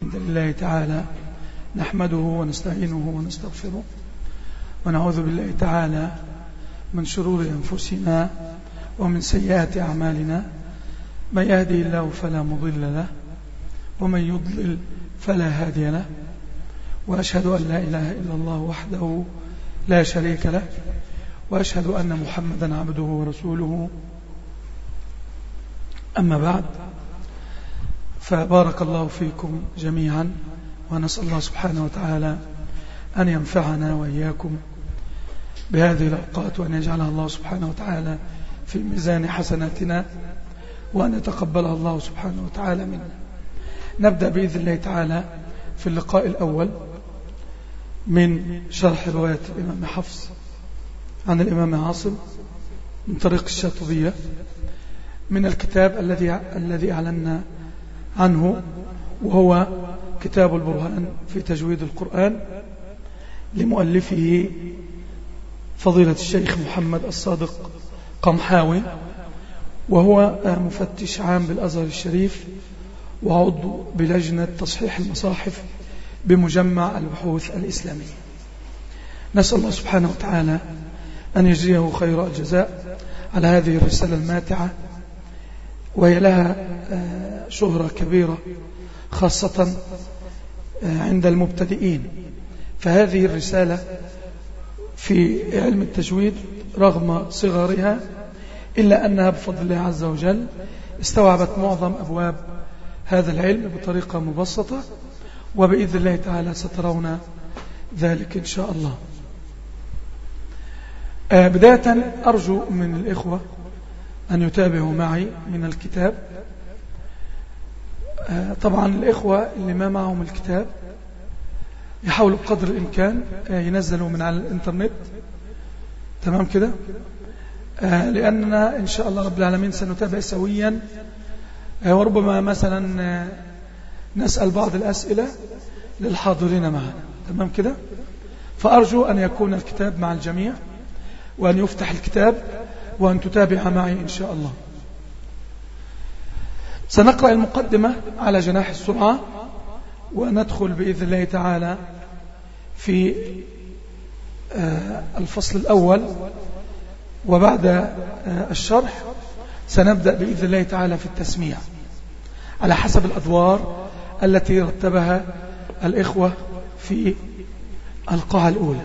الحمد لله تعالى نحمده ونستعينه ونستغفره ونعوذ بالله تعالى من شرور أنفسنا ومن سيئات أعمالنا من يهدي الله فلا مضل له ومن يضلل فلا هادي له وأشهد أن لا إله إلا الله وحده لا شريك له وأشهد أن محمدا عبده ورسوله أما بعد فبارك الله فيكم جميعا ونسأل الله سبحانه وتعالى أن ينفعنا وإياكم بهذه الأوقات وأن يجعلها الله سبحانه وتعالى في ميزان حسناتنا وأن يتقبلها الله سبحانه وتعالى منا نبدأ بإذن الله تعالى في اللقاء الأول من شرح رواية الإمام حفص عن الإمام عاصم من طريق الشاطبية من الكتاب الذي الذي أعلنا عنه وهو كتاب البرهان في تجويد القرآن لمؤلفه فضيلة الشيخ محمد الصادق قمحاوي وهو مفتش عام بالأزهر الشريف وعضو بلجنة تصحيح المصاحف بمجمع البحوث الإسلامية نسأل الله سبحانه وتعالى أن يجزيه خير الجزاء على هذه الرسالة الماتعة وهي لها شهرة كبيرة خاصة عند المبتدئين فهذه الرسالة في علم التجويد رغم صغرها إلا أنها بفضل الله عز وجل استوعبت معظم أبواب هذا العلم بطريقة مبسطة وبإذن الله تعالى سترون ذلك إن شاء الله بداية أرجو من الإخوة أن يتابعوا معي من الكتاب طبعا الإخوة اللي ما معهم الكتاب يحاولوا بقدر الإمكان ينزلوا من على الإنترنت تمام كده لأننا إن شاء الله رب العالمين سنتابع سويا وربما مثلا نسأل بعض الأسئلة للحاضرين معنا تمام كده فأرجو أن يكون الكتاب مع الجميع وأن يفتح الكتاب وأن تتابع معي إن شاء الله سنقرأ المقدمة على جناح السرعة وندخل بإذن الله تعالى في الفصل الأول وبعد الشرح سنبدأ بإذن الله تعالى في التسميع على حسب الأدوار التي رتبها الإخوة في القاعة الأولى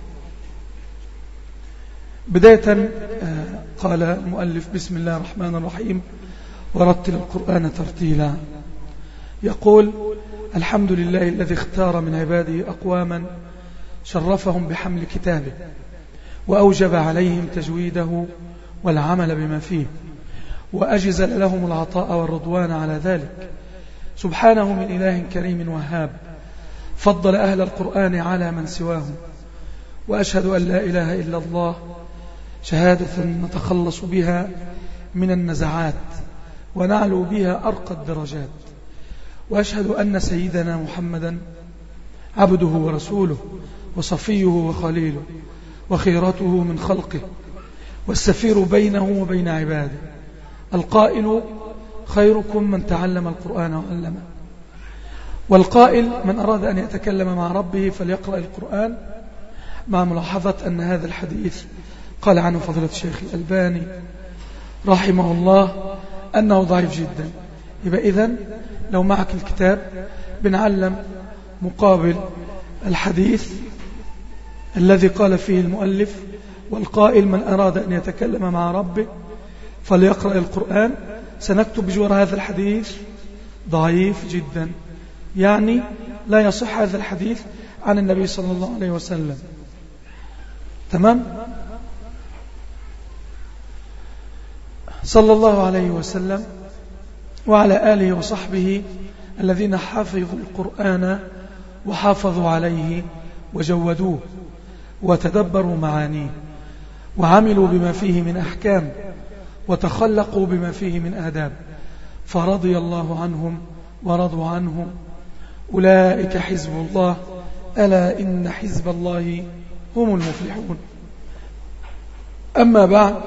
بداية قال المؤلف بسم الله الرحمن الرحيم ورتل القرآن ترتيلا يقول الحمد لله الذي اختار من عباده أقواما شرفهم بحمل كتابه وأوجب عليهم تجويده والعمل بما فيه وأجزل لهم العطاء والرضوان على ذلك سبحانه من إله كريم وهاب فضل أهل القرآن على من سواهم وأشهد أن لا إله إلا الله شهادة نتخلص بها من النزعات ونعلو بها أرقى الدرجات وأشهد أن سيدنا محمدا عبده ورسوله وصفيه وخليله وخيرته من خلقه والسفير بينه وبين عباده القائل خيركم من تعلم القرآن وعلمه والقائل من أراد أن يتكلم مع ربه فليقرأ القرآن مع ملاحظة أن هذا الحديث قال عنه فضيلة الشيخ الألباني رحمه الله أنه ضعيف جدا يبقى إذن لو معك الكتاب بنعلم مقابل الحديث الذي قال فيه المؤلف والقائل من أراد أن يتكلم مع ربه فليقرأ القرآن سنكتب بجوار هذا الحديث ضعيف جدا يعني لا يصح هذا الحديث عن النبي صلى الله عليه وسلم تمام صلى الله عليه وسلم وعلى آله وصحبه الذين حفظوا القرآن وحافظوا عليه وجودوه وتدبروا معانيه وعملوا بما فيه من أحكام وتخلقوا بما فيه من آداب فرضي الله عنهم ورضوا عنه أولئك حزب الله ألا إن حزب الله هم المفلحون أما بعد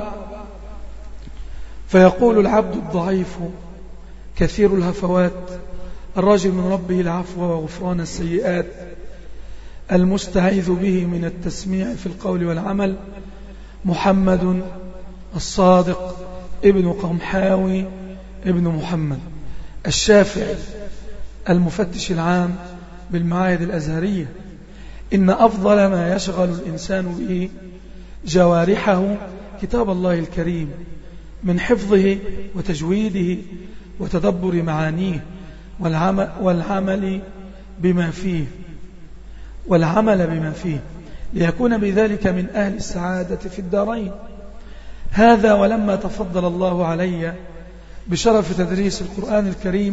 فيقول العبد الضعيف كثير الهفوات الراجل من ربه العفو وغفران السيئات المستعيذ به من التسميع في القول والعمل محمد الصادق ابن قمحاوي ابن محمد الشافعي المفتش العام بالمعاهد الأزهرية إن أفضل ما يشغل الإنسان به جوارحه كتاب الله الكريم من حفظه وتجويده وتدبر معانيه والعمل, والعمل بما فيه والعمل بما فيه ليكون بذلك من أهل السعادة في الدارين هذا ولما تفضل الله علي بشرف تدريس القرآن الكريم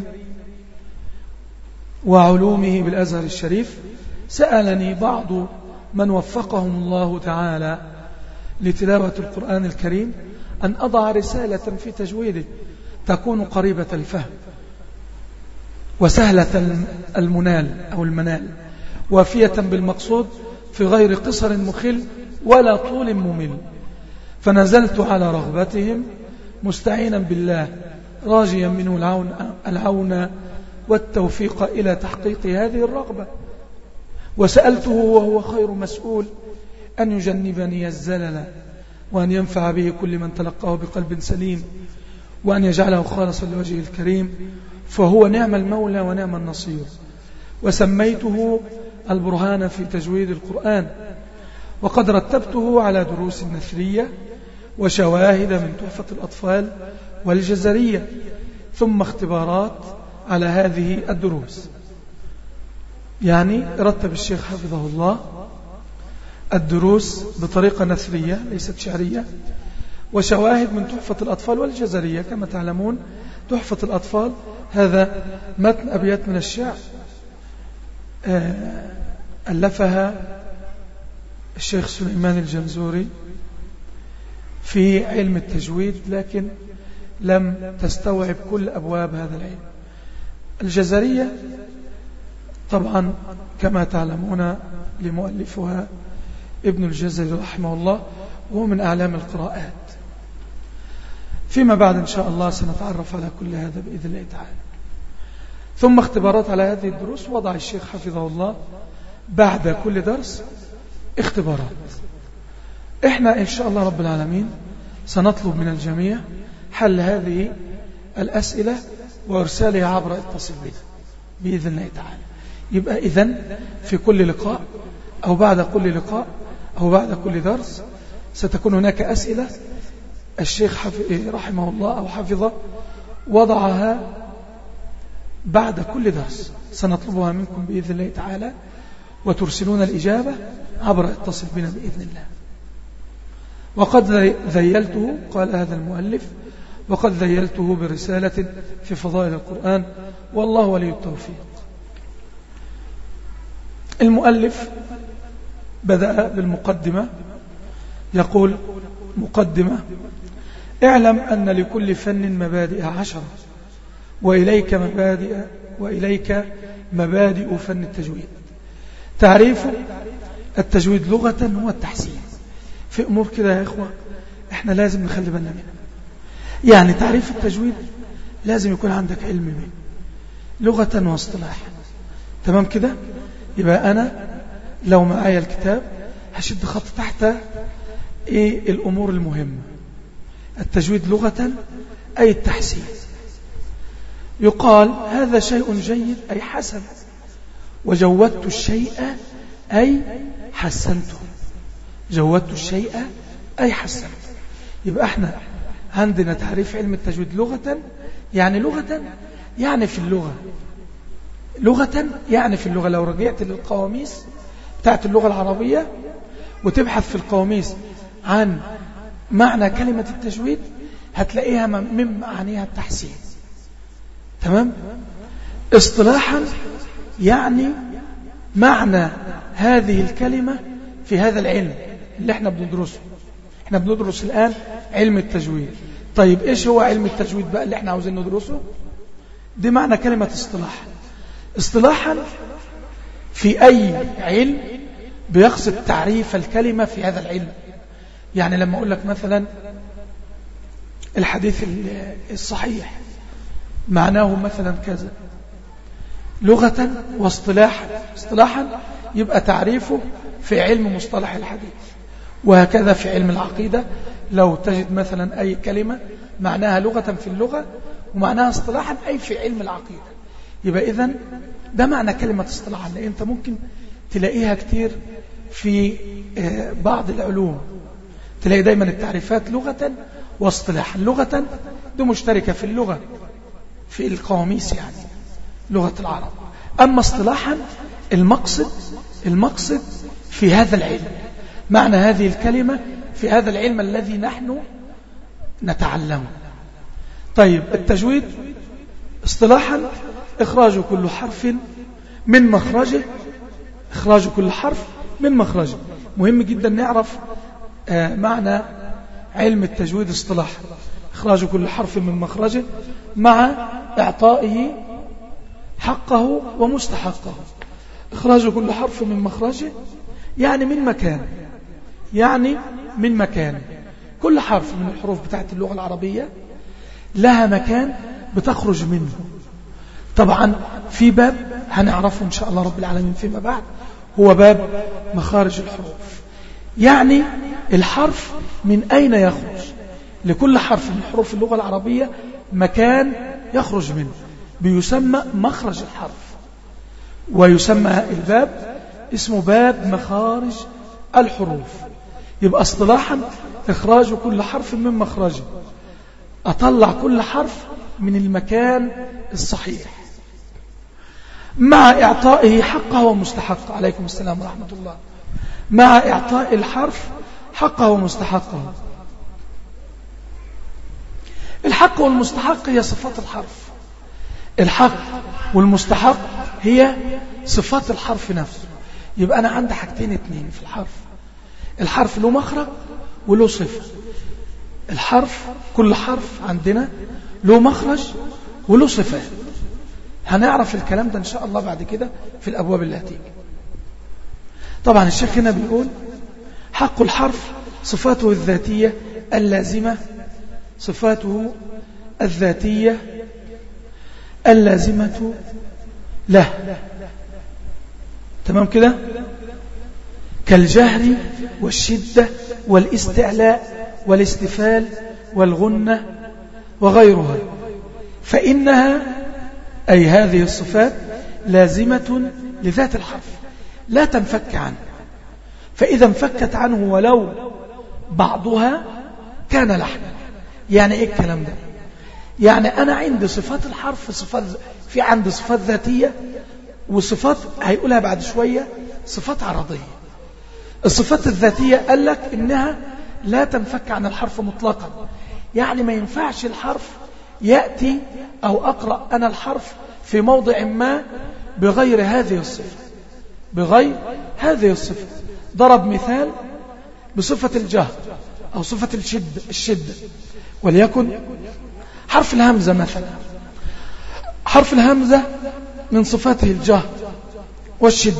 وعلومه بالأزهر الشريف سألني بعض من وفقهم الله تعالى لتلاوة القرآن الكريم أن أضع رسالة في تجويده تكون قريبة الفهم وسهلة المنال أو المنال وافية بالمقصود في غير قصر مخل ولا طول ممل فنزلت على رغبتهم مستعينا بالله راجيا منه العون, العون والتوفيق إلى تحقيق هذه الرغبة وسألته وهو خير مسؤول أن يجنبني الزلل وأن ينفع به كل من تلقاه بقلب سليم وأن يجعله خالصا لوجهه الكريم فهو نعم المولى ونعم النصير وسميته البرهان في تجويد القرآن وقد رتبته على دروس نثرية وشواهد من تحفة الأطفال والجزرية ثم اختبارات على هذه الدروس يعني رتب الشيخ حفظه الله الدروس بطريقة نثرية ليست شعرية وشواهد من تحفة الأطفال والجزرية كما تعلمون تحفة الأطفال هذا متن أبيات من الشعر آه، ألفها الشيخ سليمان الجنزوري في علم التجويد لكن لم تستوعب كل أبواب هذا العلم الجزرية طبعا كما تعلمون لمؤلفها ابن الجزري رحمه الله وهو من أعلام القراءات فيما بعد إن شاء الله سنتعرف على كل هذا بإذن الله تعالى ثم اختبارات على هذه الدروس وضع الشيخ حفظه الله بعد كل درس اختبارات احنا إن شاء الله رب العالمين سنطلب من الجميع حل هذه الأسئلة وإرسالها عبر اتصل بنا بإذن الله تعالى يبقى إذن في كل لقاء أو بعد كل لقاء أو بعد كل درس ستكون هناك أسئلة الشيخ رحمه الله أو حفظه وضعها بعد كل درس سنطلبها منكم بإذن الله تعالى وترسلون الإجابة عبر اتصل بنا بإذن الله وقد ذيلته قال هذا المؤلف وقد ذيلته برسالة في فضائل القرآن والله ولي التوفيق المؤلف بدأ بالمقدمة يقول مقدمة اعلم أن لكل فن مبادئ عشرة وإليك مبادئ وإليك مبادئ فن التجويد تعريف التجويد لغة هو التحسين في أمور كده يا إخوة إحنا لازم نخلي بالنا منها يعني تعريف التجويد لازم يكون عندك علم به لغة واصطلاحا تمام كده يبقى أنا لو معايا الكتاب هشد خط تحت إيه الأمور المهمة التجويد لغة أي التحسين يقال هذا شيء جيد أي حسن وجودت الشيء أي حسنته جودت الشيء أي حسنته يبقى احنا عندنا تعريف علم التجويد لغة يعني لغة يعني في اللغة لغة يعني في اللغة لو رجعت للقواميس بتاعت اللغة العربية وتبحث في القواميس عن معنى كلمة التجويد هتلاقيها من معانيها التحسين تمام اصطلاحا يعني معنى هذه الكلمة في هذا العلم اللي احنا بندرسه احنا بندرس الآن علم التجويد طيب ايش هو علم التجويد بقى اللي احنا عاوزين ندرسه دي معنى كلمة اصطلاح اصطلاحا في أي علم بيقصد تعريف الكلمة في هذا العلم يعني لما أقول لك مثلا الحديث الصحيح معناه مثلا كذا لغة واصطلاحا اصطلاحا يبقى تعريفه في علم مصطلح الحديث وهكذا في علم العقيدة لو تجد مثلا أي كلمة معناها لغة في اللغة ومعناها اصطلاحا أي في علم العقيدة يبقى إذن ده معنى كلمة اصطلاحا لأن أنت ممكن تلاقيها كتير في آه، بعض العلوم تلاقي دايما التعريفات لغة واصطلاحا لغة دي مشتركة في اللغة في القواميس يعني لغة العرب أما اصطلاحا المقصد المقصد في هذا العلم معنى هذه الكلمة في هذا العلم الذي نحن نتعلمه طيب التجويد اصطلاحا إخراج كل حرف من مخرجه إخراج كل حرف من مخرجه مهم جدا نعرف آه، معنى علم التجويد اصطلاحا إخراج كل حرف من مخرجه مع إعطائه حقه ومستحقه إخراج كل حرف من مخرجه يعني من مكان يعني من مكان كل حرف من الحروف بتاعت اللغة العربية لها مكان بتخرج منه طبعا في باب هنعرفه إن شاء الله رب العالمين فيما بعد هو باب مخارج الحروف يعني الحرف من أين يخرج لكل حرف من حروف اللغة العربية مكان يخرج منه بيسمى مخرج الحرف ويسمى الباب اسمه باب مخارج الحروف يبقى اصطلاحا إخراج كل حرف من مخرجه أطلع كل حرف من المكان الصحيح مع إعطائه حقه ومستحقه عليكم السلام ورحمة الله مع إعطاء الحرف حقه ومستحقه الحق والمستحق هي صفات الحرف الحق والمستحق هي صفات الحرف نفسه يبقى أنا عندي حاجتين اتنين في الحرف الحرف له مخرج وله صفة الحرف كل حرف عندنا له مخرج وله صفات هنعرف الكلام ده إن شاء الله بعد كده في الأبواب اللي هتيجي طبعا الشيخ هنا بيقول حق الحرف صفاته الذاتية اللازمة صفاته الذاتية اللازمة له تمام كده كالجهر والشدة والاستعلاء والاستفال والغنة وغيرها فإنها أي هذه الصفات لازمة لذات الحرف لا تنفك عنه فإذا انفكت عنه ولو بعضها كان لحنا يعني إيه الكلام ده يعني أنا عندي صفات الحرف صفات في عندي صفات ذاتية وصفات هيقولها بعد شوية صفات عرضية الصفات الذاتية قال لك إنها لا تنفك عن الحرف مطلقا يعني ما ينفعش الحرف يأتي أو أقرأ أنا الحرف في موضع ما بغير هذه الصفة بغير هذه الصفة ضرب مثال بصفة الجهر أو صفة الشدة, الشدة وليكن حرف الهمزة مثلا حرف الهمزة من صفاته الجهر والشدة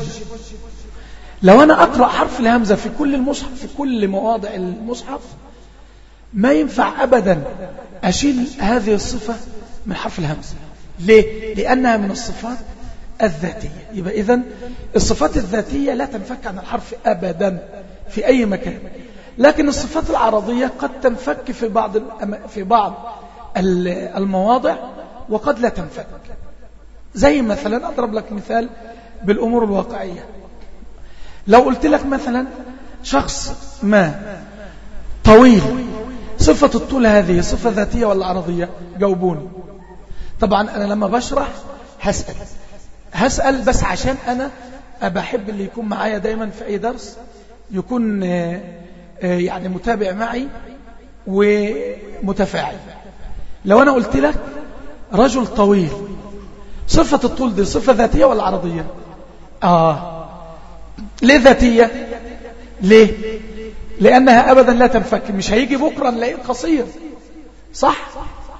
لو أنا أقرأ حرف الهمزة في كل المصحف في كل مواضع المصحف ما ينفع أبدا أشيل هذه الصفة من حرف الهمزة ليه؟ لأنها من الصفات الذاتية يبقى إذن الصفات الذاتية لا تنفك عن الحرف أبدا في أي مكان لكن الصفات العرضية قد تنفك في بعض في بعض المواضع وقد لا تنفك زي مثلا أضرب لك مثال بالأمور الواقعية لو قلت لك مثلا شخص ما طويل صفة الطول هذه صفة ذاتية ولا عرضية جاوبوني طبعا أنا لما بشرح هسأل هسأل بس عشان أنا بحب اللي يكون معايا دايما في أي درس يكون آه، آه، يعني متابع معي ومتفاعل لو أنا قلت لك رجل طويل صفة الطول دي صفة ذاتية ولا عرضية آه ليه ذاتية ليه لأنها أبدا لا تنفك مش هيجي بكرة نلاقيه قصير صح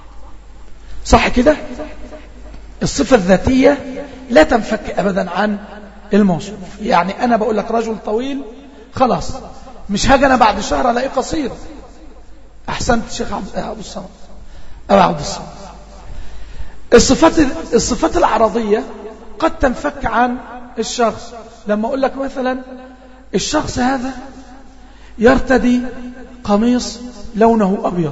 صح كده الصفة الذاتية لا تنفك أبدا عن الموصوف يعني أنا بقول لك رجل طويل خلاص مش هاجي أنا بعد شهر ألاقيه قصير أحسنت شيخ أبو الصمد أبو عبد الصمد الصفات الصفات العرضية قد تنفك عن الشخص لما أقول لك مثلا الشخص هذا يرتدي قميص لونه أبيض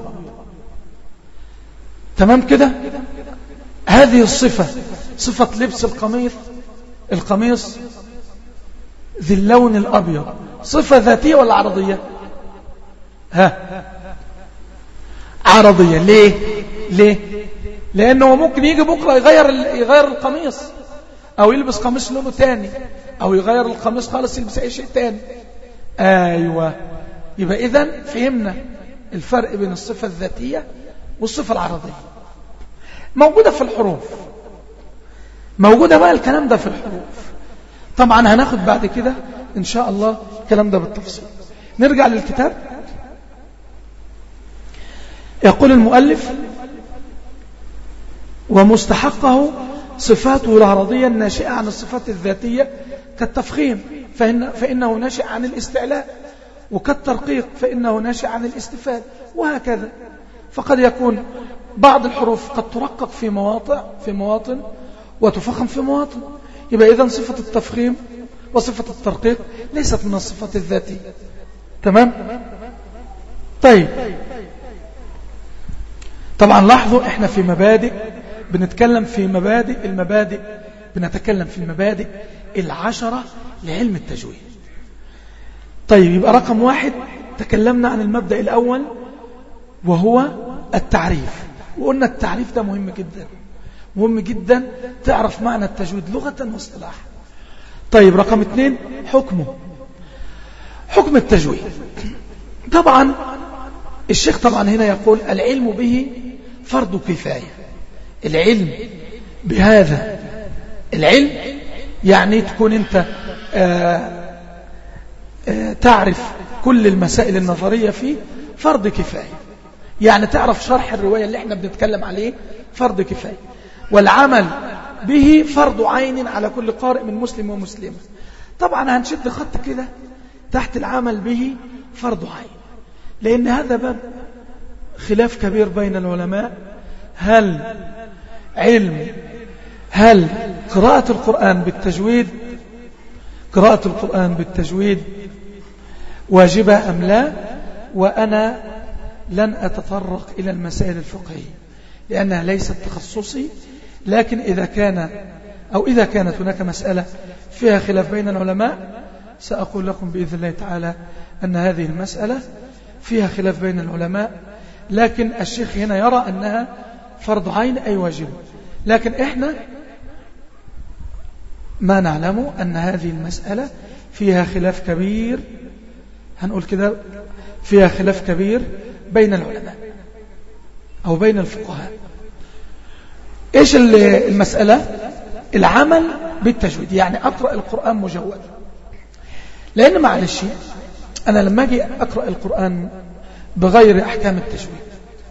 تمام كده هذه الصفة صفة لبس القميص القميص ذي اللون الأبيض صفة ذاتية ولا عرضية ها عرضية ليه ليه لأنه ممكن يجي بكرة يغير يغير القميص أو يلبس قميص لونه تاني أو يغير القميص خالص يلبس أي شيء تاني أيوة يبقى إذن فهمنا الفرق بين الصفة الذاتية والصفة العرضية موجودة في الحروف موجودة بقى الكلام ده في الحروف طبعا هناخد بعد كده إن شاء الله الكلام ده بالتفصيل نرجع للكتاب يقول المؤلف ومستحقه صفاته العرضية الناشئة عن الصفات الذاتية كالتفخيم فإن فإنه ناشئ عن الاستعلاء وكالترقيق فإنه ناشئ عن الاستفاد وهكذا فقد يكون بعض الحروف قد ترقق في مواطن في مواطن وتفخم في مواطن يبقى إذن صفة التفخيم وصفة الترقيق ليست من الصفات الذاتية تمام طيب طبعا لاحظوا احنا في مبادئ بنتكلم في مبادئ المبادئ بنتكلم في المبادئ العشرة لعلم التجويد طيب يبقى رقم واحد تكلمنا عن المبدأ الأول وهو التعريف وقلنا التعريف ده مهم جدا مهم جدا تعرف معنى التجويد لغة واصطلاحا طيب رقم اثنين حكمه حكم التجويد طبعا الشيخ طبعا هنا يقول العلم به فرض كفاية العلم بهذا العلم يعني تكون انت آآ آه، آآ آه، تعرف كل المسائل النظرية فيه فرض كفاية يعني تعرف شرح الرواية اللي احنا بنتكلم عليه فرض كفاية والعمل به فرض عين على كل قارئ من مسلم ومسلمة طبعا هنشد خط كده تحت العمل به فرض عين لأن هذا باب خلاف كبير بين العلماء هل علم هل قراءة القرآن بالتجويد قراءة القرآن بالتجويد واجبة أم لا وأنا لن أتطرق إلى المسائل الفقهية لأنها ليست تخصصي لكن إذا كان أو إذا كانت هناك مسألة فيها خلاف بين العلماء سأقول لكم بإذن الله تعالى أن هذه المسألة فيها خلاف بين العلماء لكن الشيخ هنا يرى أنها فرض عين أي واجب لكن إحنا ما نعلم أن هذه المسألة فيها خلاف كبير هنقول كده فيها خلاف كبير بين العلماء أو بين الفقهاء إيش المسألة العمل بالتجويد يعني أقرأ القرآن مجودا لأن معلش أنا لما أجي أقرأ القرآن بغير أحكام التجويد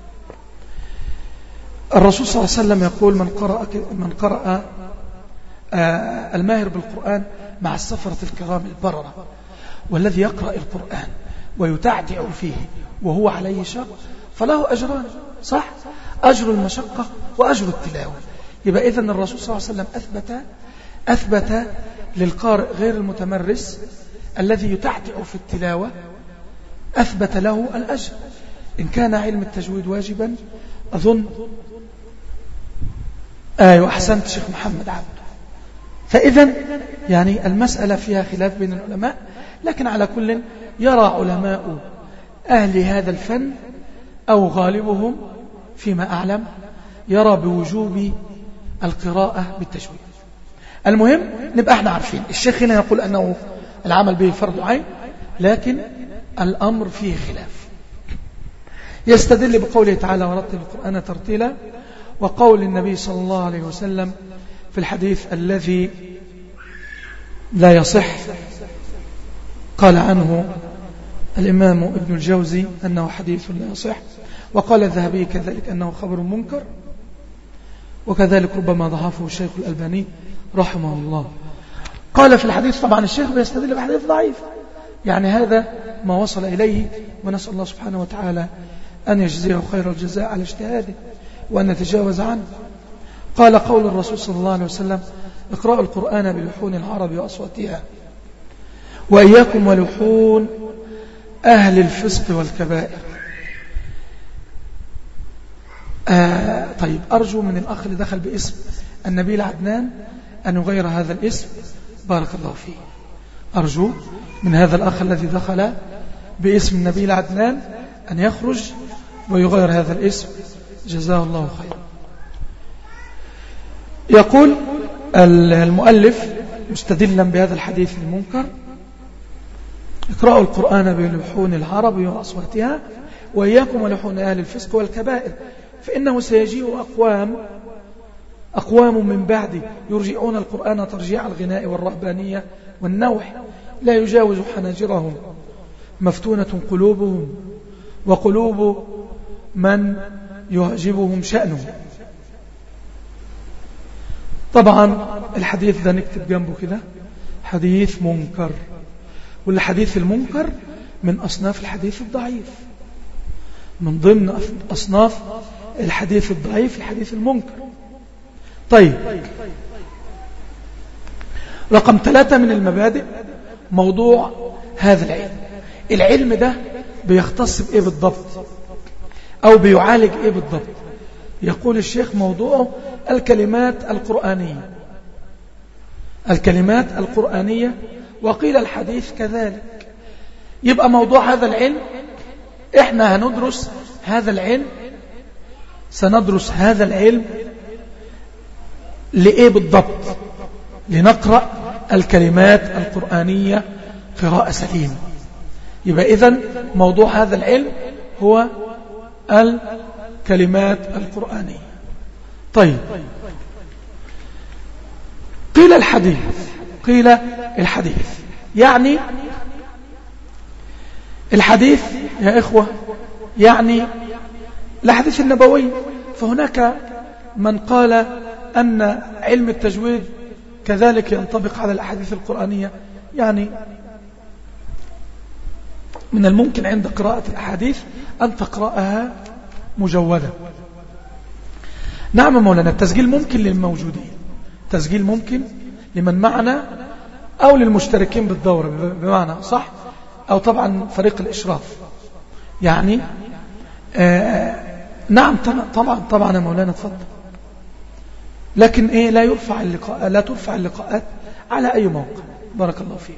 الرسول صلى الله عليه وسلم يقول من قرأ, من قرأ آه، الماهر بالقرآن مع السفرة الكرام البررة والذي يقرأ القرآن ويتعدع فيه وهو عليه شق فله أجران صح أجر المشقة وأجر التلاوة يبقى إذن الرسول صلى الله عليه وسلم أثبت أثبت للقارئ غير المتمرس الذي يتعتع في التلاوة أثبت له الأجر إن كان علم التجويد واجبا أظن آية أحسنت شيخ محمد عبد فإذا يعني المسألة فيها خلاف بين العلماء لكن على كل يرى علماء أهل هذا الفن أو غالبهم فيما أعلم يرى بوجوب القراءة بالتجويد المهم نبقى احنا عارفين الشيخ هنا يقول أنه العمل به فرض عين لكن الأمر فيه خلاف يستدل بقوله تعالى ورتل القرآن ترتيلا وقول النبي صلى الله عليه وسلم في الحديث الذي لا يصح قال عنه الإمام ابن الجوزي أنه حديث لا يصح وقال الذهبي كذلك أنه خبر منكر وكذلك ربما ضعفه الشيخ الألباني رحمه الله قال في الحديث طبعا الشيخ بيستدل بحديث ضعيف يعني هذا ما وصل إليه ونسأل الله سبحانه وتعالى أن يجزيه خير الجزاء على اجتهاده وأن نتجاوز عنه قال قول الرسول صلى الله عليه وسلم اقرأوا القرآن بلحون العرب وأصواتها وإياكم ولحون أهل الفسق والكبائر آه طيب أرجو من الأخ اللي دخل باسم النبيل عدنان أن يغير هذا الاسم بارك الله فيه أرجو من هذا الأخ الذي دخل باسم النبيل عدنان أن يخرج ويغير هذا الاسم جزاه الله خيرا يقول المؤلف مستدلا بهذا الحديث المنكر اقرأوا القرآن بلحون العرب وأصواتها وإياكم ولحون أهل الفسق والكبائر فإنه سيجيء أقوام أقوام من بعد يرجعون القرآن ترجيع الغناء والرهبانية والنوح لا يجاوز حناجرهم مفتونة قلوبهم وقلوب من يعجبهم شأنه طبعا الحديث ده نكتب جنبه كده حديث منكر والحديث المنكر من أصناف الحديث الضعيف من ضمن أصناف الحديث الضعيف الحديث المنكر طيب رقم ثلاثة من المبادئ موضوع هذا العلم العلم ده بيختص بإيه بالضبط أو بيعالج إيه بالضبط يقول الشيخ موضوعه الكلمات القرآنية الكلمات القرآنية وقيل الحديث كذلك يبقى موضوع هذا العلم احنا هندرس هذا العلم سندرس هذا العلم لإيه بالضبط لنقرأ الكلمات القرآنية قراءة سليمة يبقى إذن موضوع هذا العلم هو الكلمات القرآنية طيب قيل الحديث قيل الحديث يعني الحديث يا إخوة يعني الحديث النبوي فهناك من قال أن علم التجويد كذلك ينطبق على الأحاديث القرآنية يعني من الممكن عند قراءة الأحاديث أن تقرأها مجودة نعم مولانا التسجيل ممكن للموجودين تسجيل ممكن لمن معنا أو للمشتركين بالدورة بمعنى صح أو طبعا فريق الإشراف يعني آه نعم طبعا طبعا يا مولانا تفضل لكن إيه لا يرفع اللقاء لا ترفع اللقاءات على أي موقع بارك الله فيك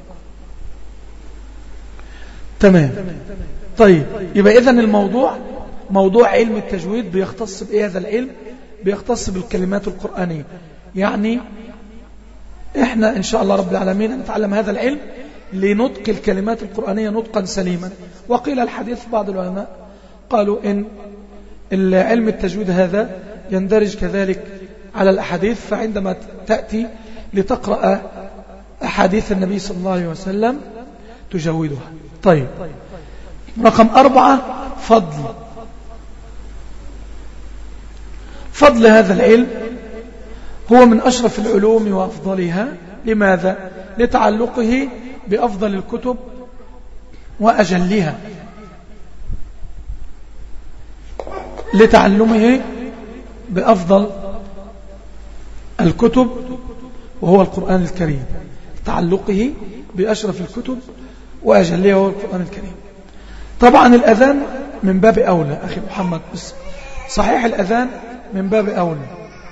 تمام طيب يبقى إذن الموضوع موضوع علم التجويد بيختص بإيه هذا العلم بيختص بالكلمات القرآنية يعني احنا ان شاء الله رب العالمين نتعلم هذا العلم لنطق الكلمات القرآنية نطقا سليما وقيل الحديث بعض العلماء قالوا ان علم التجويد هذا يندرج كذلك على الأحاديث فعندما تأتي لتقرأ أحاديث النبي صلى الله عليه وسلم تجودها طيب رقم أربعة فضل فضل هذا العلم هو من أشرف العلوم وأفضلها لماذا؟ لتعلقه بأفضل الكتب وأجلها لتعلمه بأفضل الكتب وهو القرآن الكريم تعلقه بأشرف الكتب وأجلها وهو القرآن الكريم طبعا الأذان من باب أولى أخي محمد بس صحيح الأذان من باب أولى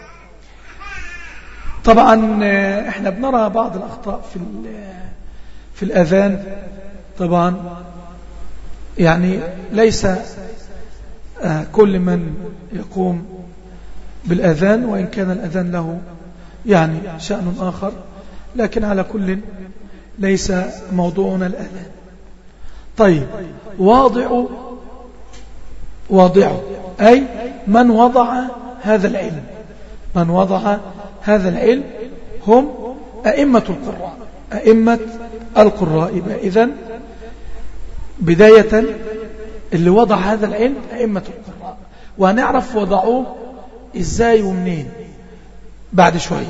طبعا احنا بنرى بعض الأخطاء في في الأذان طبعا يعني ليس كل من يقوم بالأذان وإن كان الأذان له يعني شأن آخر لكن على كل ليس موضوعنا الأذان طيب واضع واضعه أي من وضع هذا العلم من وضع هذا العلم هم أئمة القراء أئمة القراء إذن بداية اللي وضع هذا العلم أئمة القراء وهنعرف وضعوه إزاي ومنين بعد شوية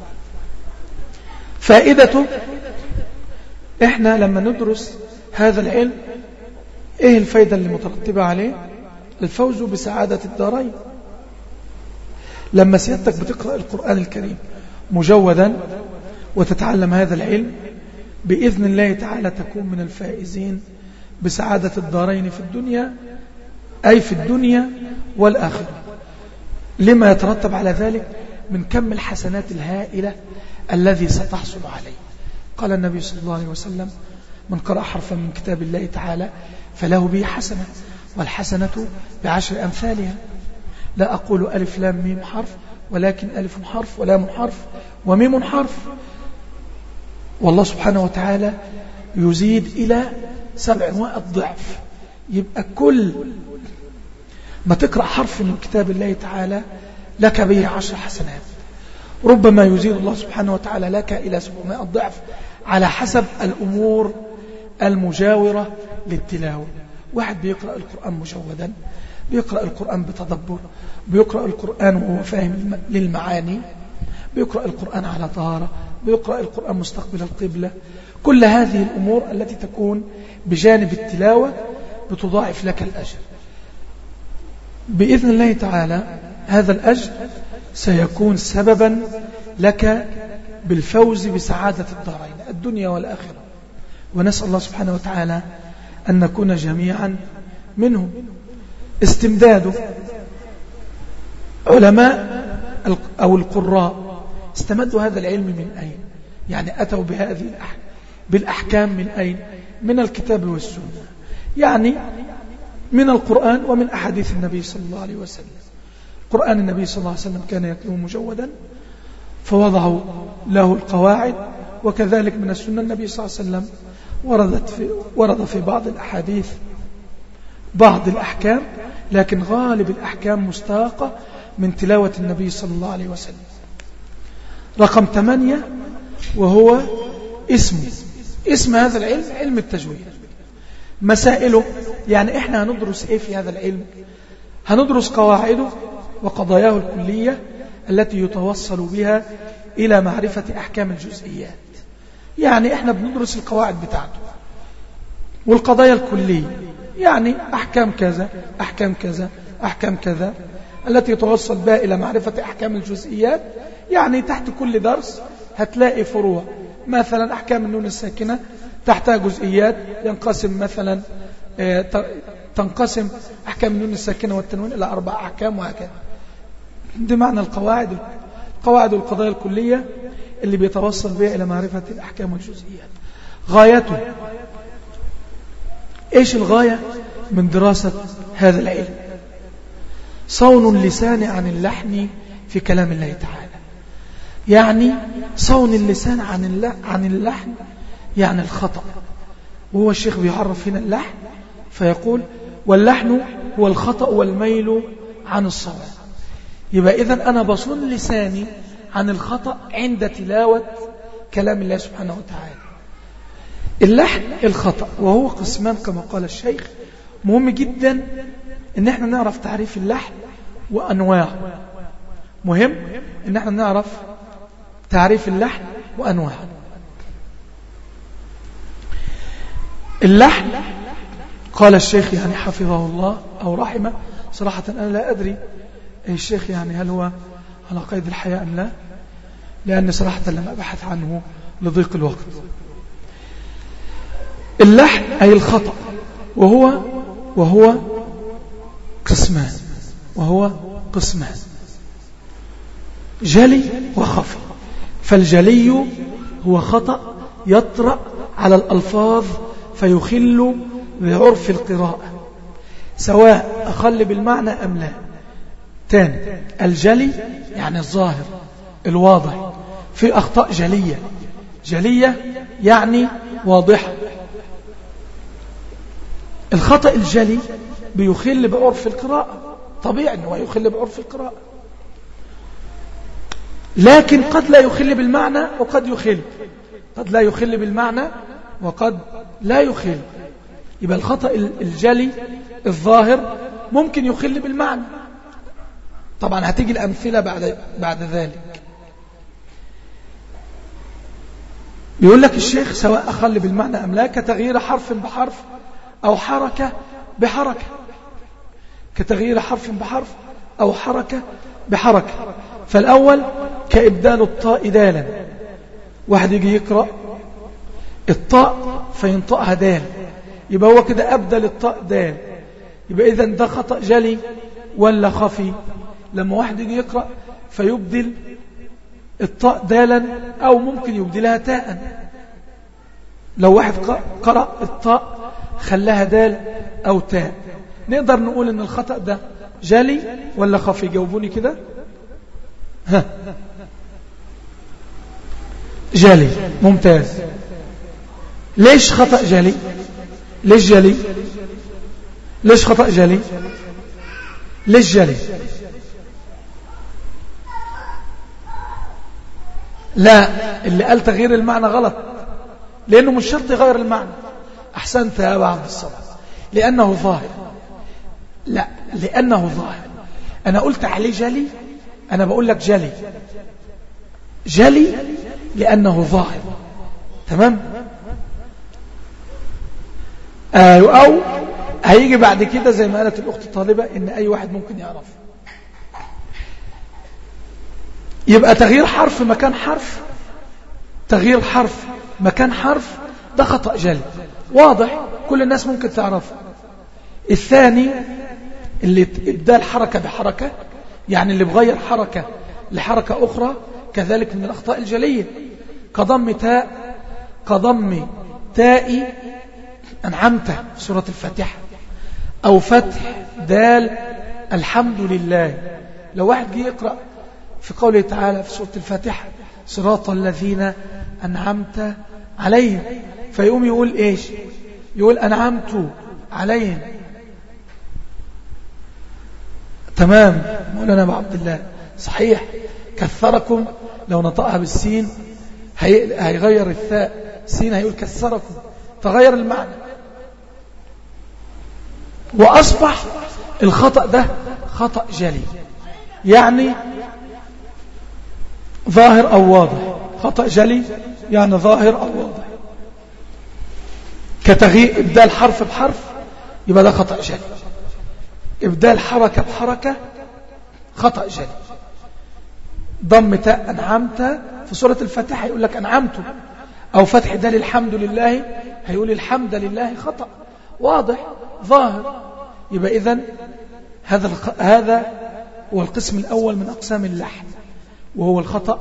فائدته إحنا لما ندرس هذا العلم إيه الفايدة اللي مترتبة عليه الفوز بسعادة الدارين لما سيادتك بتقرأ القرآن الكريم مجودا وتتعلم هذا العلم بإذن الله تعالى تكون من الفائزين بسعادة الدارين في الدنيا أي في الدنيا والآخرة لما يترتب على ذلك من كم الحسنات الهائلة الذي ستحصل عليه قال النبي صلى الله عليه وسلم من قرأ حرفا من كتاب الله تعالى فله به حسنة والحسنة بعشر أمثالها لا أقول ألف لام ميم حرف ولكن ألف حرف ولام حرف وميم حرف والله سبحانه وتعالى يزيد إلى سبعمائة ضعف يبقى كل ما تقرأ حرف من كتاب الله تعالى لك به عشر حسنات ربما يزيد الله سبحانه وتعالى لك إلى سبعمائة ضعف على حسب الأمور المجاورة للتلاوة واحد بيقرأ القرآن مجودا بيقرأ القرآن بتدبر بيقرأ القرآن وهو فاهم للمعاني بيقرأ القرآن على طهارة بيقرأ القرآن مستقبل القبلة كل هذه الأمور التي تكون بجانب التلاوة بتضاعف لك الأجر بإذن الله تعالى هذا الأجر سيكون سببا لك بالفوز بسعادة الدارين الدنيا والآخرة ونسأل الله سبحانه وتعالى أن نكون جميعا منهم استمداد علماء أو القراء استمدوا هذا العلم من أين يعني أتوا بهذه بالأحكام من أين من الكتاب والسنة يعني من القرآن ومن أحاديث النبي صلى الله عليه وسلم قرآن النبي صلى الله عليه وسلم كان يتلوه مجودا فوضعوا له القواعد وكذلك من السنة النبي صلى الله عليه وسلم وردت في ورد في بعض الأحاديث بعض الأحكام لكن غالب الأحكام مستاقة من تلاوة النبي صلى الله عليه وسلم رقم ثمانية وهو اسمه اسم هذا العلم علم التجويد مسائله يعني احنا هندرس ايه في هذا العلم هندرس قواعده وقضاياه الكلية التي يتوصل بها إلى معرفة أحكام الجزئيات يعني احنا بندرس القواعد بتاعته والقضايا الكلية يعني أحكام كذا أحكام كذا أحكام كذا التي يتوصل بها إلى معرفة أحكام الجزئيات يعني تحت كل درس هتلاقي فروع مثلا أحكام النون الساكنة تحتها جزئيات ينقسم مثلا آه، تنقسم أحكام النون الساكنة والتنوين إلى أربع أحكام وهكذا دي معنى القواعد القواعد والقضايا الكلية اللي بيتوصل بها إلى معرفة الأحكام والجزئيات غايته إيش الغاية من دراسة هذا العلم صون اللسان عن اللحن في كلام الله تعالى يعني صون اللسان عن عن اللحن يعني الخطأ وهو الشيخ بيعرف هنا اللحن فيقول واللحن هو الخطأ والميل عن الصواب يبقى إذا أنا بصون لساني عن الخطأ عند تلاوة كلام الله سبحانه وتعالى اللحن الخطأ وهو قسمان كما قال الشيخ مهم جدا ان احنا نعرف تعريف اللحن وانواعه مهم ان احنا نعرف تعريف اللحن وانواعه اللحن قال الشيخ يعني حفظه الله او رحمه صراحة انا لا ادري الشيخ يعني هل هو على قيد الحياة ام لا لأن صراحة لم أبحث عنه لضيق الوقت اللحن أي الخطأ وهو وهو قسمان وهو قسمان جلي وخفي فالجلي هو خطأ يطرأ على الألفاظ فيخل بعرف القراءة سواء أخل بالمعنى أم لا تاني الجلي يعني الظاهر الواضح في أخطاء جلية جلية يعني واضحة الخطأ الجلي بيخل بعرف القراءة طبيعي أنه يخل بعرف القراءة لكن قد لا يخل بالمعنى وقد يخل قد لا يخل بالمعنى وقد لا يخل يبقى الخطأ الجلي الظاهر ممكن يخل بالمعنى طبعا هتيجي الأمثلة بعد, بعد ذلك بيقول لك الشيخ سواء أخل بالمعنى أم لا كتغيير حرف بحرف أو حركة بحركة كتغيير حرف بحرف أو حركة بحركة فالأول كإبدال الطاء دالا واحد يجي يقرأ الطاء فينطقها دال يبقى هو كده أبدل الطاء دال يبقى إذا ده خطأ جلي ولا خفي لما واحد يجي يقرأ فيبدل الطاء دالا أو ممكن يبدلها تاء لو واحد قرأ الطاء خلاها دال أو تاء نقدر نقول ان الخطأ ده جلي ولا خفي جاوبوني كده ها جلي ممتاز ليش خطأ جلي ليش جلي ليش خطأ جلي ليش جلي لا اللي قال تغيير المعنى غلط لأنه مش شرط يغير المعنى أحسنت يا أبا عبد الصمد لأنه ظاهر لا لأنه ظاهر أنا قلت عليه جلي أنا بقول لك جلي جلي لأنه ظاهر تمام آه أو هيجي بعد كده زي ما قالت الأخت الطالبة إن أي واحد ممكن يعرف يبقى تغيير حرف مكان حرف تغيير حرف مكان حرف ده خطأ جلي واضح كل الناس ممكن تعرفه الثاني اللي ابدال حركة بحركة يعني اللي بغير حركة لحركة أخرى كذلك من الأخطاء الجلية كضم تاء كضم تاء أنعمت في سورة الفاتحة أو فتح دال الحمد لله لو واحد جه يقرأ في قوله تعالى في سورة الفاتحة صراط الذين أنعمت عليهم فيقوم يقول إيش يقول أنعمت عليهم تمام مولانا أبو عبد الله صحيح كثركم لو نطقها بالسين هيغير الثاء سين هيقول كثركم تغير المعنى وأصبح الخطأ ده خطأ جلي يعني ظاهر أو واضح خطأ جلي يعني ظاهر أو واضح كتغيير إبدال حرف بحرف يبقى ده خطأ جلي إبدال حركة بحركة خطأ جلي ضم تاء أنعمت في سورة الفاتحة يقول لك أنعمت أو فتح دال الحمد لله هيقول الحمد لله خطأ واضح ظاهر يبقى إذن هذا هذا هو القسم الأول من أقسام اللحن وهو الخطأ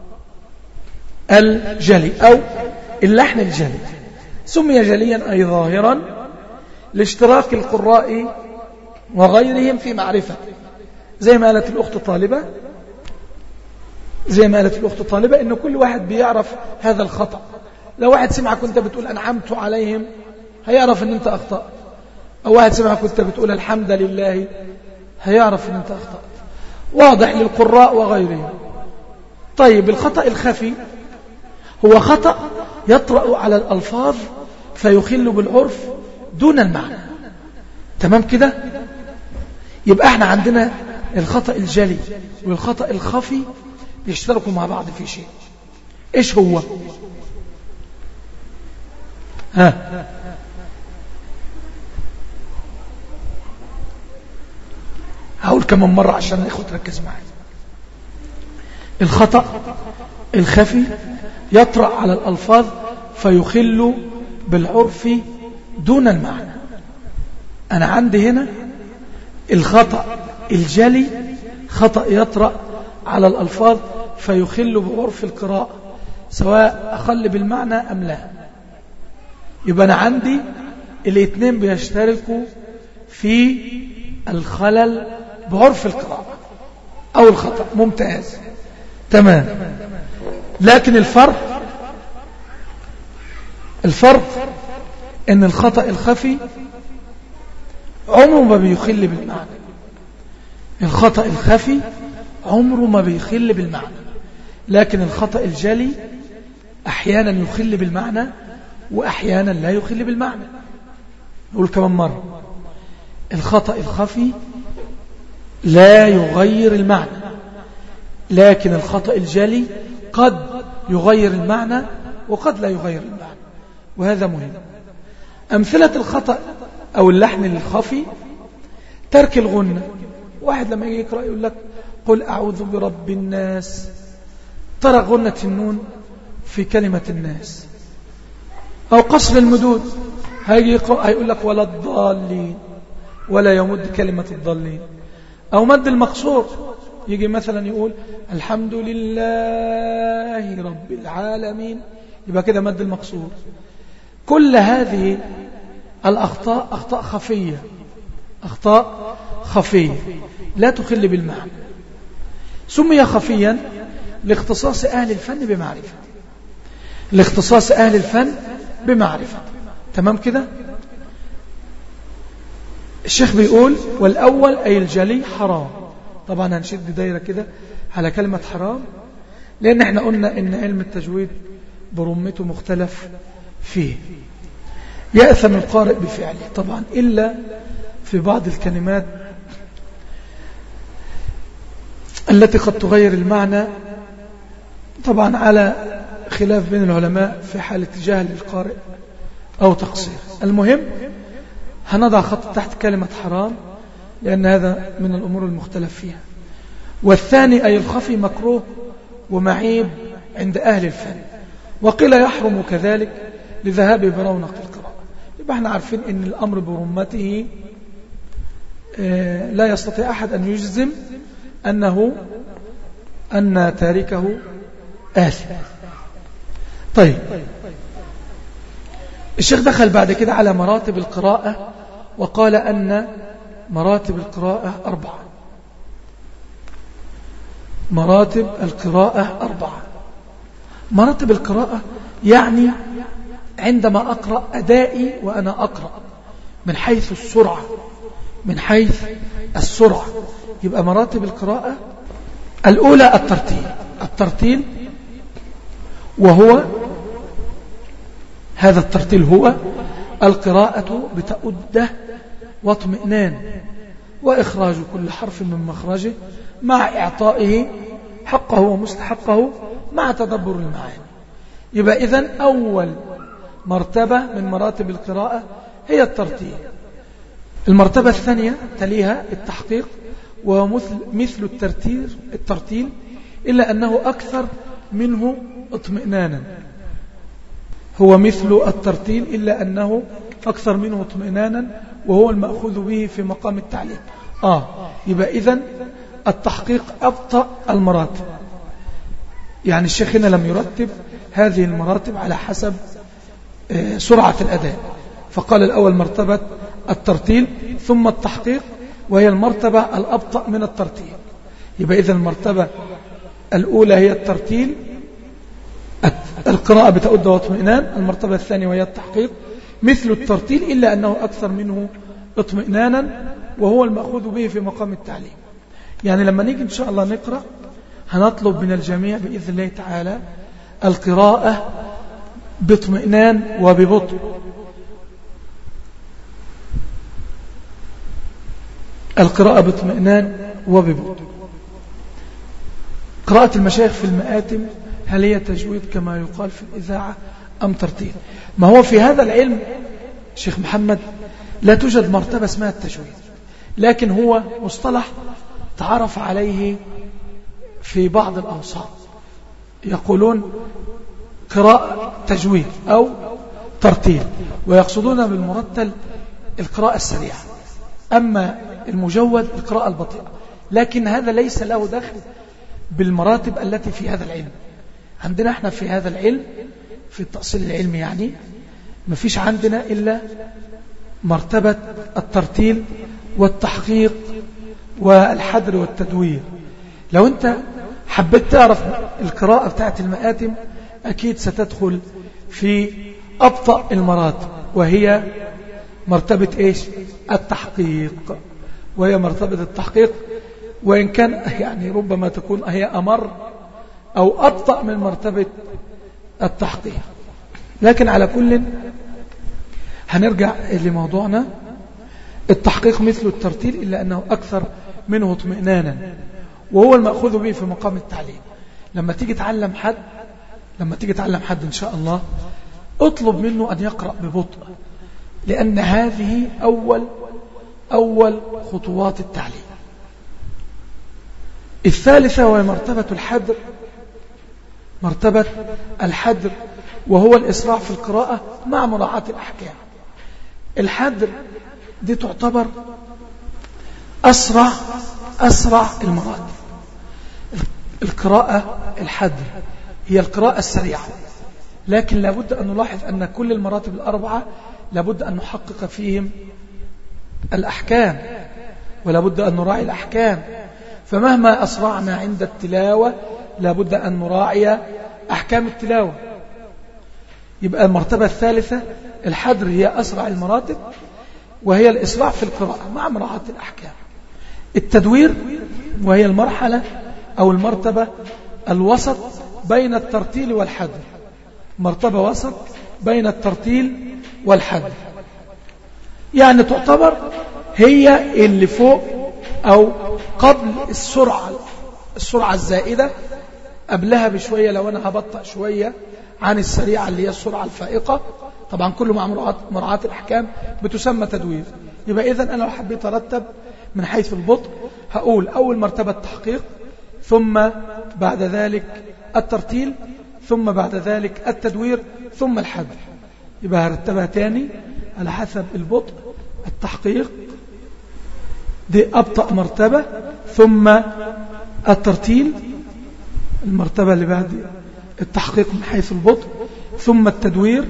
الجلي أو اللحن الجلي سمي جليا أي ظاهرا لاشتراك القراء وغيرهم في معرفة زي ما قالت الأخت طالبة زي ما قالت الأخت طالبة إن كل واحد بيعرف هذا الخطأ لو واحد سمعك كنت بتقول أنعمت عليهم هيعرف أن أنت أخطأت أو واحد سمعك كنت بتقول الحمد لله هيعرف أن أنت أخطأت واضح للقراء وغيرهم طيب الخطأ الخفي هو خطأ يطرأ على الألفاظ فيخل بالعرف دون المعنى تمام كده يبقى احنا عندنا الخطأ الجلي والخطأ الخفي يشتركوا مع بعض في شيء ايش هو ها هقول كمان مرة عشان الإخوة تركز معي الخطأ الخفي يطرأ على الألفاظ فيخل بالعرف دون المعنى أنا عندي هنا الخطأ الجلي خطأ يطرأ على الألفاظ فيخل بعرف القراءة سواء أخل بالمعنى أم لا يبقى أنا عندي الاثنين بيشتركوا في الخلل بعرف القراءة أو الخطأ ممتاز تمام لكن الفرق الفرق ان الخطأ الخفي عمره ما بيخل بالمعنى الخطأ الخفي عمره ما بيخل بالمعنى لكن الخطأ الجلي أحيانا يخل بالمعنى وأحيانا لا يخل بالمعنى نقول كمان مرة الخطأ الخفي لا يغير المعنى لكن الخطأ الجلي قد يغير المعنى وقد لا يغير المعنى وهذا مهم أمثلة الخطأ أو اللحن الخفي ترك الغنة واحد لما يجي يقرأ يقول لك قل أعوذ برب الناس ترى غنة النون في كلمة الناس أو قصر المدود هيجي يقرأ هيقول لك ولا الضالين ولا يمد كلمة الضالين أو مد المقصور يجي مثلا يقول الحمد لله رب العالمين يبقى كده مد المقصور كل هذه الأخطاء أخطاء خفية أخطاء خفية لا تخل بالمعنى سمي خفيا لاختصاص أهل الفن بمعرفة لاختصاص أهل الفن بمعرفة تمام كده الشيخ بيقول والأول أي الجلي حرام طبعا هنشد دايرة كده على كلمة حرام لأن احنا قلنا إن علم التجويد برمته مختلف فيه يأثم القارئ بفعله طبعا إلا في بعض الكلمات التي قد تغير المعنى طبعا على خلاف بين العلماء في حالة جهل القارئ أو تقصير المهم هنضع خط تحت كلمة حرام لأن هذا من الأمور المختلف فيها والثاني أي الخفي مكروه ومعيب عند أهل الفن وقيل يحرم كذلك لذهاب برونق القراءة يبقى احنا عارفين ان الأمر برمته لا يستطيع أحد أن يجزم أنه أن تاركه آثم طيب الشيخ دخل بعد كده على مراتب القراءة وقال أن مراتب القراءة أربعة مراتب القراءة أربعة مراتب القراءة يعني عندما أقرأ أدائي وأنا أقرأ من حيث السرعة من حيث السرعة يبقى مراتب القراءة الأولى الترتيل الترتيل وهو هذا الترتيل هو القراءة بتأدة واطمئنان وإخراج كل حرف من مخرجه مع إعطائه حقه ومستحقه مع تدبر المعاني يبقى إذن أول مرتبة من مراتب القراءة هي الترتيل المرتبة الثانية تليها التحقيق وهو مثل, مثل الترتيل, الترتيل إلا أنه أكثر منه اطمئنانا هو مثل الترتيل إلا أنه أكثر منه اطمئنانا وهو المأخوذ به في مقام التعليم آه يبقى إذن التحقيق أبطأ المراتب يعني الشيخ هنا لم يرتب هذه المراتب على حسب سرعة الأداء فقال الأول مرتبة الترتيل ثم التحقيق وهي المرتبة الأبطأ من الترتيل يبقى إذا المرتبة الأولى هي الترتيل القراءة بتأدى واطمئنان المرتبة الثانية وهي التحقيق مثل الترتيل إلا أنه أكثر منه اطمئنانا وهو المأخوذ به في مقام التعليم يعني لما نيجي إن شاء الله نقرأ هنطلب من الجميع بإذن الله تعالى القراءة باطمئنان وببطء القراءة باطمئنان وببطء قراءة المشايخ في المآتم هل هي تجويد كما يقال في الإذاعة أم ترتيل ما هو في هذا العلم شيخ محمد لا توجد مرتبة اسمها التجويد لكن هو مصطلح تعرف عليه في بعض الأوساط يقولون قراءة تجويد أو ترتيل ويقصدون بالمرتل القراءة السريعة أما المجود القراءة البطيئة لكن هذا ليس له دخل بالمراتب التي في هذا العلم عندنا احنا في هذا العلم في التأصيل العلمي يعني ما فيش عندنا إلا مرتبة الترتيل والتحقيق والحدر والتدوير لو انت حبيت تعرف القراءة بتاعت المآتم أكيد ستدخل في أبطأ المراتب وهي مرتبة إيش التحقيق وهي مرتبة التحقيق وإن كان يعني ربما تكون هي أمر أو أبطأ من مرتبة التحقيق لكن على كل هنرجع لموضوعنا التحقيق مثل الترتيل إلا أنه أكثر منه اطمئنانا وهو المأخوذ به في مقام التعليم لما تيجي تعلم حد لما تيجي تعلم حد إن شاء الله اطلب منه أن يقرأ ببطء لأن هذه أول أول خطوات التعليم الثالثة وهي مرتبة الحدر مرتبة الحدر وهو الإسراع في القراءة مع مراعاة الأحكام الحدر دي تعتبر أسرع أسرع المراتب القراءة الحدر هي القراءة السريعة لكن لابد أن نلاحظ أن كل المراتب الأربعة لابد أن نحقق فيهم الأحكام ولابد أن نراعي الأحكام فمهما أسرعنا عند التلاوة لابد أن نراعي أحكام التلاوة يبقى المرتبة الثالثة الحدر هي أسرع المراتب وهي الإسراع في القراءة مع مراعاة الأحكام التدوير وهي المرحلة أو المرتبة الوسط بين الترتيل والحدر مرتبة وسط بين الترتيل والحدر يعني تعتبر هي اللي فوق أو قبل السرعة السرعة الزائدة قبلها بشوية لو أنا هبطأ شوية عن السريعة اللي هي السرعة الفائقة طبعا كله مع مراعاة الأحكام بتسمى تدوير يبقى إذن أنا لو حبيت أرتب من حيث البطء هقول أول مرتبة تحقيق ثم بعد ذلك الترتيل ثم بعد ذلك التدوير ثم الحد يبقى هرتبها تاني على حسب البطء التحقيق دي أبطأ مرتبة ثم الترتيل المرتبة اللي بعد التحقيق من حيث البطء ثم التدوير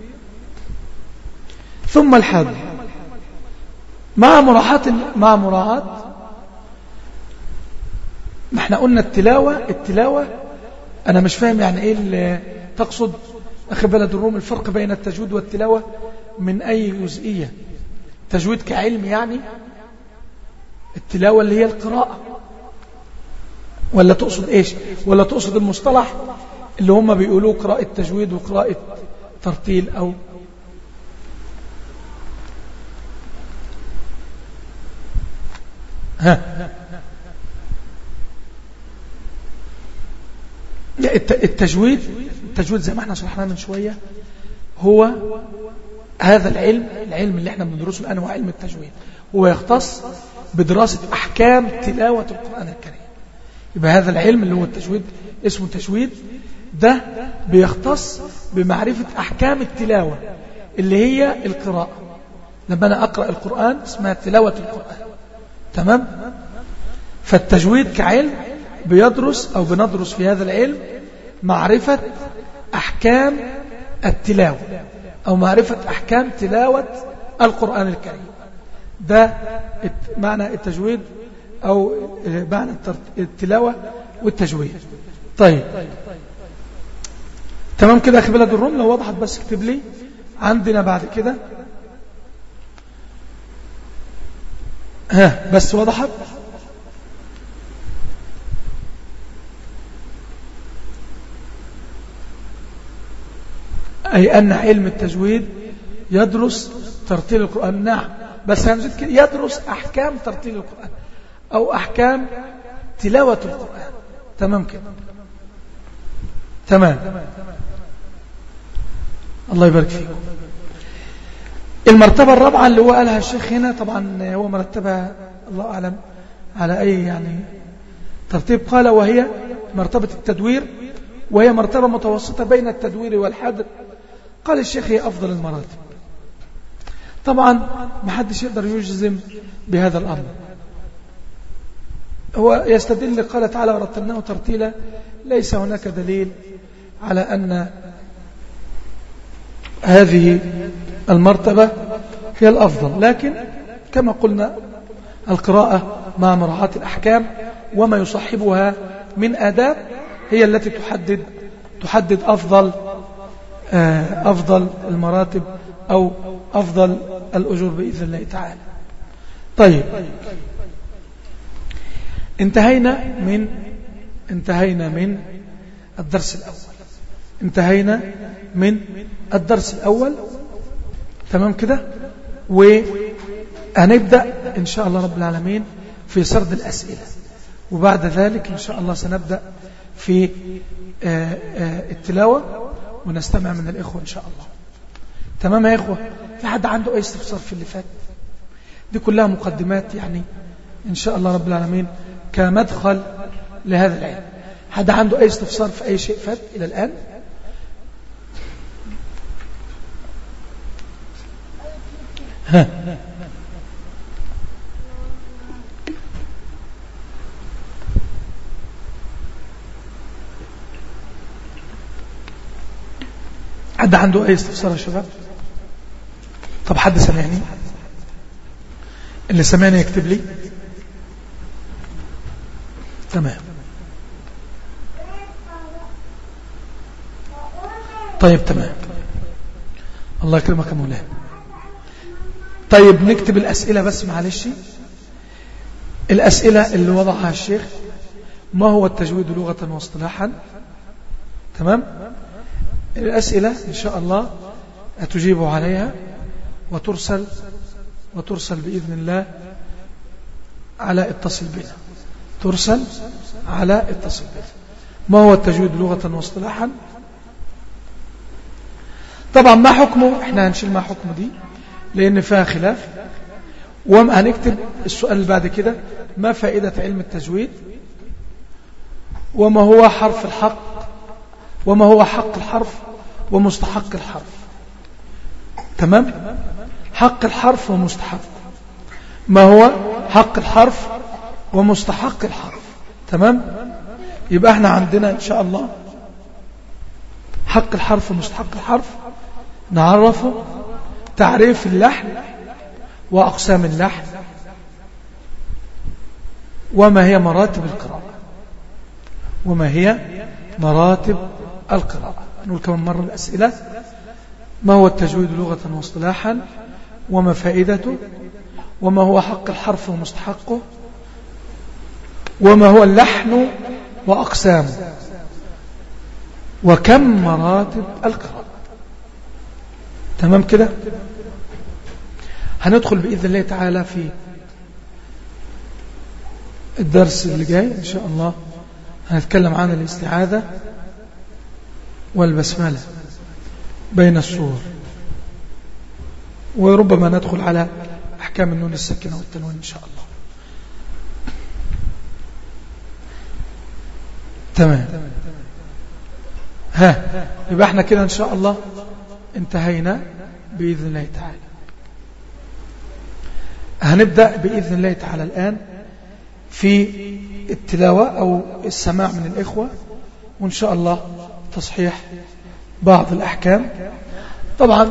ثم الحد مع مراعاة مع مراعاة ما احنا قلنا التلاوة التلاوة انا مش فاهم يعني ايه اللي تقصد اخي بلد الروم الفرق بين التجويد والتلاوة من اي جزئية تجويد كعلم يعني التلاوة اللي هي القراءة ولا تقصد ايش ولا تقصد المصطلح اللي هم بيقولوه قراءة تجويد وقراءة ترتيل او ها التجويد التجويد زي ما احنا شرحناه من شوية هو هذا العلم العلم اللي احنا بندرسه الآن هو علم التجويد هو يختص بدراسة أحكام تلاوة القرآن الكريم يبقى هذا العلم اللي هو التجويد اسمه تجويد ده بيختص بمعرفة أحكام التلاوة اللي هي القراءة لما أنا أقرأ القرآن اسمها تلاوة القرآن تمام فالتجويد كعلم بيدرس أو بندرس في هذا العلم معرفة أحكام التلاوة أو معرفة أحكام تلاوة القرآن الكريم ده معنى التجويد أو معنى التلاوة والتجويد طيب تمام كده أخي بلد الروم لو وضحت بس اكتب لي عندنا بعد كده ها بس وضحت أي أن علم التجويد يدرس ترتيل القرآن نعم بس هنزيد كده يدرس أحكام ترتيل القرآن أو أحكام تلاوة القرآن تمام كده تمام الله يبارك فيكم المرتبة الرابعة اللي هو قالها الشيخ هنا طبعا هو مرتبها الله أعلم على أي يعني ترتيب قال وهي مرتبة التدوير وهي مرتبة متوسطة بين التدوير والحدر قال الشيخ هي أفضل المراتب طبعا ما حدش يقدر يجزم بهذا الأمر هو يستدل قال تعالى ورتلناه ترتيلا ليس هناك دليل على أن هذه المرتبة هي الأفضل لكن كما قلنا القراءة مع مراعاة الأحكام وما يصحبها من آداب هي التي تحدد تحدد أفضل أفضل المراتب أو أفضل الأجور بإذن الله تعالى طيب انتهينا من انتهينا من الدرس الأول انتهينا من الدرس الأول تمام كده وهنبدأ إن شاء الله رب العالمين في سرد الأسئلة وبعد ذلك إن شاء الله سنبدأ في التلاوة ونستمع من الإخوة إن شاء الله تمام يا إخوة في حد عنده أي استفسار في اللي فات دي كلها مقدمات يعني إن شاء الله رب العالمين كمدخل لهذا العلم حد عنده أي استفسار في أي شيء فات إلى الآن ها حد عنده أي استفسار يا شباب طب حد سمعني اللي سمعني يكتب لي تمام طيب تمام الله يكرمك يا مولانا طيب نكتب الأسئلة بس معلش الأسئلة اللي وضعها الشيخ ما هو التجويد لغة واصطلاحا تمام الأسئلة إن شاء الله أتجيب عليها وترسل وترسل بإذن الله على اتصل بنا ترسل على اتصل بنا ما هو التجويد لغة واصطلاحا طبعا ما حكمه احنا هنشيل ما حكمه دي لأن فيها خلاف وهنكتب السؤال اللي بعد كده ما فائدة علم التجويد وما هو حرف الحق وما هو حق الحرف ومستحق الحرف تمام حق الحرف ومستحق ما هو حق الحرف ومستحق الحرف تمام يبقى احنا عندنا ان شاء الله حق الحرف ومستحق الحرف نعرفه تعريف اللحن وأقسام اللحن وما هي مراتب القراءة وما هي مراتب القراءة نقول كمان مرة الأسئلة ما هو التجويد لغة واصطلاحا وما فائدته وما هو حق الحرف ومستحقه وما هو اللحن وأقسامه وكم مراتب القراءة تمام كده هندخل بإذن الله تعالى في الدرس اللي جاي إن شاء الله هنتكلم عن الاستعاذة والبسملة بين الصور وربما ندخل على أحكام النون السكنة والتنوين إن شاء الله تمام ها يبقى احنا كده إن شاء الله انتهينا بإذن الله تعالى هنبدأ بإذن الله تعالى الآن في التلاوة أو السماع من الإخوة وإن شاء الله تصحيح بعض الأحكام طبعا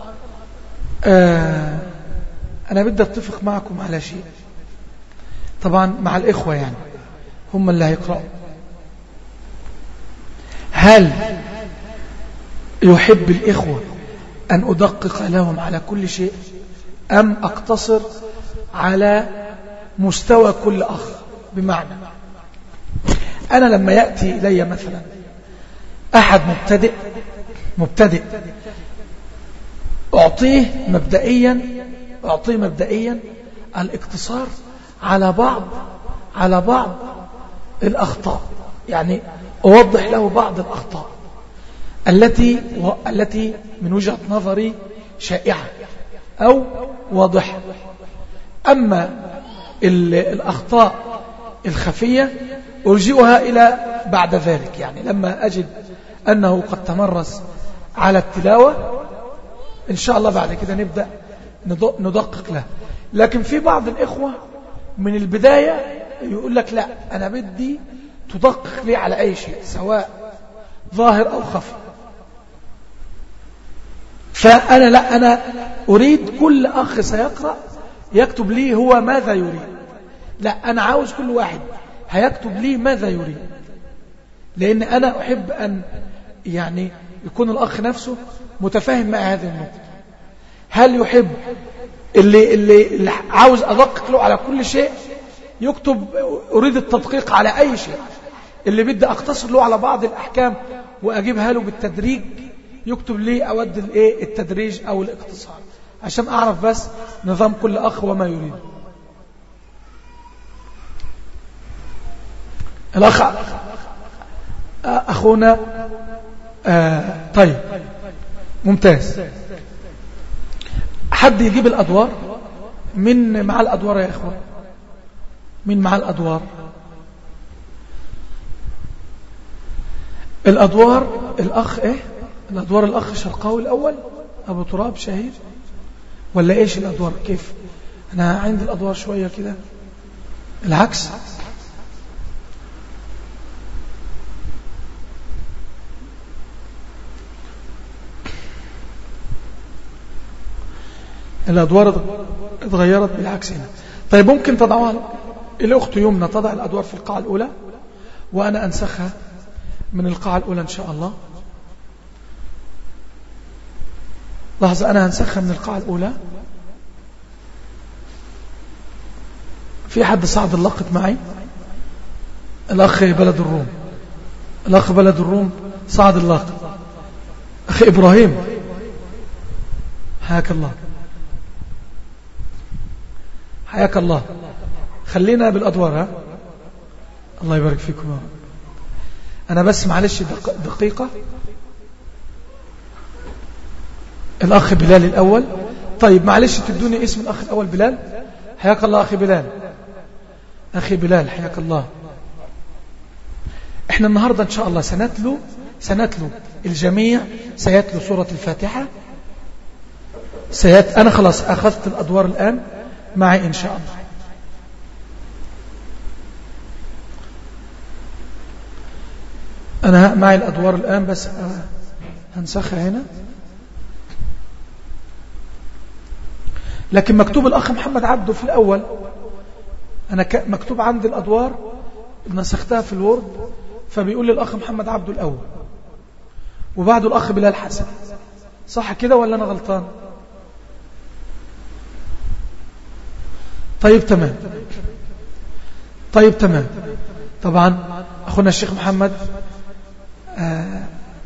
آه أنا بدي أتفق معكم على شيء طبعا مع الإخوة يعني هم اللي هيقرأوا هل يحب الإخوة أن أدقق لهم على كل شيء أم أقتصر على مستوى كل أخ بمعنى أنا لما يأتي إلي مثلا أحد مبتدئ مبتدئ أعطيه مبدئيا أعطيه مبدئيا الاقتصار على بعض على بعض الأخطاء يعني أوضح له بعض الأخطاء التي التي من وجهة نظري شائعة أو واضحة أما الأخطاء الخفية أرجئها إلى بعد ذلك يعني لما أجد أنه قد تمرس على التلاوة إن شاء الله بعد كده نبدأ ندقق له لكن في بعض الإخوة من البداية يقول لك لا أنا بدي تدقق لي على أي شيء سواء ظاهر أو خفي فأنا لا أنا أريد كل أخ سيقرأ يكتب لي هو ماذا يريد لا أنا عاوز كل واحد هيكتب لي ماذا يريد لأن أنا أحب أن يعني يكون الأخ نفسه متفاهم مع هذه النقطة هل يحب اللي, اللي, اللي عاوز أدقق له على كل شيء يكتب أريد التدقيق على أي شيء اللي بدي أقتصر له على بعض الأحكام وأجيبها له بالتدريج يكتب لي أود الايه التدريج أو الاقتصار عشان أعرف بس نظام كل أخ وما يريد الأخ أخونا آه طيب ممتاز حد يجيب الأدوار من مع الأدوار يا إخوة من مع الأدوار الأدوار الأخ إيه الأدوار الأخ شرقاوي الأول أبو تراب شهيد ولا إيش الأدوار كيف أنا عندي الأدوار شوية كده العكس الأدوار اتغيرت بالعكس هنا طيب ممكن تضعها الأخت يمنى تضع الأدوار في القاعة الأولى وأنا أنسخها من القاعة الأولى إن شاء الله لحظة أنا هنسخها من القاعة الأولى في حد صعد اللقط معي الأخ بلد الروم الأخ بلد الروم صعد اللقط أخي إبراهيم حياك الله حياك الله خلينا بالأدوار ها الله يبارك فيكم يا رب أنا بس معلش دقيقة الأخ بلال الأول طيب معلش تدوني اسم الأخ الأول بلال حياك الله أخي بلال أخي بلال حياك الله احنا النهاردة إن شاء الله سنتلو سنتلو الجميع سيتلو سورة الفاتحة سيت أنا خلاص أخذت الأدوار الآن معي إن شاء الله أنا معي الأدوار الآن بس هنسخها هنا لكن مكتوب الأخ محمد عبده في الأول أنا مكتوب عندي الأدوار نسختها في الورد فبيقول لي الأخ محمد عبده الأول وبعده الأخ بلال حسن صح كده ولا أنا غلطان طيب تمام طيب تمام طبعا أخونا الشيخ محمد آه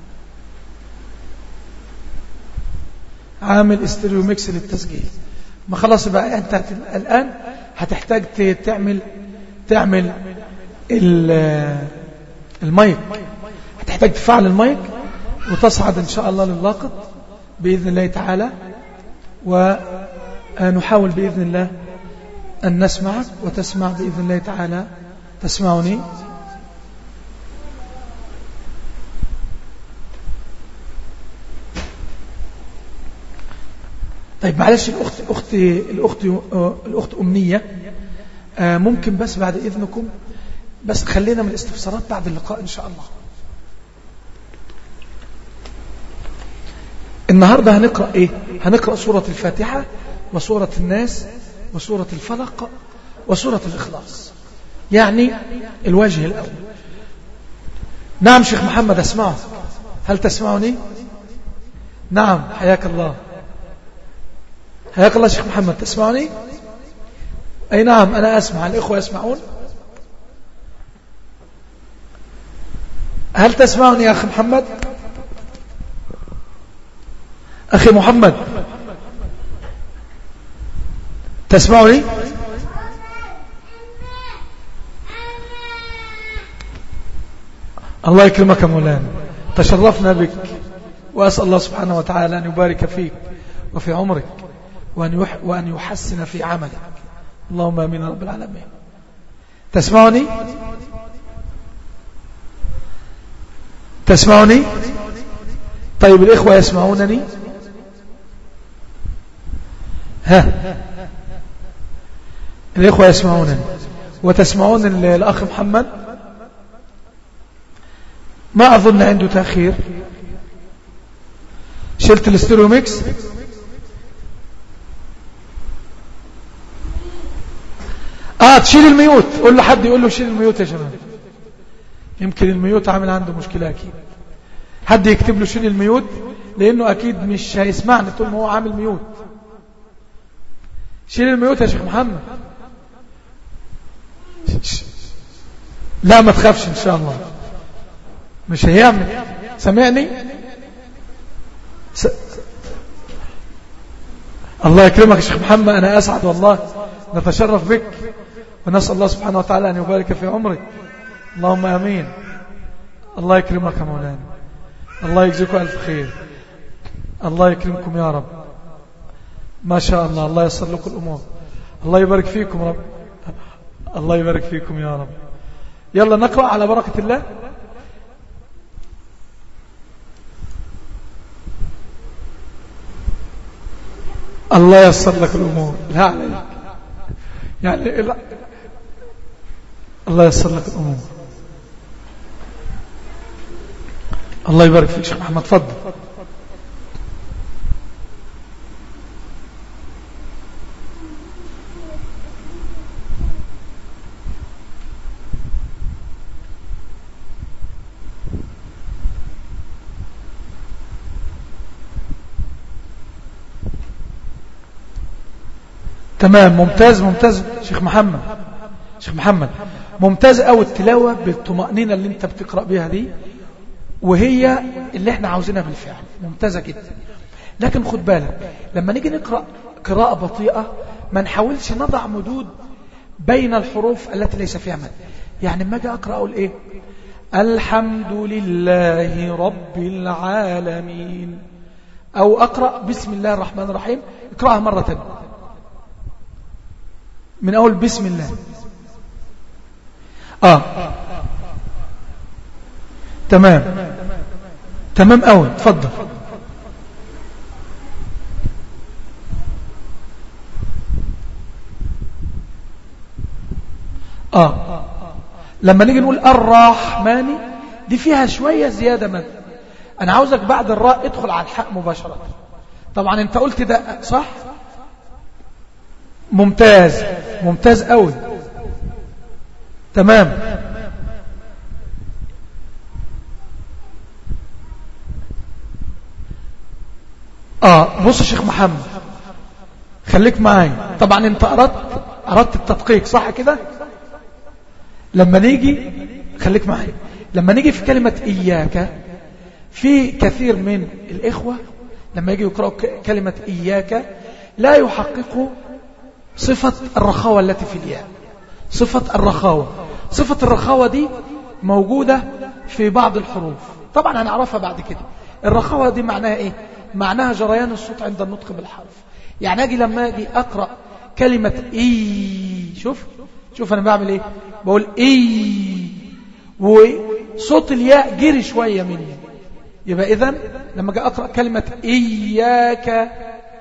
عامل استريو ميكس للتسجيل ما خلاص بقى انت الآن هتحتاج تعمل تعمل المايك هتحتاج تفعل المايك وتصعد إن شاء الله للاقط بإذن الله تعالى ونحاول بإذن الله أن نسمعك وتسمع بإذن الله تعالى تسمعني طيب معلش الأخت الأخت الأخت الأخت أمنية آه، ممكن بس بعد إذنكم بس خلينا من الاستفسارات بعد اللقاء إن شاء الله النهاردة هنقرأ إيه هنقرأ سورة الفاتحة وسورة الناس وسورة الفلق وسورة الإخلاص يعني الوجه الأول نعم شيخ محمد أسمعه هل تسمعني نعم حياك الله حياك الله شيخ محمد تسمعني أي نعم أنا أسمع الإخوة يسمعون هل تسمعني يا أخي محمد أخي محمد تسمعني الله يكرمك مولانا تشرفنا بك وأسأل الله سبحانه وتعالى أن يبارك فيك وفي عمرك وأن, وأن يحسن في عملك اللهم امين رب العالمين تسمعني تسمعني طيب الإخوة يسمعونني ها الإخوة يسمعونني وتسمعون الأخ محمد ما أظن عنده تأخير شلت الاستيريو ميكس اه تشيل الميوت قول له حد يقول له شيل الميوت يا شباب يمكن الميوت عامل عنده مشكلة اكيد حد يكتب له شيل الميوت لانه اكيد مش هيسمعني طول ما هو عامل ميوت شيل الميوت يا شيخ محمد لا ما تخافش ان شاء الله مش هيعمل سمعني س... الله يكرمك يا شيخ محمد انا اسعد والله نتشرف بك ونسأل الله سبحانه وتعالى أن يبارك في عمرك اللهم أمين الله يكرمك يا مولانا الله يجزيكم ألف خير الله يكرمكم يا رب ما شاء الله الله يسر لكم الأمور الله يبارك فيكم رب الله يبارك فيكم يا رب يلا نقرأ على بركة الله الله يسر لك الأمور لا عليك يعني لا. الله يسر لك الأمور الله يبارك فيك شيخ محمد تفضل تمام ممتاز ممتاز شيخ محمد شيخ محمد ممتاز أو التلاوة بالطمأنينة اللي انت بتقرأ بها دي وهي اللي احنا عاوزينها بالفعل ممتازة جدا لكن خد بالك لما نيجي نقرأ قراءة بطيئة ما نحاولش نضع مدود بين الحروف التي ليس فيها مد يعني ما اجي أقرأ أقول إيه الحمد لله رب العالمين أو أقرأ بسم الله الرحمن الرحيم اقرأها مرة تانية من أول بسم الله آه تمام تمام أول تفضل آه لما نيجي نقول الرحمن دي فيها شوية زيادة مد أنا عاوزك بعد الراء ادخل على الحق مباشرة طبعا انت قلت ده صح ممتاز ممتاز قوي تمام اه بص يا شيخ محمد خليك معايا طبعا انت اردت اردت التدقيق صح كده لما نيجي خليك معايا لما نيجي في كلمة إياك في كثير من الإخوة لما يجي يقرأوا كلمة إياك لا يحققوا صفة الرخاوة التي في الياء صفة الرخاوة صفة الرخاوة دي موجودة في بعض الحروف طبعا هنعرفها بعد كده الرخاوة دي معناها ايه معناها جريان الصوت عند النطق بالحرف يعني اجي لما اجي اقرأ كلمة اي شوف شوف انا بعمل ايه بقول اي وصوت الياء جري شوية مني يبقى اذا لما اجي اقرأ كلمة اياك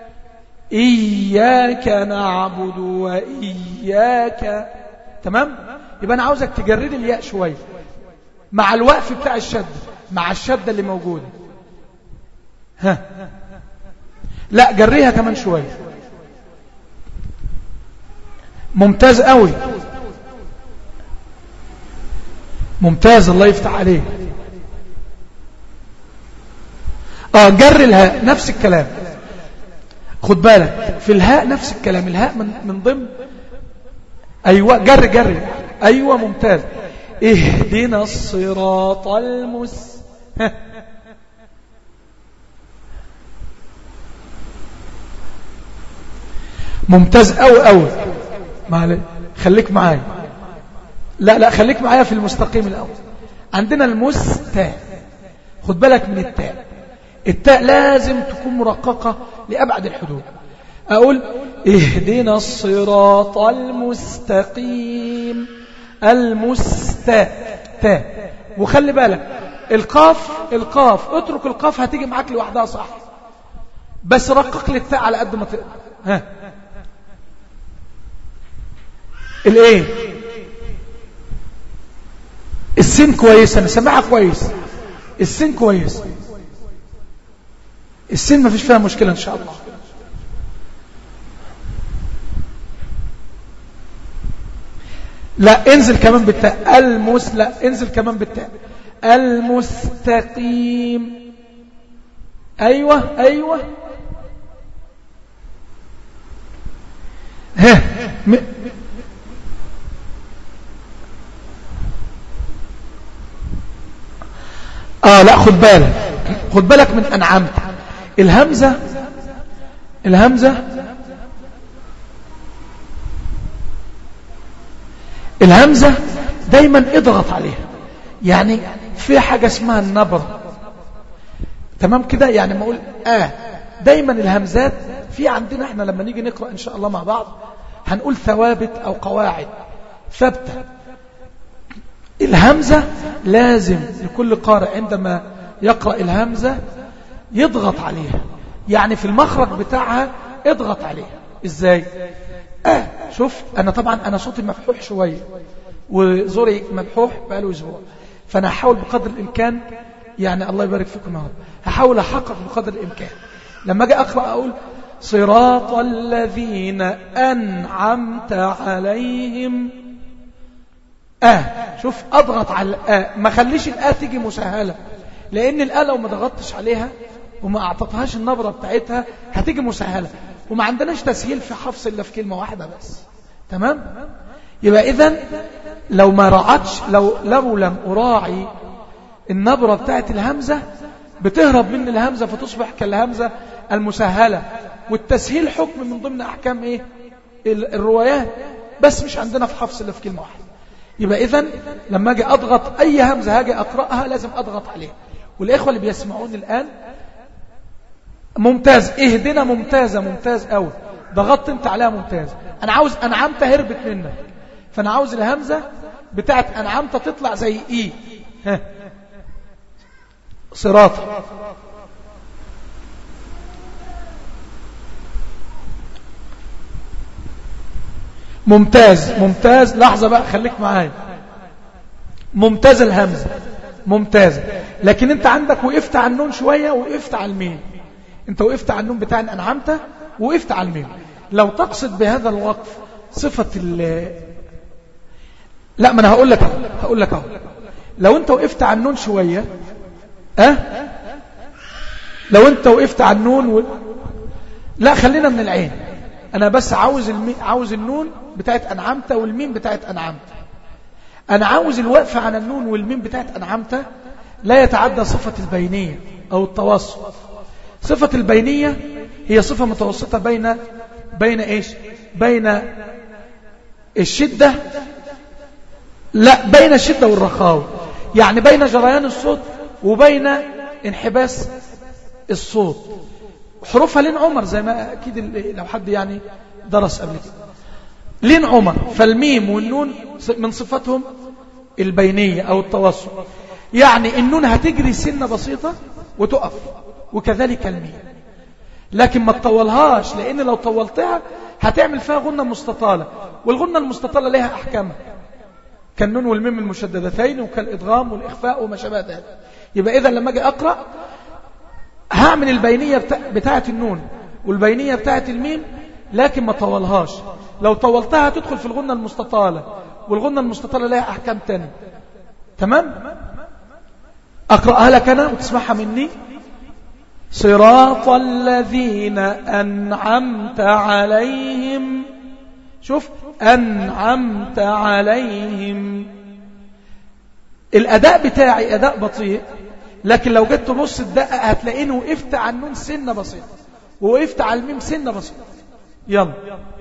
إياك نعبد وإياك تمام يبقى أنا عاوزك تجرد الياء شوية مع الوقف بتاع الشدة مع الشدة اللي موجودة ها لا جريها كمان شوية ممتاز قوي ممتاز الله يفتح عليه اه جر الهاء نفس الكلام خد بالك في الهاء نفس الكلام الهاء من, من ضمن أيوة جر جر أيوة ممتاز اهدنا الصراط المس ممتاز أوي أوي معلش خليك معايا لا لا خليك معايا في المستقيم الأول عندنا المستاء خد بالك من التاء التاء لازم تكون مرققة لأبعد الحدود أقول اهدنا الصراط المستقيم المستاء تاء وخلي بالك القاف القاف اترك القاف هتيجي معاك لوحدها صح بس رقق لي التاء على قد ما تقدر ها الايه السين كويس انا سامعها كويس السين كويس السن ما فيش فيها مشكلة إن شاء الله لا انزل كمان بالتاء المس لا انزل كمان بالتاء المستقيم ايوه ايوه ها م... اه لا خد بالك خد بالك من انعمت الهمزة الهمزة الهمزة دايما اضغط عليها يعني في حاجة اسمها النبر تمام كده يعني ما اقول اه دايما الهمزات في عندنا احنا لما نيجي نقرأ ان شاء الله مع بعض هنقول ثوابت او قواعد ثابتة الهمزة لازم لكل قارئ عندما يقرأ الهمزة يضغط عليها يعني في المخرج بتاعها اضغط عليها ازاي اه شوف انا طبعا انا صوتي مفحوح شوية وزوري مبحوح بقاله اسبوع فانا هحاول بقدر الامكان يعني الله يبارك فيكم يا رب هحاول احقق بقدر الامكان لما اجي اقرا اقول صراط الذين انعمت عليهم اه شوف اضغط على الاه ما خليش الاه تيجي مسهله لان الاه لو ما ضغطتش عليها وما اعطتهاش النبره بتاعتها هتيجي مسهله وما عندناش تسهيل في حفظ الا في كلمه واحده بس تمام يبقى اذا لو ما راعتش لو لو لم اراعي النبره بتاعت الهمزه بتهرب من الهمزه فتصبح كالهمزه المسهله والتسهيل حكم من ضمن احكام ايه الروايات بس مش عندنا في حفظ الا في كلمه واحده يبقى اذا لما اجي اضغط اي همزه هاجي اقراها لازم اضغط عليها والاخوه اللي بيسمعوني الان ممتاز اهدنا ممتازه ممتاز قوي ضغطت انت عليها ممتاز انا عاوز انعمت هربت منك فانا عاوز الهمزه بتاعت انعمت تطلع زي اي ها صراط ممتاز ممتاز لحظة بقى خليك معايا ممتاز الهمزة ممتاز لكن انت عندك وقفت على النون شوية وقفت على الميم انت وقفت على النون بتاع انعمت وقفت على الميم لو تقصد بهذا الوقف صفة ال لا ما انا هقول لك هقول لك اهو لو انت وقفت على النون شوية اه لو انت وقفت على النون و... لا خلينا من العين انا بس عاوز المي... عاوز النون بتاعت انعمت والميم بتاعت انعمت انا عاوز الوقف على النون والميم بتاعت انعمت لا يتعدى صفة البينية او التوسط صفة البينية هي صفة متوسطة بين بين ايش بين الشدة لا بين الشدة والرخاوة يعني بين جريان الصوت وبين انحباس الصوت حروفها لين عمر زي ما أكيد لو حد يعني درس قبل كده لين عمر فالميم والنون من صفتهم البينية أو التوسط يعني النون هتجري سنة بسيطة وتقف وكذلك الميم لكن ما تطولهاش لأن لو طولتها هتعمل فيها غنة مستطالة والغنة المستطالة لها أحكامها كالنون والميم المشددتين وكالإدغام والإخفاء وما شابه ذلك يبقى إذا لما أجي أقرأ هعمل البينية بتاع بتاعة النون والبينية بتاعة الميم لكن ما طولهاش لو طولتها تدخل في الغنة المستطالة والغنة المستطالة لها أحكام تانية تمام أقرأها لك أنا وتسمعها مني صراط الذين أنعمت عليهم شوف أنعمت عليهم الأداء بتاعي أداء بطيء لكن لو جيت تبص الدقة هتلاقيني وقفت على النون سنة بسيطة ووقفت على الميم سنة بسيطة يلا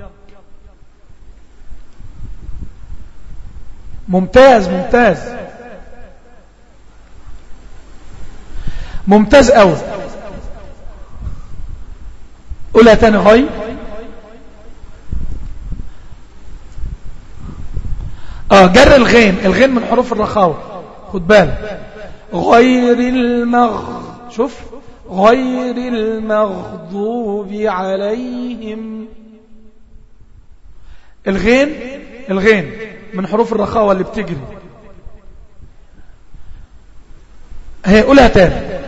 ممتاز ممتاز ممتاز قوي قولها تاني غي اه جر الغين الغين من حروف الرخاوة خد بالك غير المغ شوف غير المغضوب عليهم الغين الغين من حروف الرخاوة اللي بتجري هي قولها تاني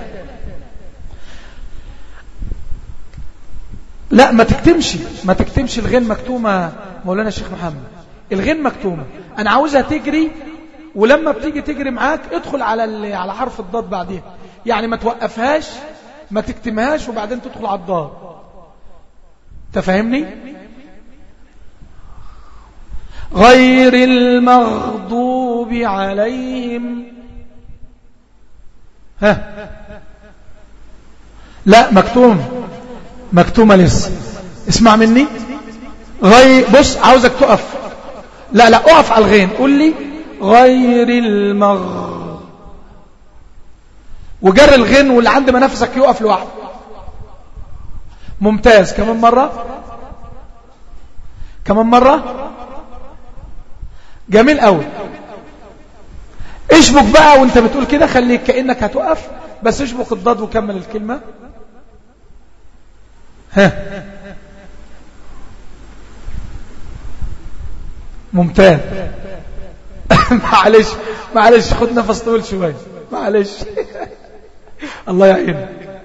لا ما تكتمش ما تكتمش الغين مكتومة مولانا الشيخ محمد الغين مكتومة انا عاوزها تجري ولما بتيجي تجري معاك ادخل على على حرف الضاد بعديها يعني ما توقفهاش ما تكتمهاش وبعدين تدخل على الضاد تفهمني غير المغضوب عليهم ها لا مكتوم مكتومة لسه اسمع مني غير بص عاوزك تقف لا لا اقف على الغين قول لي غير المغ وجر الغين واللي عند ما نفسك يقف لوحده ممتاز كمان مرة كمان مرة جميل قوي اشبك بقى وانت بتقول كده خليك كأنك هتقف بس اشبك الضاد وكمل الكلمة ها ممتاز معلش معلش خد نفس طويل شوية معلش الله يعينك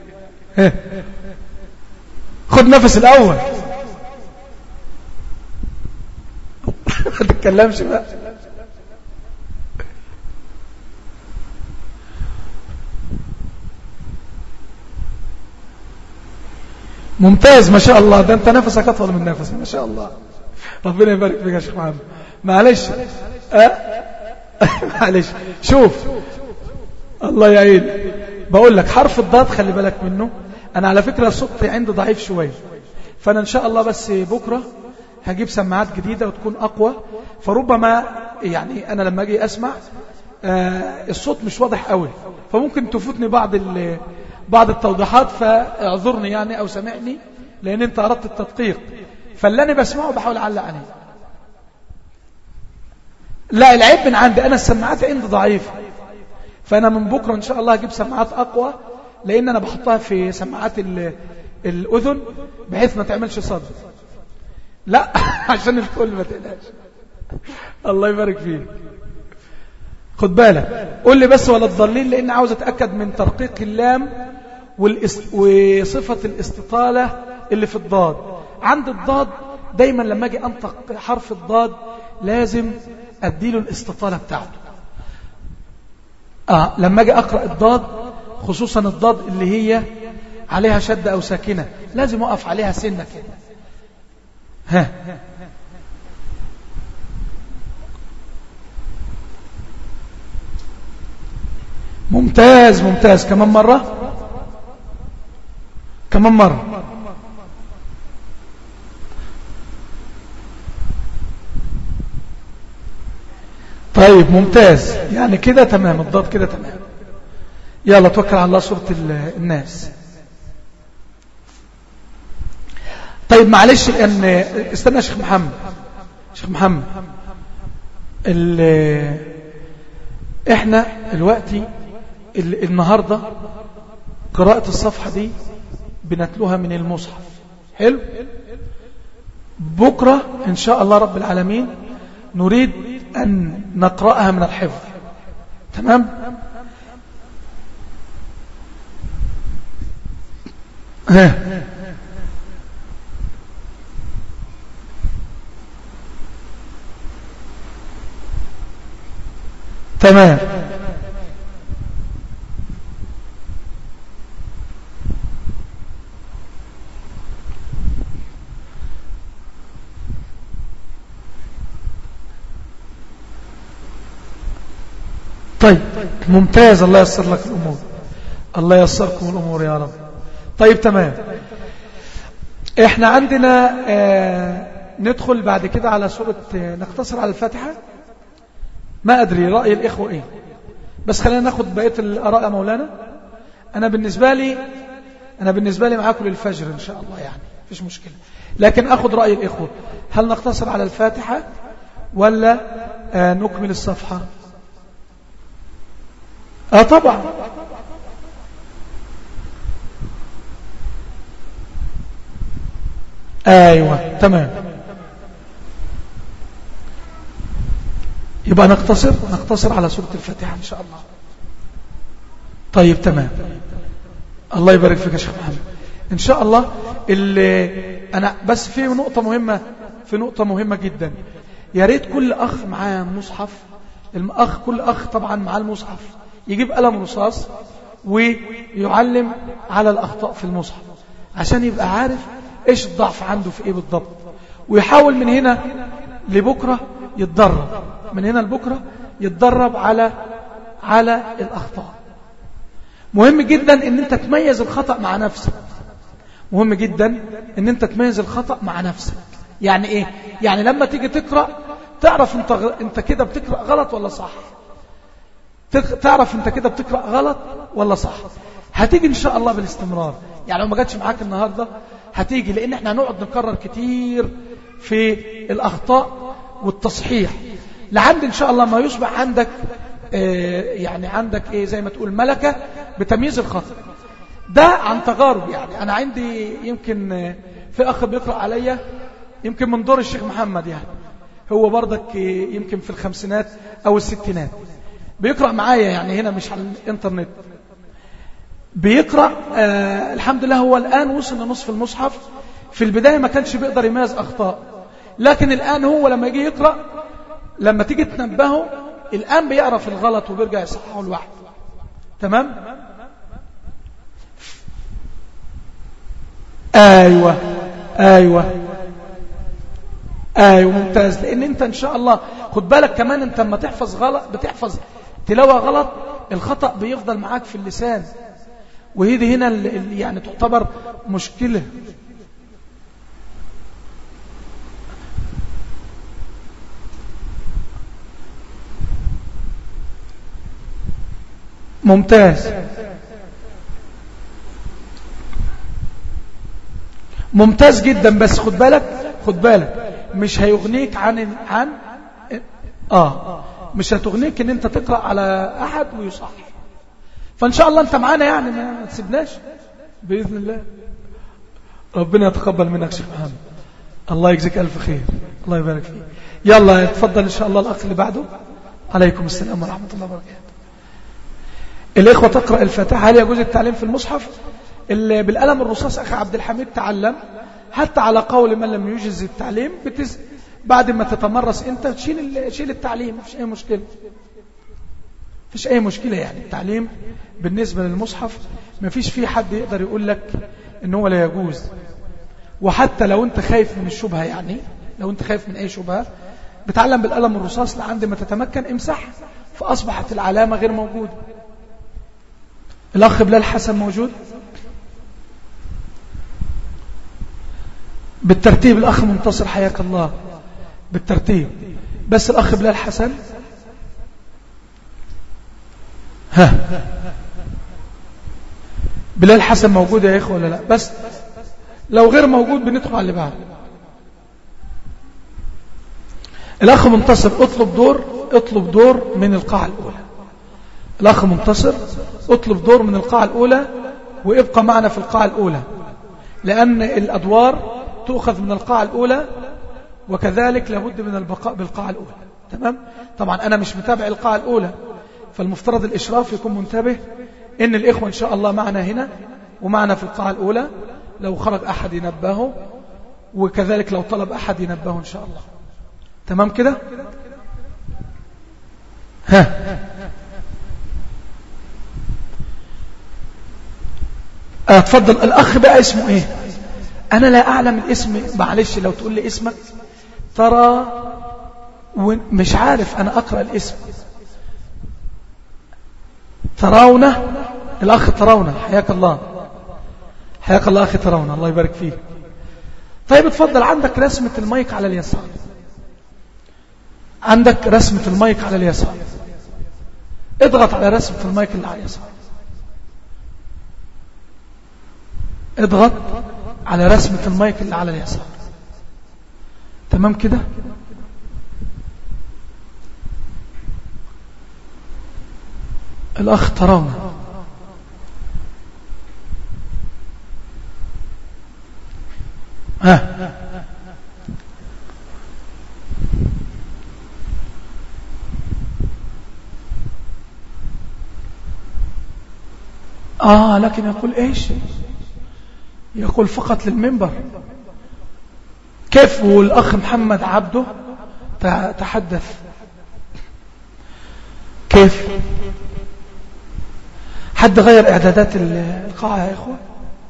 خد نفس الأول ما تتكلمش بقى ممتاز ما شاء الله ده انت نفسك اطول من نفسي ما شاء الله ربنا يبارك فيك يا شيخ محمد معلش أه؟ معلش شوف الله يعين بقول لك حرف الضاد خلي بالك منه انا على فكرة صوتي عندي ضعيف شوية فانا ان شاء الله بس بكرة هجيب سماعات جديدة وتكون اقوى فربما يعني انا لما اجي اسمع آه الصوت مش واضح قوي فممكن تفوتني بعض بعض التوضيحات فاعذرني يعني او سامعني لان انت اردت التدقيق فاللي انا بسمعه بحاول اعلق عليه لا العيب من عندي انا السماعات عندي ضعيفه فانا من بكره ان شاء الله هجيب سماعات اقوى لان انا بحطها في سماعات الاذن بحيث ما تعملش صدى لا عشان الكل ما تقلقش الله يبارك فيك خد بالك قول لي بس ولا تضلين لان عاوز اتاكد من ترقيق اللام والاست... وصفه الاستطاله اللي في الضاد عند الضاد دايما لما اجي انطق حرف الضاد لازم اديله الاستطاله بتاعته اه لما اجي اقرا الضاد خصوصا الضاد اللي هي عليها شده او ساكنه لازم اقف عليها سنه كده ها ممتاز ممتاز كمان مرة كمان مرة طيب ممتاز يعني كده تمام الضاد كده تمام يلا توكل على الله سورة الناس طيب معلش لأن استنى يا شيخ محمد شيخ محمد احنا دلوقتي النهاردة قراءة الصفحة دي بنتلوها من المصحف حلو بكرة إن شاء الله رب العالمين نريد أن نقرأها من الحفظ تمام ها تمام طيب ممتاز الله يسر لك الأمور الله يسركم الأمور يا رب طيب تمام احنا عندنا آه ندخل بعد كده على سورة آه نقتصر على الفاتحة ما أدري رأي الإخوة إيه بس خلينا ناخد بقية الأراء يا مولانا أنا بالنسبة لي أنا بالنسبة لي معاكم للفجر إن شاء الله يعني فيش مشكلة لكن أخذ رأي الإخوة هل نقتصر على الفاتحة ولا آه نكمل الصفحة آه طبعا أيوة تمام يبقى نقتصر نقتصر على سورة الفاتحة إن شاء الله طيب تمام الله يبارك فيك يا شيخ محمد إن شاء الله اللي أنا بس في نقطة مهمة في نقطة مهمة جدا يا ريت كل أخ معاه مصحف الأخ كل أخ طبعا معاه المصحف يجيب قلم رصاص ويعلم على الأخطاء في المصحف عشان يبقى عارف إيش الضعف عنده في إيه بالضبط ويحاول من هنا لبكرة يتدرب من هنا لبكرة يتدرب على على الأخطاء مهم جدا ان انت تميز الخطأ مع نفسك مهم جدا ان انت تميز الخطأ مع نفسك يعني ايه يعني لما تيجي تقرأ تعرف انت, غ... انت كده بتقرأ غلط ولا صح تعرف انت كده بتقرأ غلط ولا صح هتيجي ان شاء الله بالاستمرار يعني لو ما جاتش معاك النهاردة هتيجي لان احنا هنقعد نكرر كتير في الاخطاء والتصحيح لعند ان شاء الله ما يصبح عندك آه يعني عندك ايه زي ما تقول ملكة بتمييز الخطأ ده عن تجارب يعني انا عندي يمكن في اخ بيقرأ عليا يمكن من دور الشيخ محمد يعني هو برضك يمكن في الخمسينات أو الستينات بيقرأ معايا يعني هنا مش على الانترنت بيقرأ آه الحمد لله هو الآن وصل لنصف المصحف في البداية ما كانش بيقدر يميز أخطاء لكن الآن هو لما يجي يقرأ لما تيجي تنبهه الآن بيعرف الغلط وبيرجع يصححه لوحده تمام أيوة أيوة أيوة ممتاز لأن أنت إن شاء الله خد بالك كمان أنت لما تحفظ غلط بتحفظ تلاوة غلط الخطأ بيفضل معاك في اللسان وهي دي هنا اللي يعني تعتبر مشكلة ممتاز ممتاز جدا بس خد بالك خد بالك مش هيغنيك عن عن اه مش هتغنيك ان انت تقرأ على احد ويصحح فان شاء الله انت معانا يعني ما تسيبناش باذن الله ربنا يتقبل منك شيخ محمد الله يجزيك الف خير الله يبارك فيك يلا اتفضل ان شاء الله الاخ اللي بعده عليكم السلام ورحمه الله وبركاته الاخوه تقرا الفاتحه هل يجوز التعليم في المصحف اللي بالقلم الرصاص اخي عبد الحميد تعلم حتى على قول من لم يجز التعليم بتز... بعد ما تتمرس انت تشيل ال... شيل التعليم مفيش اي مشكله مفيش اي مشكله يعني التعليم بالنسبه للمصحف مفيش فيه حد يقدر يقول لك ان هو لا يجوز وحتى لو انت خايف من الشبهه يعني لو انت خايف من اي شبهه بتعلم بالقلم الرصاص لعند ما تتمكن امسح فاصبحت العلامه غير موجوده الاخ بلال حسن موجود بالترتيب الأخ منتصر حياك الله بالترتيب بس الأخ بلال حسن ها بلال حسن موجود يا إخوة ولا لا بس لو غير موجود بندخل على اللي بعد الأخ منتصر اطلب دور اطلب دور من القاعة الأولى الأخ منتصر اطلب دور من القاعة الأولى وابقى معنا في القاعة الأولى لأن الأدوار تؤخذ من القاعة الأولى وكذلك لابد من البقاء بالقاعة الأولى تمام طبعا أنا مش متابع القاعة الأولى فالمفترض الإشراف يكون منتبه إن الإخوة إن شاء الله معنا هنا ومعنا في القاعة الأولى لو خرج أحد ينبهه وكذلك لو طلب أحد ينبهه إن شاء الله تمام كده ها اتفضل الأخ بقى اسمه إيه أنا لا أعلم الاسم معلش لو تقول لي اسمك ترى مش عارف أنا أقرأ الاسم تراونه الأخ تراونه حياك الله حياك الله أخي تراونه الله يبارك فيك طيب اتفضل عندك رسمة المايك على اليسار عندك رسمة المايك على اليسار اضغط على رسمة المايك اللي على اليسار اضغط على رسمة المايك اللي على اليسار تمام كده الأخ تراونا ها آه لكن يقول إيش يقول فقط للمنبر كيف والأخ محمد عبده تحدث كيف حد غير إعدادات القاعة يا إخوة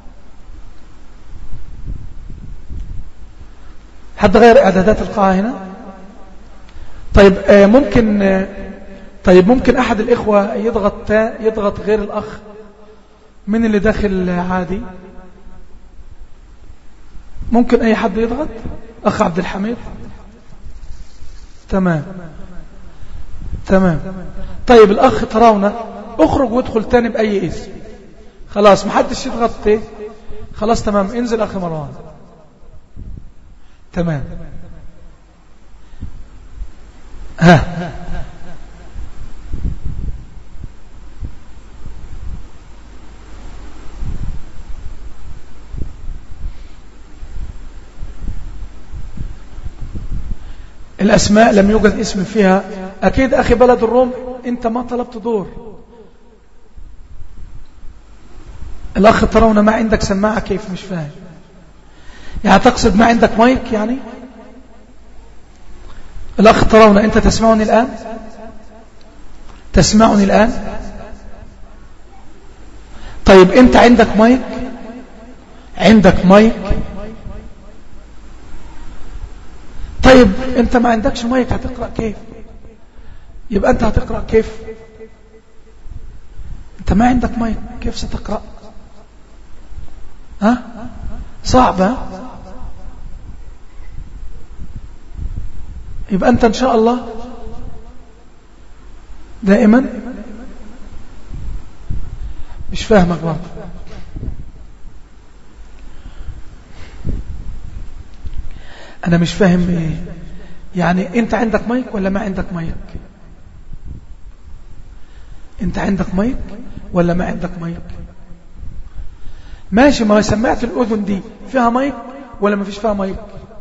حد غير إعدادات القاعة هنا طيب ممكن طيب ممكن أحد الإخوة يضغط يضغط غير الأخ من اللي داخل عادي ممكن أي حد يضغط أخ عبد الحميد تمام تمام طيب الأخ تراونا اخرج وادخل تاني بأي اسم خلاص محدش يضغط ايه خلاص تمام انزل أخي مروان تمام ها الأسماء لم يوجد اسم فيها أكيد أخي بلد الروم أنت ما طلبت دور الأخ ترون ما عندك سماعة كيف مش فاهم يعني تقصد ما عندك مايك يعني الأخ ترون أنت تسمعني الآن تسمعني الآن طيب أنت عندك مايك عندك مايك طيب أنت ما عندكش مايك هتقرأ كيف يبقى أنت هتقرأ كيف أنت ما عندك مايك كيف ستقرأ ها صعبة يبقى أنت إن شاء الله دائما مش فاهمك برضه أنا مش فاهم إيه يعني أنت عندك مايك ولا ما عندك مايك أنت عندك مايك ولا ما عندك مايك ماشي ما سماعة الأذن دي فيها مايك ولا ما فيش فيها مايك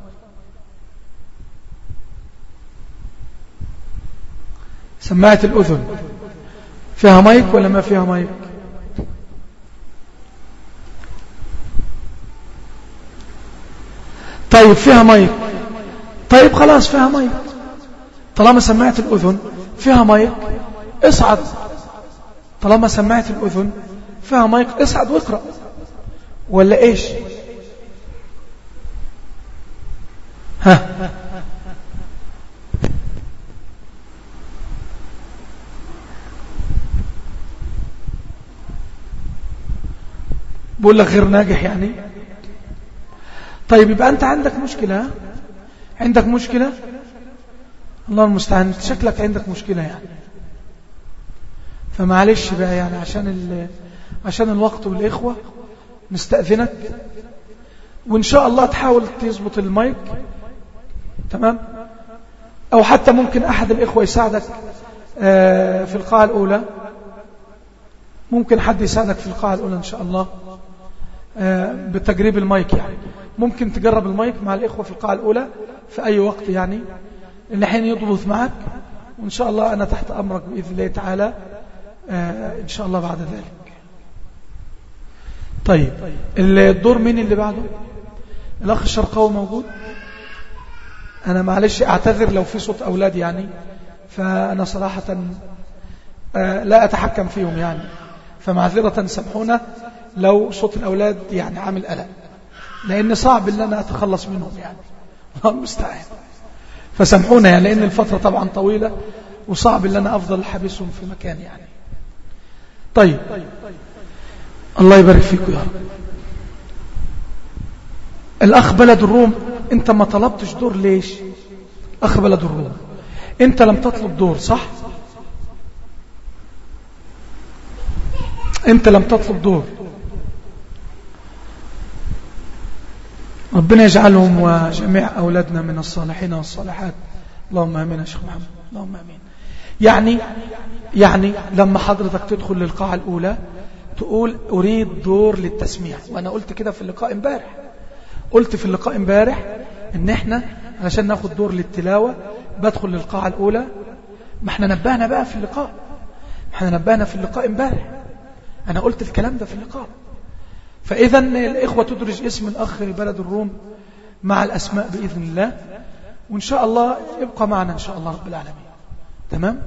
سماعة الأذن فيها مايك ولا ما فيها مايك طيب فيها مايك طيب خلاص فيها مايك طالما سماعة الأذن فيها مايك اصعد طالما سماعة الأذن فيها مايك اصعد واقرأ ولا ايش ها بقول لك غير ناجح يعني طيب يبقى أنت عندك مشكلة عندك مشكلة الله المستعان شكلك عندك مشكلة يعني فمعلش بقى يعني عشان عشان الوقت والإخوة نستأذنك وإن شاء الله تحاول تظبط المايك تمام أو حتى ممكن أحد الإخوة يساعدك آه، في القاعة الأولى ممكن حد يساعدك في القاعة الأولى إن شاء الله آه، بتجريب المايك يعني ممكن تجرب المايك مع الإخوة في القاعة الأولى في أي وقت يعني اللي حين يضبط معك وإن شاء الله أنا تحت أمرك بإذن الله تعالى آه، إن شاء الله بعد ذلك طيب الدور مين اللي بعده الأخ الشرقاوي موجود أنا معلش أعتذر لو في صوت أولاد يعني فأنا صراحة آه، لا أتحكم فيهم يعني فمعذرة سامحونا لو صوت الأولاد يعني عامل قلق لأن صعب ان أنا أتخلص منهم يعني الله المستعان فسامحونا يعني لأن الفترة طبعا طويلة وصعب ان أنا أفضل حبسهم في مكان يعني طيب الله يبارك فيكم يا رب الأخ بلد الروم أنت ما طلبتش دور ليش أخ بلد الروم أنت لم تطلب دور صح أنت لم تطلب دور ربنا يجعلهم وجميع أولادنا من الصالحين والصالحات اللهم أمين يا شيخ محمد اللهم أمين يعني يعني لما حضرتك تدخل للقاعة الأولى تقول أريد دور للتسميع وأنا قلت كده في اللقاء امبارح قلت في اللقاء امبارح ان احنا علشان ناخد دور للتلاوة بدخل للقاعة الأولى ما احنا نبهنا بقى في اللقاء ما احنا نبهنا في اللقاء امبارح أنا قلت الكلام ده في اللقاء فإذا الإخوة تدرج اسم الأخ بلد الروم مع الأسماء بإذن الله وإن شاء الله يبقى معنا إن شاء الله رب العالمين تمام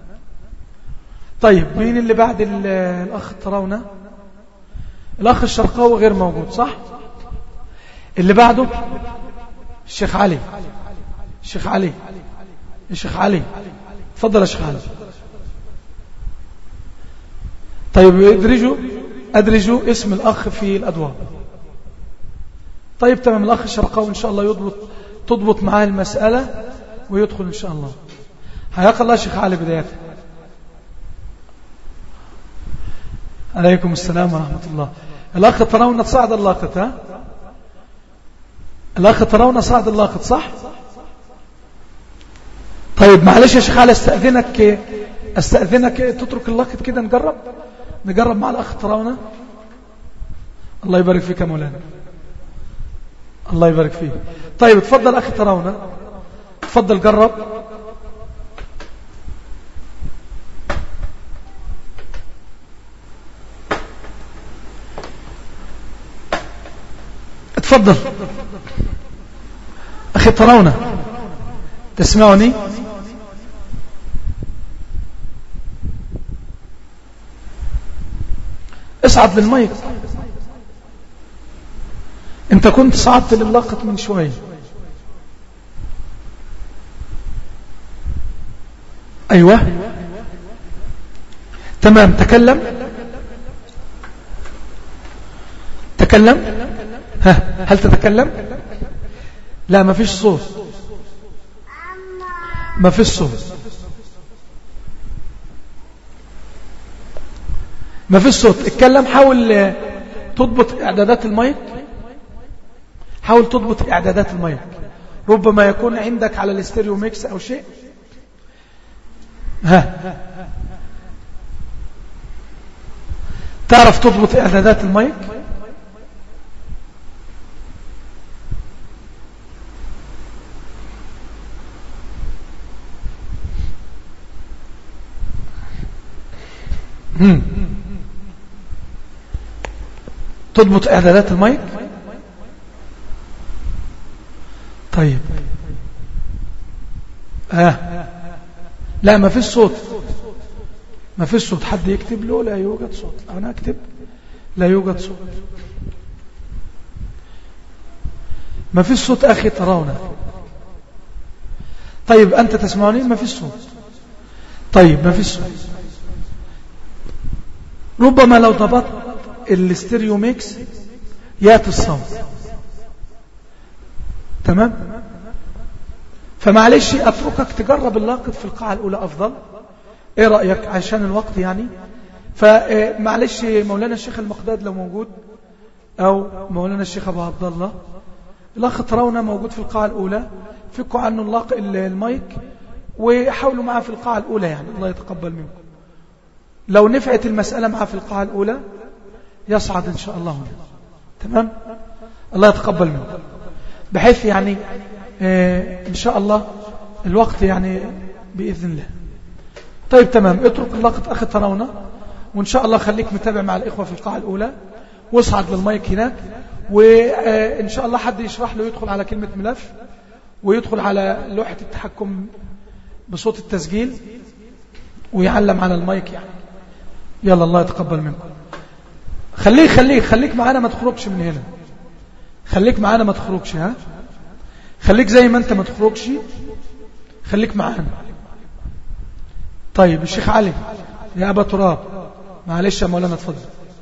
طيب مين اللي بعد الأخ ترونه الأخ الشرقاوي غير موجود صح اللي بعده الشيخ علي الشيخ علي الشيخ علي تفضل يا شيخ علي طيب ادرجوا ادرجوا اسم الأخ في الأدوار طيب تمام الأخ الشرقاوي إن شاء الله يضبط تضبط معاه المسألة ويدخل إن شاء الله حياك الله شيخ علي بداية عليكم السلام ورحمة الله الأخ ترون صعد اللاقط ها الأخ ترون صعد اللاقط صح طيب معلش يا شيخ علي استأذنك استأذنك تترك اللاقط كده نجرب نجرب مع الأخ ترون الله يبارك فيك يا مولانا الله يبارك فيك طيب تفضل أخي ترون تفضل جرب تفضل أخي ترون تسمعني اصعد للميت انت كنت صعدت للقط من شوية ايوه تمام تكلم تكلم ها هل تتكلم لا ما فيش صوت ما فيش صوت ما فيش صوت اتكلم حاول تضبط اعدادات المايك حاول تضبط اعدادات المايك ربما يكون عندك على الاستيريو ميكس او شيء ها تعرف تضبط اعدادات المايك تضبط اعدادات المايك طيب آه. لا ما فيش صوت ما فيش صوت حد يكتب له لا يوجد صوت أنا أكتب لا يوجد صوت ما فيش صوت أخي ترونه طيب أنت تسمعني ما فيش صوت طيب ما فيش صوت ربما لو ضبطت الاستيريو ميكس ياتي الصوت تمام فمعلش أتركك تجرب اللاقط في القاعة الأولى أفضل إيه رأيك عشان الوقت يعني فمعلش مولانا الشيخ المقداد لو موجود أو مولانا الشيخ أبو عبد الله الأخ ترون موجود في القاعة الأولى فكوا عنه اللاق المايك وحاولوا معه في القاعة الأولى يعني الله يتقبل منكم لو نفعت المسألة معه في القاعة الأولى يصعد إن شاء الله هنا تمام الله يتقبل منكم بحيث يعني آه إن شاء الله الوقت يعني بإذن الله طيب تمام اترك اللقط أخي ترونه وإن شاء الله خليك متابع مع الإخوة في القاعة الأولى واصعد للمايك هناك وإن شاء الله حد يشرح له يدخل على كلمة ملف ويدخل على لوحة التحكم بصوت التسجيل ويعلم على المايك يعني يلا الله يتقبل منكم خليك خليك خليك معانا ما تخرجش من هنا خليك معانا ما تخرجش ها خليك زي ما انت ما تخرجش خليك معانا طيب الشيخ علي يا أبا تراب معلش يا مولانا اتفضل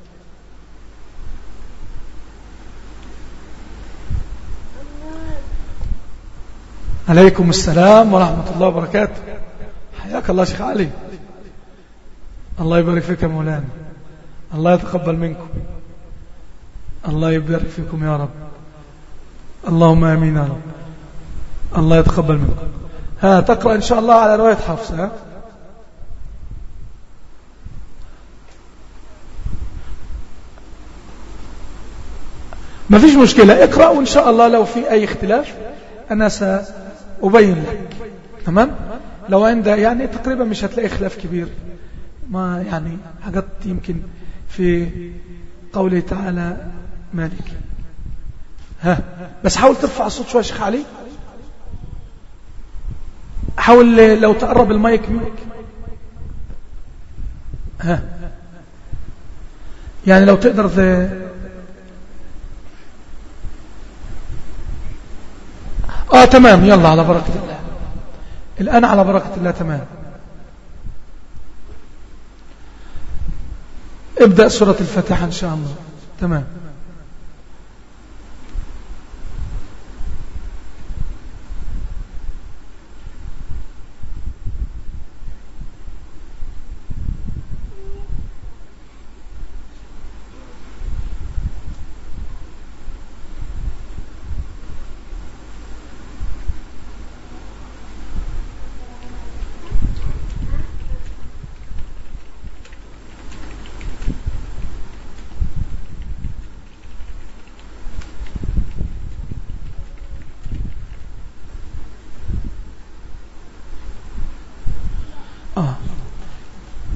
عليكم السلام ورحمة الله وبركاته حياك الله شيخ علي الله يبارك فيك يا مولانا الله يتقبل منكم الله يبارك فيكم يا رب اللهم امين يا رب الله يتقبل منكم ها تقرأ إن شاء الله على رواية حفص ها ما فيش مشكلة اقرأ وإن شاء الله لو في أي اختلاف أنا سأبين لك تمام لو عند يعني تقريبا مش هتلاقي خلاف كبير ما يعني حاجات يمكن في قوله تعالى مالك ها بس حاول ترفع الصوت شوية شيخ علي حاول لو تقرب المايك منك ها يعني لو تقدر ذي اه تمام يلا على بركة الله الآن على بركة الله تمام ابدأ سورة الفتح إن شاء الله تمام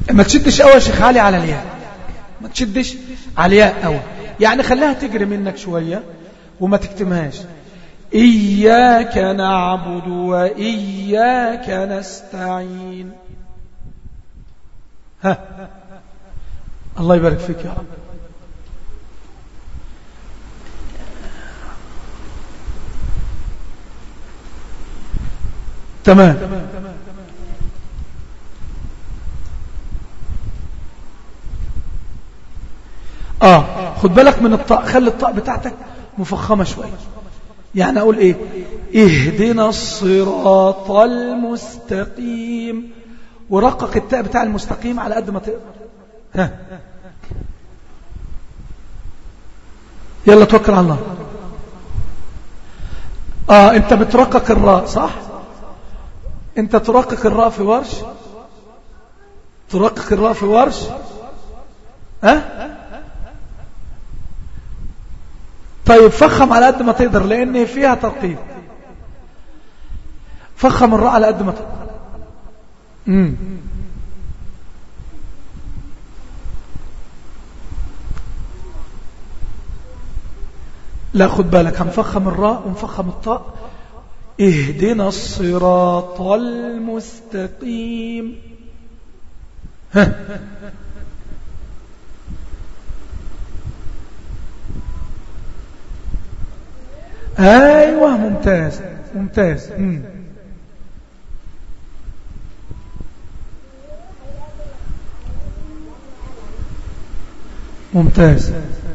ما تشدش قوي يا شيخ علي على الياء ما تشدش على الياء قوي يعني خليها تجري منك شوية وما تكتمهاش إياك نعبد وإياك نستعين ها الله يبارك فيك يا رب تمام اه خد بالك من الطاء خلي الطاء بتاعتك مفخمة شوية يعني اقول ايه اهدنا الصراط المستقيم ورقق التاء بتاع المستقيم على قد ما تقدر ها يلا توكل على الله اه انت بترقق الراء صح انت ترقق الراء في ورش ترقق الراء في ورش ها طيب فخم على قد ما تقدر لان فيها ترقيق فخم الراء على قد ما تقدر امم لا خد بالك هنفخم الراء ونفخم الطاء اهدنا الصراط المستقيم ها ايوه ممتاز ممتاز مم. ممتاز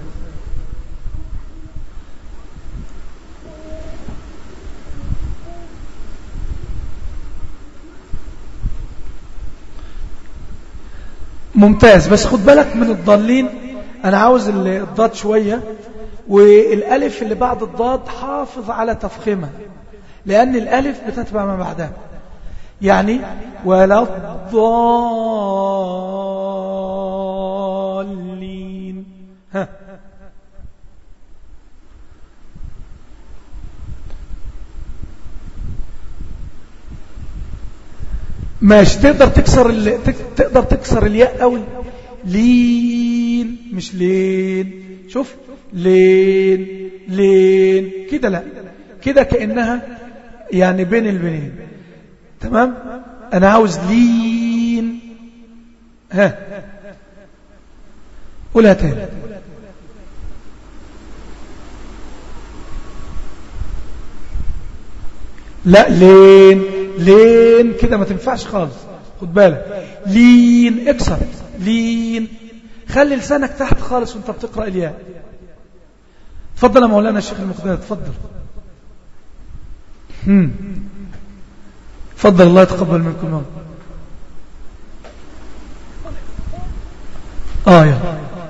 ممتاز بس خد بالك من الضالين انا عاوز الضاد شوية والالف اللي بعد الضاد حافظ على تفخيمها لان الالف بتتبع ما بعدها يعني ولا الضالين ها ماشي تقدر تكسر ال... تقدر تكسر الياء قوي لين مش لين شوف لين لين كده لا كده كأنها يعني بين البنين تمام انا عاوز لين ها قولها تاني لا لين لين كده ما تنفعش خالص خد بالك لين اكسر لين خلي لسانك تحت خالص وانت بتقرأ الياء تفضل يا مولانا الشيخ المقداد تفضل هم. تفضل الله يتقبل منكم اه يا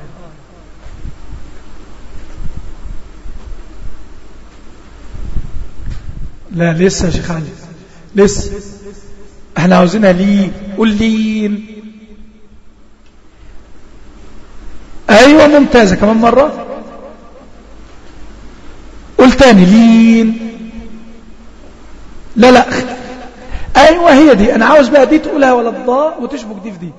لا لسه يا شيخ علي لسه احنا عاوزينها ليه قول لين ايوه ممتازة كمان مرة قول تاني لين لا لا ايوه هي دي انا عاوز بقى دي تقولها ولا الضاء وتشبك دي في دي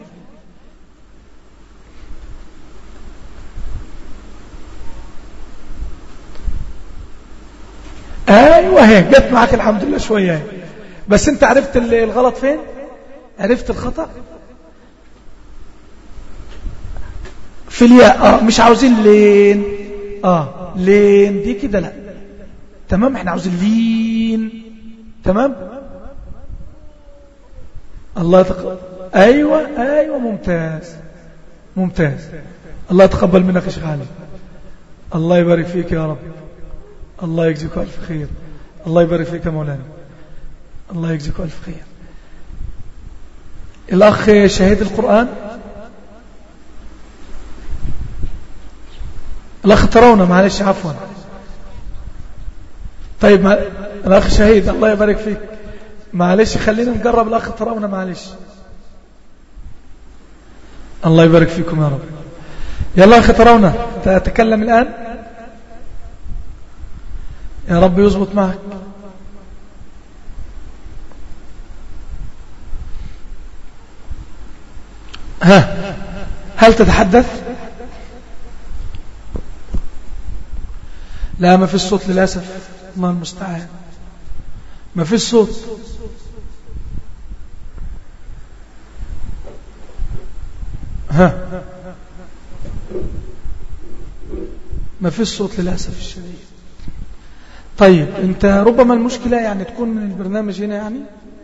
ايوه هي جت معاك الحمد لله شويه بس انت عرفت الغلط فين عرفت الخطأ في الياء اه مش عاوزين لين اه لين دي كده لا تمام احنا عاوزين لين تمام الله يتقبل ايوه ايوه ممتاز ممتاز الله يتقبل منك يا شيخ علي الله يبارك فيك يا رب الله يجزيك الف خير الله يبارك فيك يا مولانا الله يجزيك الف خير الاخ شهيد القران الأخ ترون معلش عفوا طيب ما... الأخ شهيد الله يبارك فيك معلش خلينا نقرب الأخ ترون معلش الله يبارك فيكم يا رب يلا أخي ترون تتكلم الآن يا رب يظبط معك ها هل تتحدث لا ما في الصوت للأسف الله المستعان ما في الصوت ها ما في الصوت للأسف الشديد طيب انت ربما المشكلة يعني تكون من البرنامج هنا يعني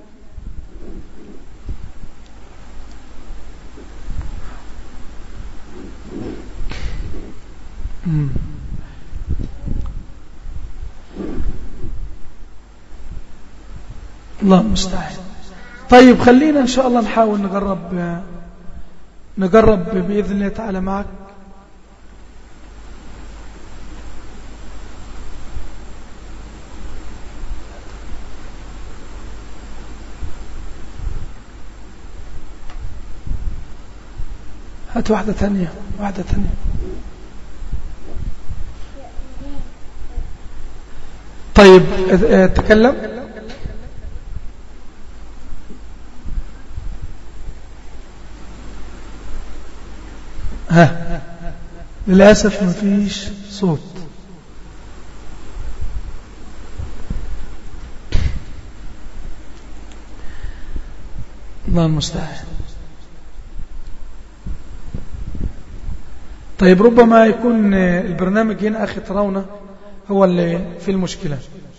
الله المستعان طيب خلينا إن شاء الله نحاول نقرب نقرب بإذن الله تعالى معك هات واحدة ثانية واحدة ثانية طيب تكلم ها للأسف ما فيش صوت الله المستعان طيب ربما يكون البرنامج هنا أخي ترونه هو اللي في المشكلة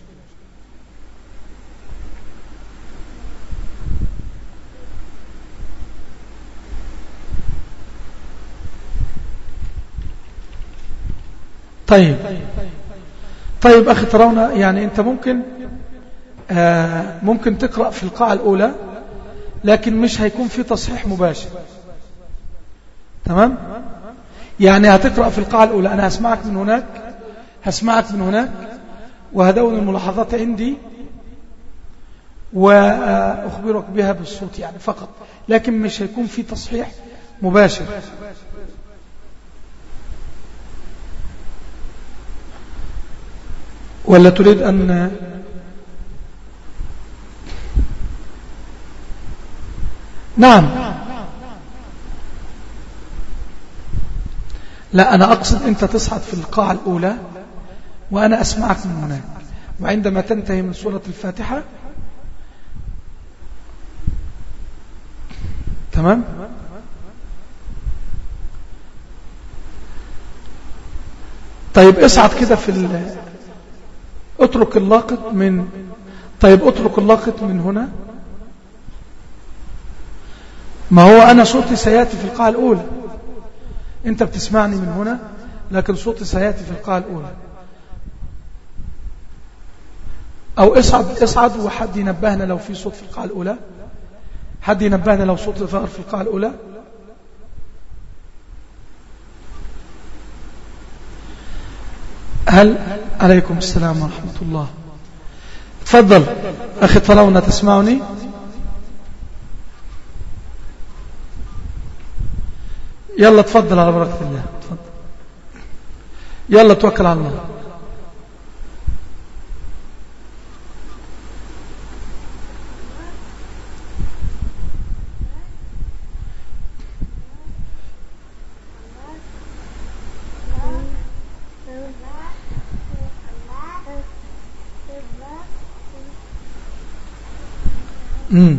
طيب طيب أخي ترون يعني أنت ممكن آه ممكن تقرأ في القاعة الأولى لكن مش هيكون في تصحيح مباشر تمام يعني هتقرأ في القاعة الأولى أنا هسمعك من هناك هسمعك من هناك وهدون الملاحظات عندي وأخبرك بها بالصوت يعني فقط لكن مش هيكون في تصحيح مباشر ولا تريد أن نعم لا أنا أقصد أنت تصعد في القاعة الأولى وأنا أسمعك من هناك وعندما تنتهي من سورة الفاتحة تمام طيب اصعد كده في اترك اللاقط من طيب اترك اللاقط من هنا ما هو أنا صوتي سيأتي في القاعة الأولى أنت بتسمعني من هنا لكن صوتي سيأتي في القاعة الأولى أو اصعد اصعد وحد ينبهنا لو في صوت في القاعة الأولى حد ينبهنا لو صوت ظهر في القاعة الأولى هل عليكم السلام ورحمة الله تفضل أخي طلونا تسمعني يلا تفضل على بركة الله تفضل يلا توكل على الله امم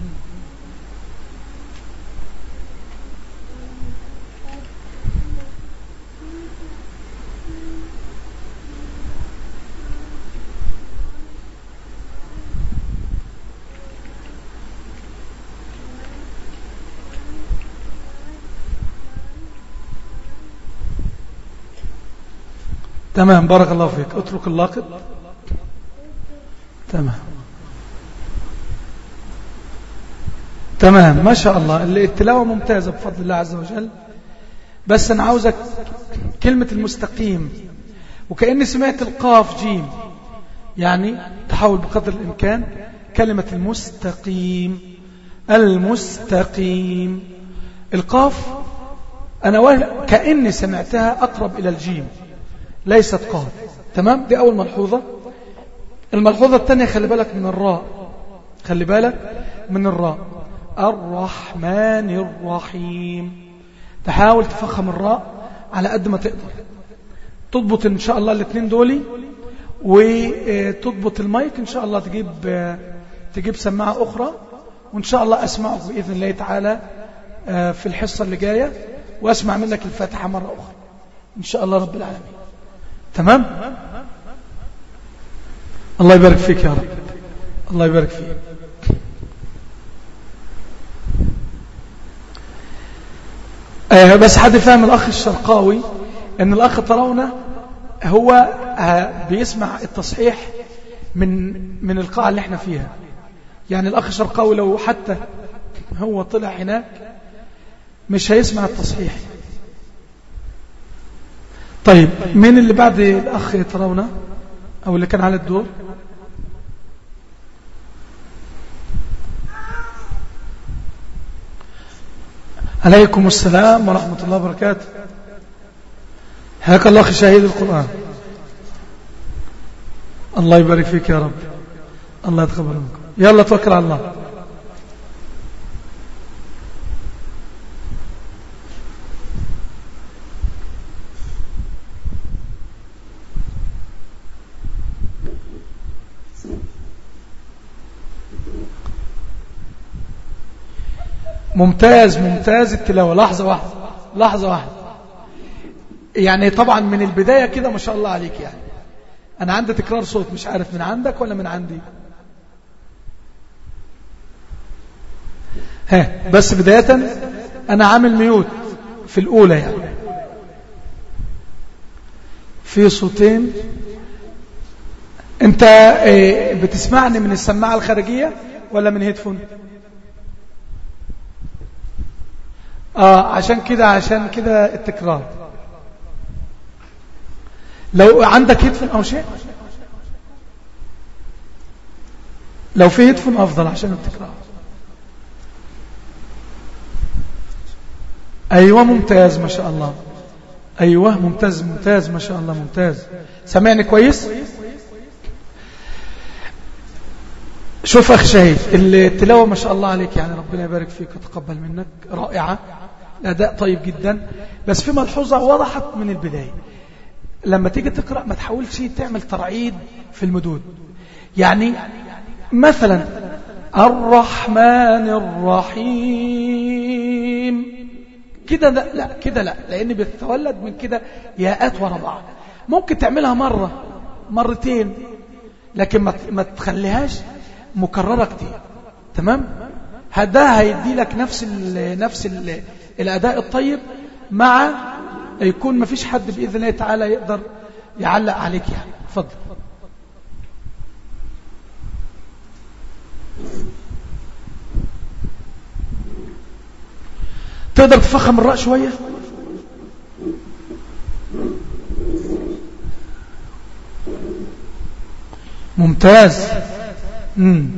تمام بارك الله فيك اترك اللاقط تمام تمام ما شاء الله التلاوة ممتازة بفضل الله عز وجل بس أنا عاوزك كلمة المستقيم وكأني سمعت القاف جيم يعني تحاول بقدر الإمكان كلمة المستقيم المستقيم القاف أنا كأني سمعتها أقرب إلى الجيم ليست قاف تمام دي أول ملحوظة الملحوظة الثانية خلي بالك من الراء خلي بالك من الراء الرحمن الرحيم تحاول تفخم الراء على قد ما تقدر تضبط ان شاء الله الاثنين دولي وتضبط المايك ان شاء الله تجيب تجيب سماعة اخرى وان شاء الله اسمعك باذن الله تعالى في الحصة اللي جاية واسمع منك الفاتحة مرة اخرى ان شاء الله رب العالمين تمام الله يبارك فيك يا رب الله يبارك فيك آه بس حد فاهم الأخ الشرقاوي أن الأخ طرونة هو آه بيسمع التصحيح من من القاعة اللي احنا فيها يعني الأخ الشرقاوي لو حتى هو طلع هناك مش هيسمع التصحيح طيب مين اللي بعد الأخ طرونة أو اللي كان على الدور عليكم السلام ورحمة الله وبركاته حياك الله أخي شهيد القرآن الله يبارك فيك يا رب الله يتقبل منكم يلا توكل على الله ممتاز ممتاز التلاوة لحظة واحدة لحظة واحدة يعني طبعا من البداية كده ما شاء الله عليك يعني أنا عندي تكرار صوت مش عارف من عندك ولا من عندي ها بس بداية أنا عامل ميوت في الأولى يعني في صوتين أنت بتسمعني من السماعة الخارجية ولا من هيدفون آه عشان كده عشان كده التكرار لو عندك هيدفون أو شيء لو في هيدفون أفضل عشان التكرار أيوة ممتاز ما شاء الله أيوة ممتاز ممتاز ما شاء الله ممتاز سمعني كويس شوف أخ شهيد التلاوة ما شاء الله عليك يعني ربنا يبارك فيك وتقبل منك رائعة الأداء طيب جدا بس في ملحوظة وضحت من البداية لما تيجي تقرأ ما تحاولش تعمل ترعيد في المدود يعني مثلا الرحمن الرحيم كده لا, لا كده لا لأن بتتولد من كده ياءات ورا بعض ممكن تعملها مرة مرتين لكن ما تخليهاش مكررة كتير تمام ده هيدي لك نفس ال نفس ال الأداء الطيب مع يكون ما فيش حد بإذن الله تعالى يقدر يعلق عليك يعني اتفضل تقدر تفخم الرأس شوية ممتاز مم.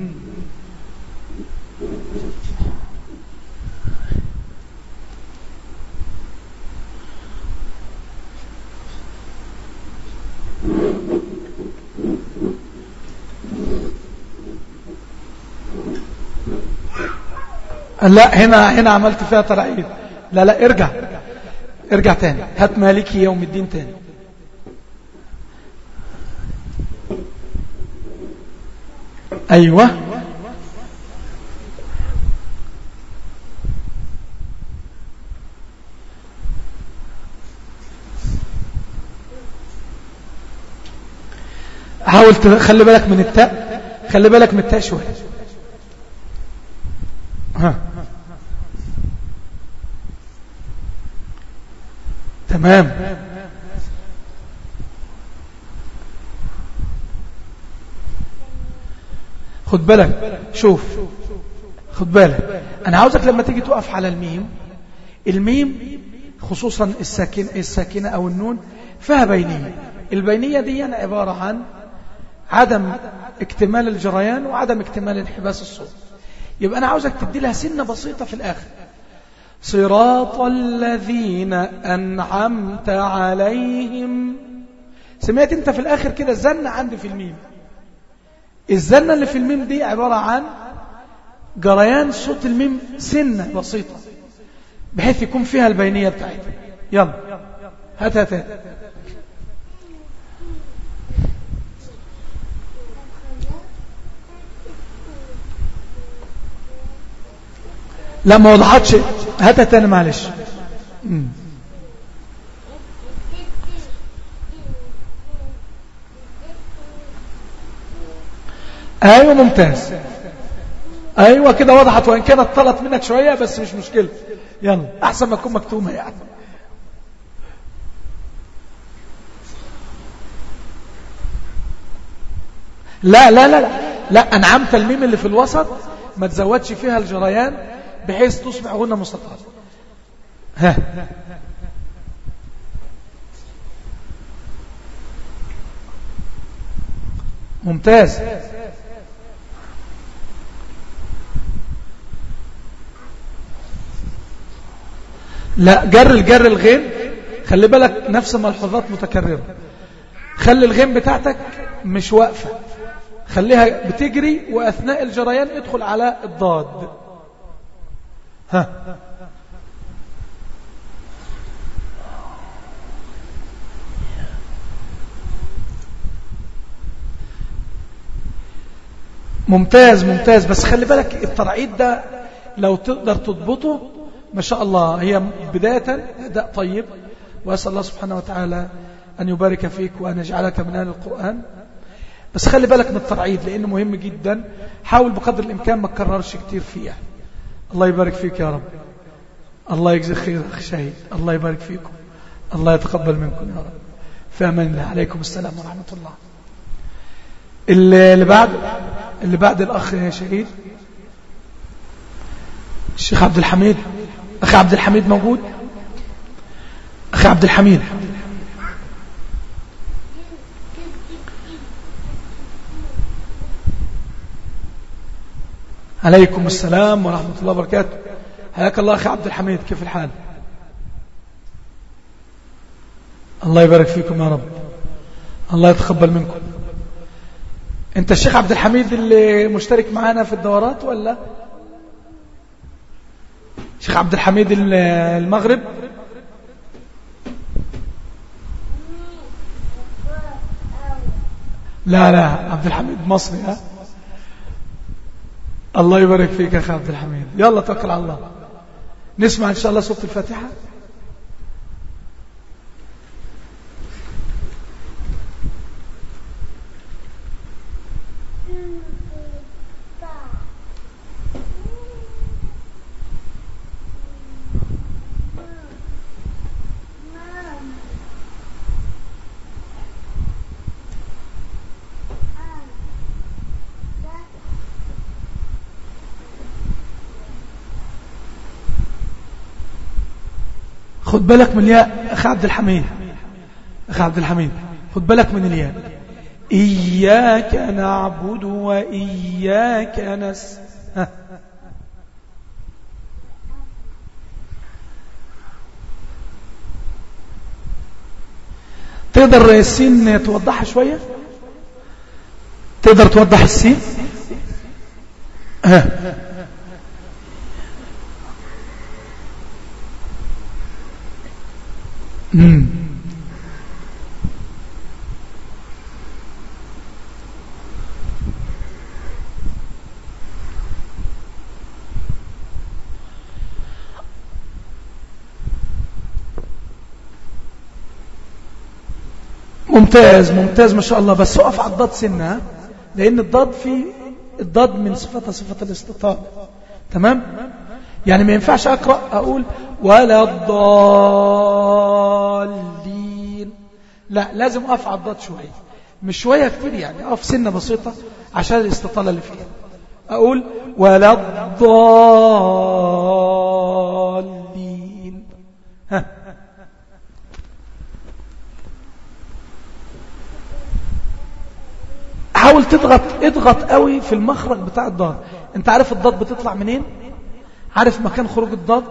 لا هنا هنا عملت فيها ترعيد لا لا ارجع ارجع تاني هات مالكي يوم الدين تاني ايوه حاول تخلي بالك من التاء خلي بالك من التاء شويه ها تمام خد بالك شوف خد بالك انا عاوزك لما تيجي تقف على الميم الميم خصوصا الساكن الساكنة او النون فيها بينية البينية دي عبارة عن عدم اكتمال الجريان وعدم اكتمال انحباس الصوت يبقى أنا عاوزك تدي لها سنة بسيطة في الآخر صراط الذين أنعمت عليهم سمعت انت في الآخر كده الزنة عندي في الميم الزنة اللي في الميم دي عبارة عن جريان صوت الميم سنة بسيطة بحيث يكون فيها البينية بتاعتها يلا هات هات لا ما وضحتش هاتها تاني معلش ايوه ممتاز ايوه كده وضحت وان كانت طلت منك شوية بس مش مشكلة يلا احسن ما تكون مكتومة يعني لا لا لا لا لا انعمت الميم اللي في الوسط ما تزودش فيها الجريان بحيث تصبح غنة مستطالة ها ممتاز لا جر الجر الغين خلي بالك نفس ملحوظات متكررة خلي الغين بتاعتك مش واقفة خليها بتجري وأثناء الجريان ادخل على الضاد ها ممتاز ممتاز بس خلي بالك الترعيد ده لو تقدر تضبطه ما شاء الله هي بداية أداء طيب وأسأل الله سبحانه وتعالى أن يبارك فيك وأن يجعلك من أهل القرآن بس خلي بالك من الترعيد لأنه مهم جدا حاول بقدر الإمكان ما تكررش كتير فيها الله يبارك فيك يا رب الله يجزي خير أخي شهيد الله يبارك فيكم الله يتقبل منكم يا رب في أمان الله عليكم السلام ورحمة الله اللي بعد اللي بعد الأخ شهيد الشيخ عبد الحميد أخي عبد الحميد موجود أخي عبد الحميد عليكم السلام ورحمة الله وبركاته حياك الله أخي عبد الحميد كيف الحال الله يبارك فيكم يا رب الله يتقبل منكم انت الشيخ عبد الحميد اللي مشترك معانا في الدورات ولا شيخ عبد الحميد المغرب لا لا عبد الحميد مصري ها الله يبارك فيك يا اخي عبد الحميد يلا توكل على الله نسمع ان شاء الله سوره الفاتحه خد بالك من الياء أخي عبد الحميد أخي عبد الحميد خد بالك من الياء إياك نعبد وإياك نس ها. تقدر السين توضحها شوية تقدر توضح السين ها. مم. ممتاز ممتاز ما شاء الله بس اقف على الضاد سنة لأن الضاد في الضاد من صفتها صفة الاستطاعة تمام يعني ما ينفعش أقرأ أقول ولا الضالين لا لازم أقف على الضاد شوية مش شوية كتير يعني أقف سنة بسيطة عشان الاستطالة اللي فيها أقول ولا الضالين ها حاول تضغط اضغط قوي في المخرج بتاع الضاد انت عارف الضاد بتطلع منين عارف مكان خروج الضاد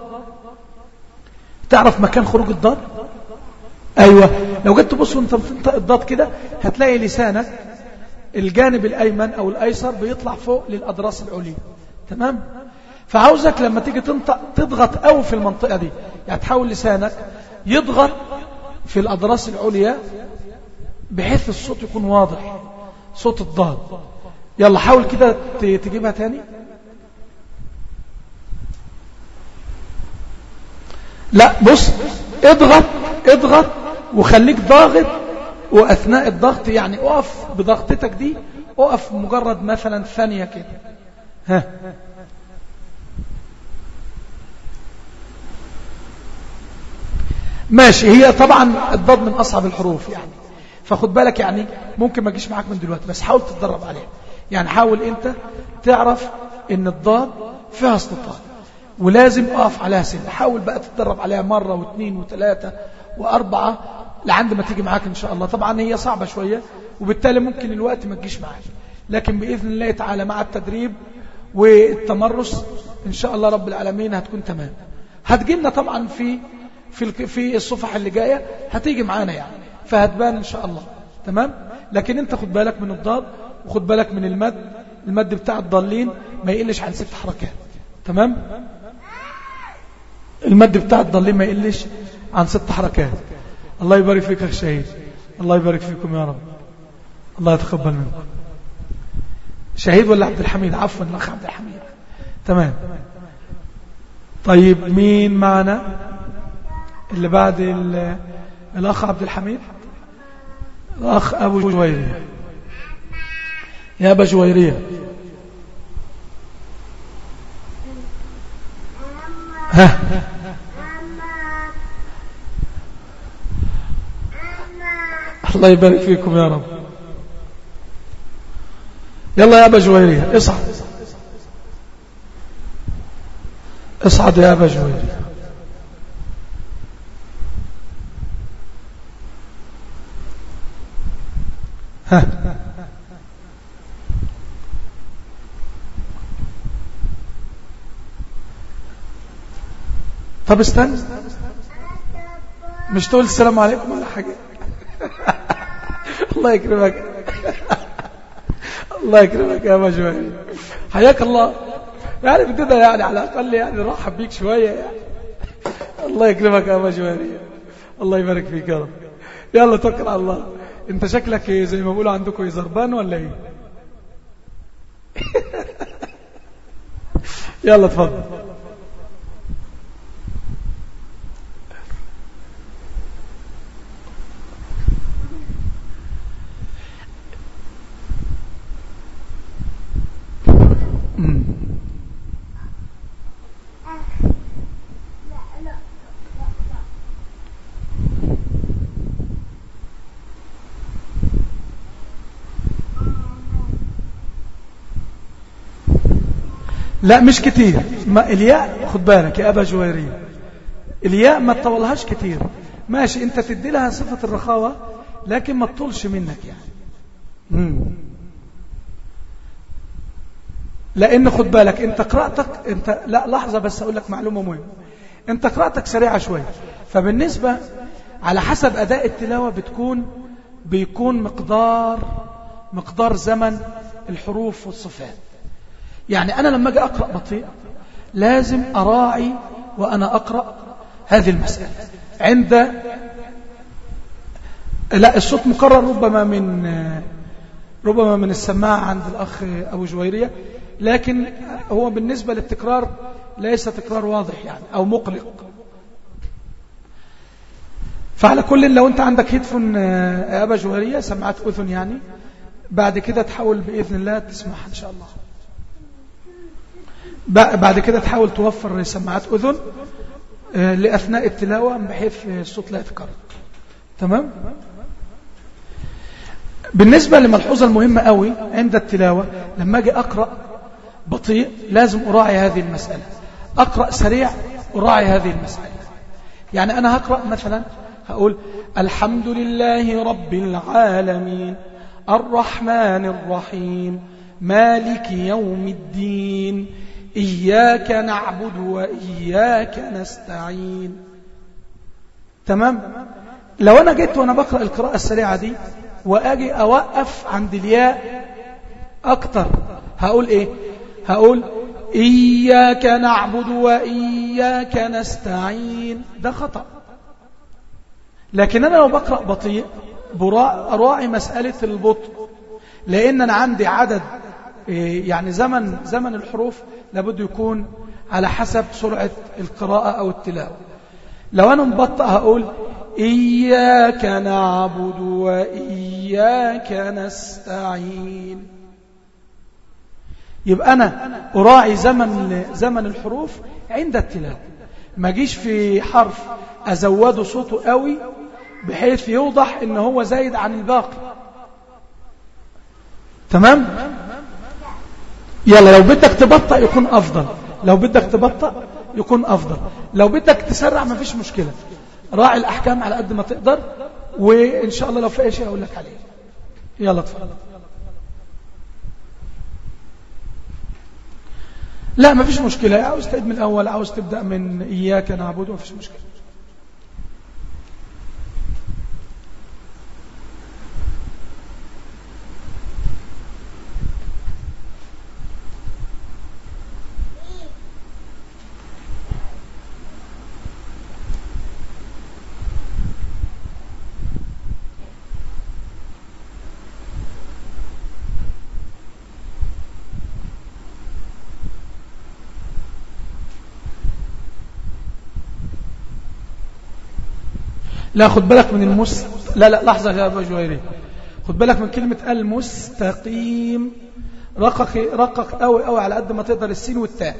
تعرف مكان خروج الضاد ايوه لو جيت تبص وانت بتنطق الضاد كده هتلاقي لسانك الجانب الايمن او الايسر بيطلع فوق للاضراس العليا تمام فعاوزك لما تيجي تنطق تضغط قوي في المنطقة دي يعني تحاول لسانك يضغط في الأضراس العليا بحيث الصوت يكون واضح صوت الضاد يلا حاول كده تجيبها تاني لا بص اضغط اضغط وخليك ضاغط واثناء الضغط يعني اقف بضغطتك دي اقف مجرد مثلا ثانية كده ها ماشي هي طبعا الضاد من اصعب الحروف يعني فخد بالك يعني ممكن ما تجيش معاك من دلوقتي بس حاول تتدرب عليها يعني حاول انت تعرف ان الضاد فيها استطاعة ولازم اقف عليها سنة حاول بقى تتدرب عليها مرة واثنين وثلاثة واربعة لعند ما تيجي معاك ان شاء الله طبعا هي صعبة شوية وبالتالي ممكن الوقت ما تجيش معاك لكن بإذن الله تعالى مع التدريب والتمرس ان شاء الله رب العالمين هتكون تمام هتجينا طبعا في في في الصفح اللي جايه هتيجي معانا يعني فهتبان ان شاء الله تمام لكن انت خد بالك من الضاد وخد بالك من المد المد بتاع الضالين ما يقلش عن ست حركات تمام المد بتاع الضالين ما يقلش عن ست حركات الله يبارك فيك يا شهيد الله يبارك فيكم يا رب الله يتقبل منكم شهيد ولا عبد الحميد عفوا الاخ عبد الحميد تمام طيب مين معنا اللي بعد الاخ عبد الحميد الاخ ابو جويريه يا ابا جويريه ها الله يبارك فيكم يا رب يلا يا أبا جويرية اصعد اصعد يا أبا جويرية ها طب استنى مش تقول السلام عليكم ولا حاجة الله يكرمك الله يكرمك يا مجمعي حياك الله يعني بدنا يعني على الأقل يعني نرحب بيك شوية يعني الله يكرمك يا مجمعي الله يبارك فيك يا رب يلا توكل على الله انت شكلك ايه زي ما بيقولوا عندكم زربان ولا ايه يلا اتفضل لا مش كتير ما الياء خد بالك يا أبا جويرية الياء ما تطولهاش كتير ماشي انت تدي لها صفة الرخاوة لكن ما تطولش منك يعني مم. لان خد بالك انت قراءتك انت لا لحظة بس اقول لك معلومة مهمة انت قراءتك سريعة شوية فبالنسبة على حسب اداء التلاوة بتكون بيكون مقدار مقدار زمن الحروف والصفات يعني أنا لما أجي أقرأ بطيء لازم أراعي وأنا أقرأ هذه المسألة عند لا الصوت مكرر ربما من ربما من السماعة عند الأخ أبو جويرية لكن هو بالنسبة للتكرار ليس تكرار واضح يعني أو مقلق فعلى كل لو أنت عندك هيدفون أبا جويرية سماعات أذن يعني بعد كده تحاول بإذن الله تسمعها إن شاء الله بعد كده تحاول توفر سماعات أذن لأثناء التلاوة بحيث الصوت لا يتكرر تمام بالنسبة لملحوظة المهمة قوي عند التلاوة لما أجي أقرأ بطيء لازم أراعي هذه المسألة أقرأ سريع أراعي هذه المسألة يعني أنا هقرأ مثلا هقول الحمد لله رب العالمين الرحمن الرحيم مالك يوم الدين إياك نعبد وإياك نستعين تمام لو أنا جيت وأنا بقرأ القراءة السريعة دي وأجي أوقف عند الياء أكتر هقول إيه هقول إياك نعبد وإياك نستعين ده خطأ لكن أنا لو بقرأ بطيء أراعي مسألة البطء لأن أنا عندي عدد إيه، يعني زمن زمن الحروف لابد يكون على حسب سرعة القراءة أو التلاوة لو أنا مبطأ هقول إياك نعبد وإياك نستعين يبقى أنا أراعي زمن, زمن الحروف عند التلاوة ما جيش في حرف أزوده صوته قوي بحيث يوضح ان هو زايد عن الباقي تمام يلا لو بدك تبطأ يكون أفضل لو بدك تبطأ يكون أفضل لو بدك تسرع ما فيش مشكلة راعي الأحكام على قد ما تقدر وإن شاء الله لو في أي شيء أقول لك عليه يلا تفضل لا ما فيش مشكلة عاوز تعيد من الأول عاوز تبدأ من إياك نعبد ما فيش مشكلة لا خد بالك من المس لا لا لحظة يا أبو جويري خد بالك من كلمة المستقيم رقق رقق قوي قوي على قد ما تقدر السين والتاء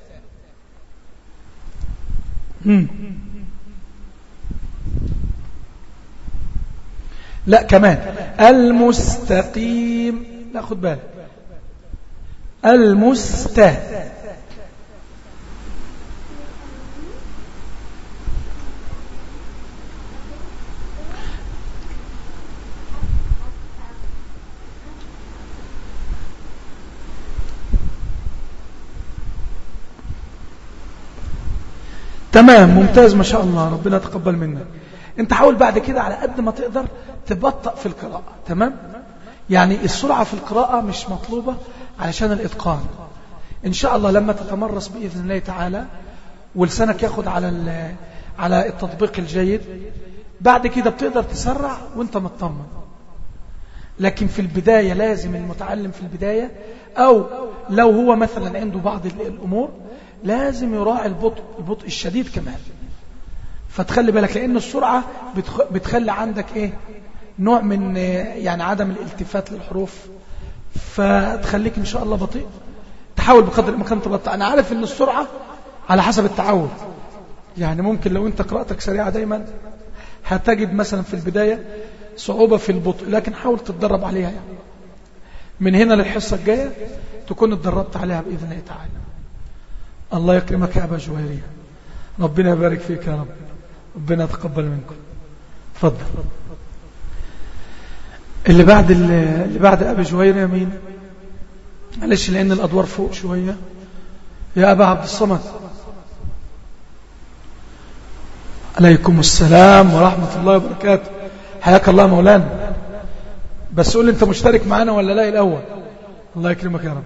لا كمان المستقيم لا خد بالك المستقيم تمام ممتاز ما شاء الله ربنا تقبل منك انت حاول بعد كده على قد ما تقدر تبطأ في القراءة تمام يعني السرعة في القراءة مش مطلوبة علشان الإتقان إن شاء الله لما تتمرس بإذن الله تعالى ولسانك ياخد على على التطبيق الجيد بعد كده بتقدر تسرع وانت مطمن لكن في البداية لازم المتعلم في البداية أو لو هو مثلا عنده بعض الأمور لازم يراعي البطء البطء الشديد كمان فتخلي بالك لأن السرعة بتخلي عندك إيه نوع من يعني عدم الالتفات للحروف فتخليك إن شاء الله بطيء تحاول بقدر الإمكان تبطأ أنا عارف إن السرعة على حسب التعود يعني ممكن لو أنت قراءتك سريعة دايما هتجد مثلا في البداية صعوبة في البطء لكن حاول تتدرب عليها يعني من هنا للحصة الجاية تكون اتدربت عليها بإذن الله تعالى الله يكرمك يا أبا جويرية ربنا يبارك فيك يا رب ربنا يتقبل منكم تفضل اللي بعد اللي بعد أبا جويرية مين معلش لأن الأدوار فوق شوية يا أبا عبد الصمد عليكم السلام ورحمة الله وبركاته حياك الله مولانا بس قول انت مشترك معانا ولا لا الأول الله يكرمك يا رب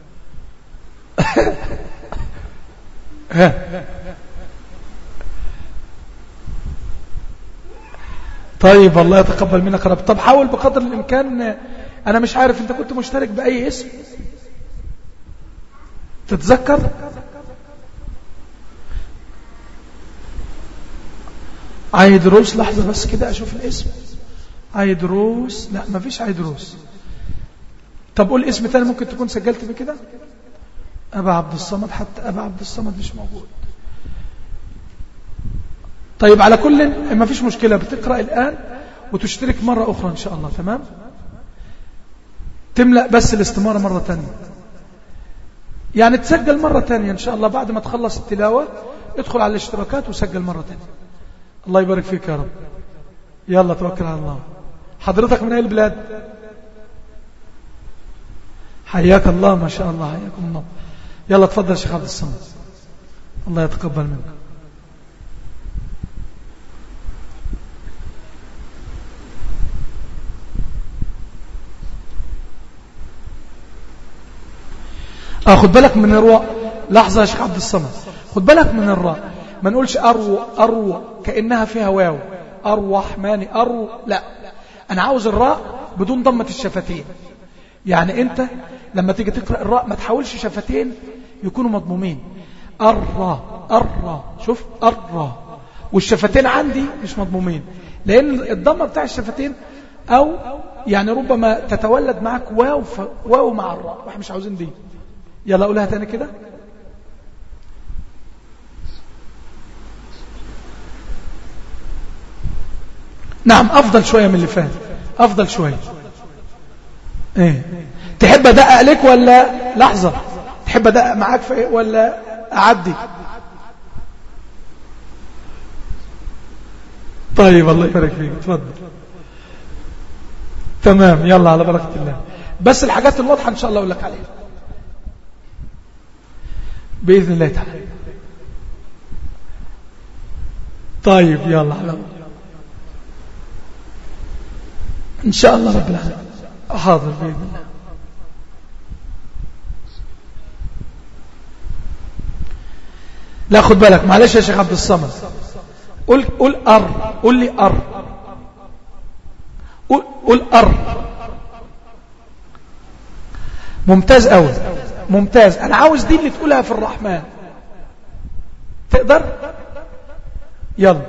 طيب الله يتقبل منك رب طب حاول بقدر الإمكان أنا مش عارف أنت كنت مشترك بأي اسم تتذكر عيدروس لحظة بس كده أشوف الاسم عيدروس لا ما فيش عيدروس طب قول اسم تاني ممكن تكون سجلت بكده أبا عبد الصمد حتى أبا عبد الصمد مش موجود طيب على كل ما فيش مشكلة بتقرأ الآن وتشترك مرة أخرى إن شاء الله تمام تملأ بس الاستمارة مرة تانية يعني تسجل مرة تانية إن شاء الله بعد ما تخلص التلاوة ادخل على الاشتراكات وسجل مرة تانية الله يبارك فيك يا رب يلا توكل على الله حضرتك من أي البلاد حياك الله ما شاء الله حياكم الله يلا تفضل شيخ عبد الصمد الله يتقبل منك اخد بالك من الرواء لحظة يا شيخ عبد الصمد خد بالك من الراء ما نقولش أرو أرو كأنها فيها واو أرحماني أرو لا أنا عاوز الراء بدون ضمة الشفتين يعني أنت لما تيجي تقرأ الراء ما تحاولش شفتين يكونوا مضمومين أرى أرى شوف أرى والشفتين عندي مش مضمومين لأن الضمة بتاع الشفتين أو يعني ربما تتولد معك واو, ف... واو مع الراء واحنا مش عاوزين دي يلا قولها تاني كده نعم أفضل شوية من اللي فات أفضل شوية إيه تحب أدقق لك ولا لحظة تحب أدقق معاك في إيه ولا أعدي طيب الله يبارك فيك تفضل تمام يلا على بركة الله بس الحاجات الواضحة إن شاء الله أقول لك عليها بإذن الله تعالى طيب يلا على إن شاء الله رب العالمين حاضر بإذن الله لا خد بالك معلش يا شيخ عبد الصمد قل قل أر قل لي أر قل, قل أر ممتاز أوي ممتاز أنا عاوز دي اللي تقولها في الرحمن تقدر يلا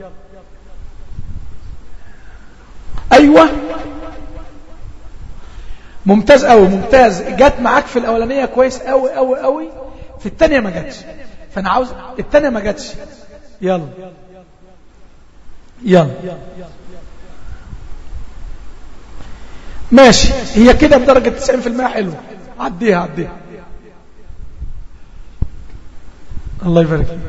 أيوة ممتاز أوي ممتاز جت معاك في الأولانية كويس أوي أوي أوي في الثانية ما جاتش فأنا عاوز الثانية ما جاتش يلا يلا ماشي هي كده بدرجة 90% حلوة عديها عديها الله يبارك فيك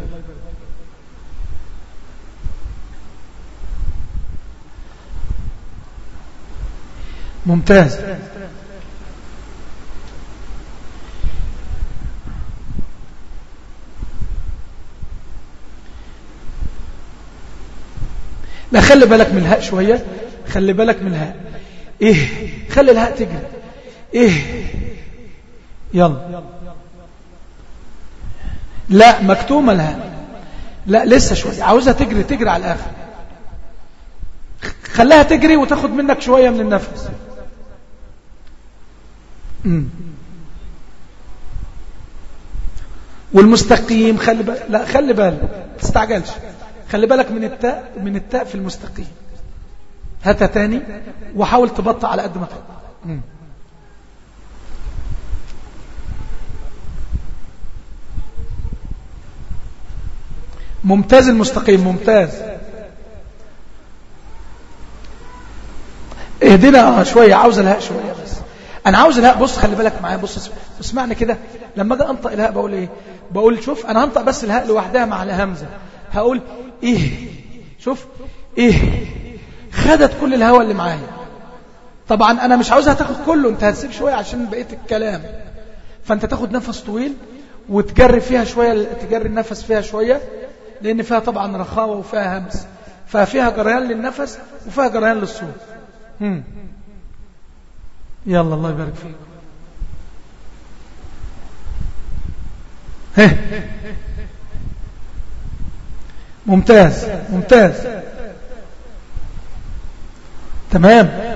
ممتاز لا خلي بالك من الهاء شوية خلي بالك من الهاء ايه خلي الهاء تجري ايه يلا لا مكتومة الهاء لا لسه شوية عاوزها تجري تجري على الآخر خليها تجري وتاخد منك شوية من النفس مم. والمستقيم خلي بالك لا خلي بالك تستعجلش خلي بالك من التاء من التاء في المستقيم هاتها تاني وحاول تبطأ على قد ما تقدر ممتاز المستقيم ممتاز اهدنا شوية عاوز الهاء شوية بس انا عاوز الهاء بص خلي بالك معايا بص اسمعني كده لما اجي انطق الهاء بقول ايه بقول شوف انا هنطق بس الهاء لوحدها مع الهمزة هقول ايه شوف ايه خدت كل الهواء اللي معايا طبعا انا مش عاوزها تاخد كله انت هتسيب شوية عشان بقية الكلام فانت تاخد نفس طويل وتجري فيها شوية تجري النفس فيها شوية لان فيها طبعا رخاوة وفيها همس ففيها جريان للنفس وفيها جريان للصوت هم. يلا الله يبارك فيك هه. ممتاز ممتاز تمام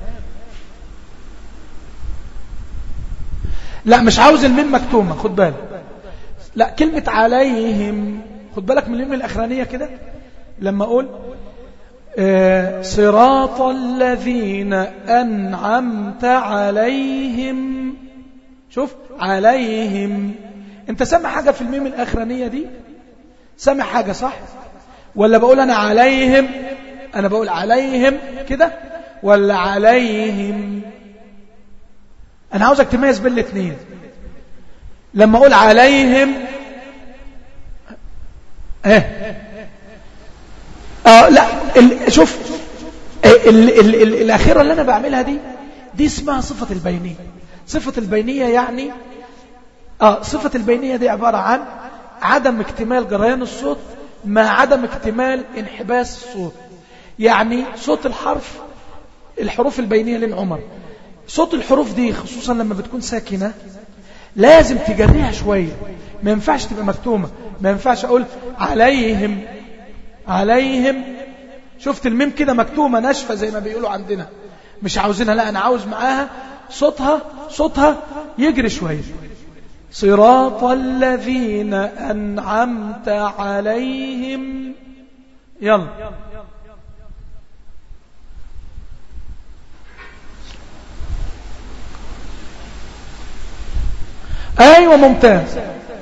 لا مش عاوز الميم مكتومة خد بالك لا كلمة عليهم خد بالك من الميم الأخرانية كده لما أقول آه صراط الذين أنعمت عليهم شوف عليهم انت سامع حاجة في الميم الأخرانية دي سامع حاجة صح ولا بقول أنا عليهم أنا بقول عليهم كده ولا عليهم أنا عاوزك تميز بين الاثنين لما أقول عليهم ايه آه لا ال شوف ال ال ال الأخيرة اللي أنا بعملها دي دي اسمها صفة البينية صفة البينية يعني آه صفة البينية دي عبارة عن عدم اكتمال جريان الصوت مع عدم اكتمال انحباس الصوت يعني صوت الحرف الحروف البينية للعمر صوت الحروف دي خصوصا لما بتكون ساكنة لازم تجريها شوية ما ينفعش تبقى مكتومة ما ينفعش أقول عليهم عليهم شفت الميم كده مكتومة ناشفة زي ما بيقولوا عندنا مش عاوزينها لا أنا عاوز معاها صوتها صوتها يجري شوية صراط الذين أنعمت عليهم يلا أيوة ممتاز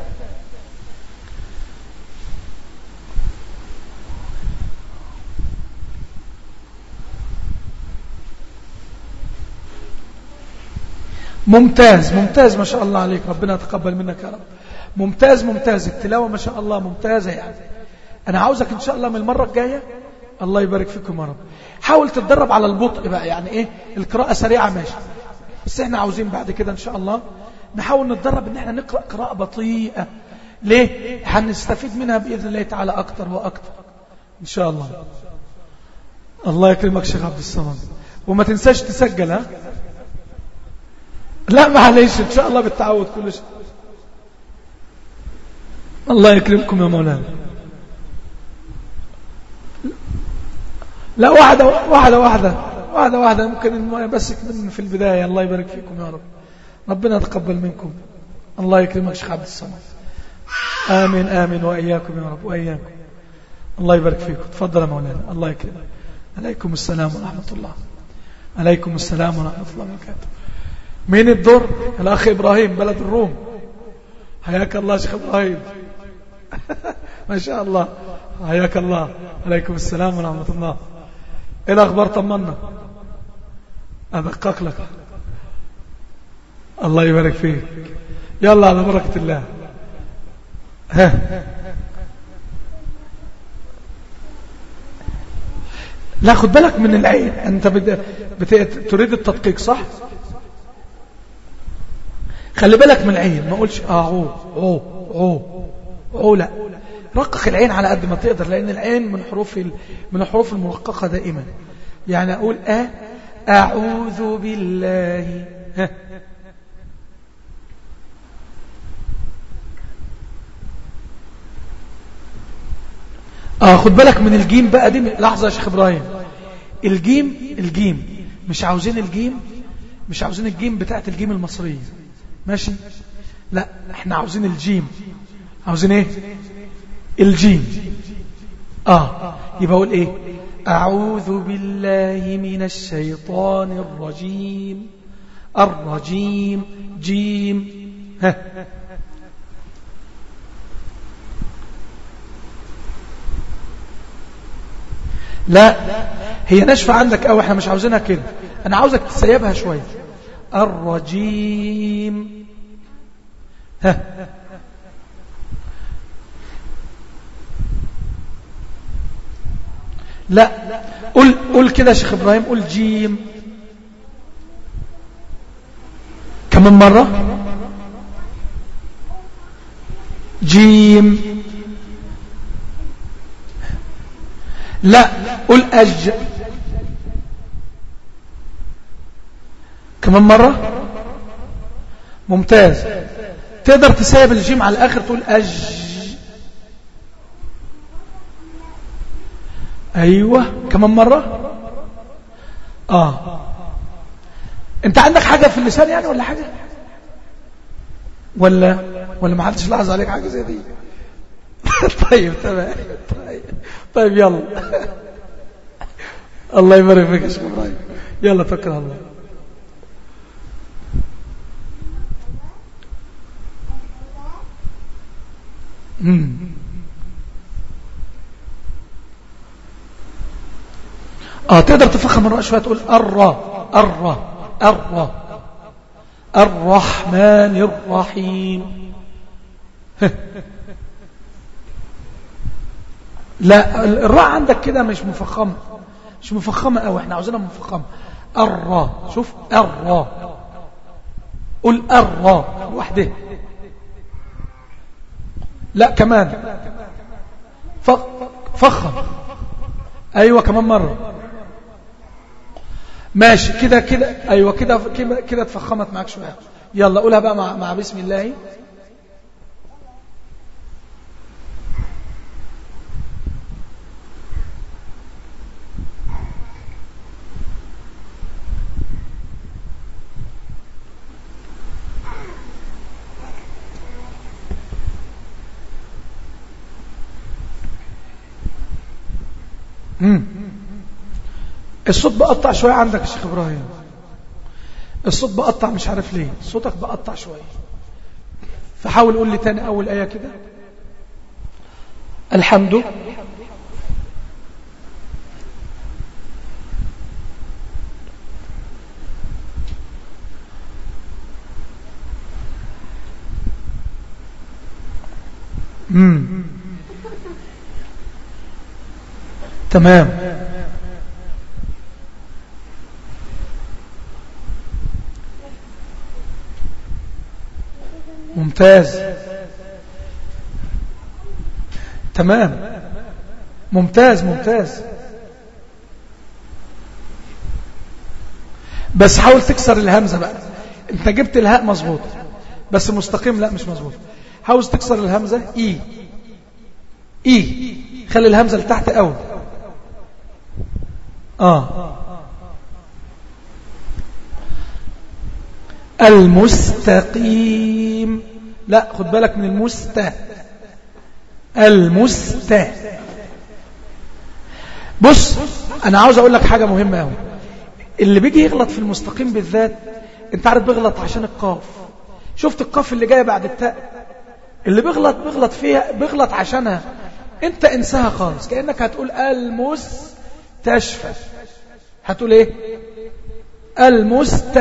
ممتاز ممتاز ما شاء الله عليك ربنا يتقبل منك يا رب ممتاز ممتاز التلاوة ما شاء الله ممتازة يعني أنا عاوزك إن شاء الله من المرة الجاية الله يبارك فيكم يا رب حاول تتدرب على البطء بقى يعني إيه القراءة سريعة ماشي بس إحنا عاوزين بعد كده إن شاء الله نحاول نتدرب إن إحنا نقرأ قراءة بطيئة ليه هنستفيد منها بإذن الله تعالى أكتر وأكتر إن شاء الله الله يكرمك شيخ عبد الصمد وما تنساش تسجل ها لا معليش إن شاء الله بالتعود كل شيء الله يكرمكم يا مولانا لا واحدة واحدة واحدة واحدة واحدة ممكن بس من في البداية الله يبارك فيكم يا رب ربنا يتقبل منكم الله يكرمك شيخ عبد الصمد آمين آمين وإياكم يا رب وإياكم الله يبارك فيكم تفضل يا مولانا الله يكرمك عليكم السلام ورحمة الله عليكم السلام ورحمة الله وبركاته مين الدور الأخ إبراهيم بلد الروم حياك الله شيخ إبراهيم ما شاء الله حياك الله عليكم السلام ورحمة الله ايه الأخبار طمنا أدقق لك الله يبارك فيك يلا على بركة الله ها لا خد بالك من العين انت بت... بت... تريد التدقيق صح خلي بالك من العين ما اقولش اه عو عو عو عو لا رقق العين على قد ما تقدر لان العين من حروف ال... من الحروف المرققه دائما يعني اقول اه اعوذ بالله ها اه خد بالك من الجيم بقى دي لحظة يا شيخ ابراهيم الجيم الجيم مش عاوزين الجيم مش عاوزين الجيم بتاعت الجيم المصرية ماشي لا احنا عاوزين الجيم عاوزين ايه الجيم اه يبقى اقول ايه اعوذ بالله من الشيطان الرجيم الرجيم جيم ها لا هي ناشفة عندك أو احنا مش عاوزينها كده أنا عاوزك تسيبها شوية الرجيم ها لا قول قول كده يا شيخ إبراهيم قول جيم كمان مرة جيم لا قل أج كمان مرة ممتاز تقدر تسيب الجيم على الآخر تقول أج أيوة كمان مرة آه أنت عندك حاجة في اللسان يعني ولا حاجة ولا ولا ما حدش لاحظ عليك حاجة زي دي طيب تمام طيب طيب يلا الله يبارك فيك يا شيخ ابراهيم يلا توكل على الله امم اه تقدر تفخم الراء شويه تقول الراء الراء الراء الرحمن الرحيم لا الراء عندك كده مش مفخمة مش مفخمة قوي احنا عاوزينها مفخمة الراء شوف الراء قل الراء وحده لا كمان فخم ايوه كمان مرة ماشي كده كده ايوه كده كده كده اتفخمت معاك شويه يلا قولها بقى مع, مع بسم الله مم. الصوت بقطع شوية عندك يا شيخ إبراهيم الصوت بقطع مش عارف ليه صوتك بقطع شوية فحاول قول لي تاني أول آية كده الحمد مم. تمام ممتاز تمام ممتاز ممتاز بس حاول تكسر الهمزة بقى انت جبت الهاء مظبوط بس مستقيم لا مش مظبوط حاول تكسر الهمزة اي اي خلي الهمزة لتحت قوي اه المستقيم لا خد بالك من المست المست بص انا عاوز اقول لك حاجة مهمة قوي اللي بيجي يغلط في المستقيم بالذات انت عارف بيغلط عشان القاف شفت القاف اللي جايه بعد التاء اللي بيغلط بيغلط فيها بيغلط عشانها انت انساها خالص كأنك هتقول المستشفى هتقول ايه المست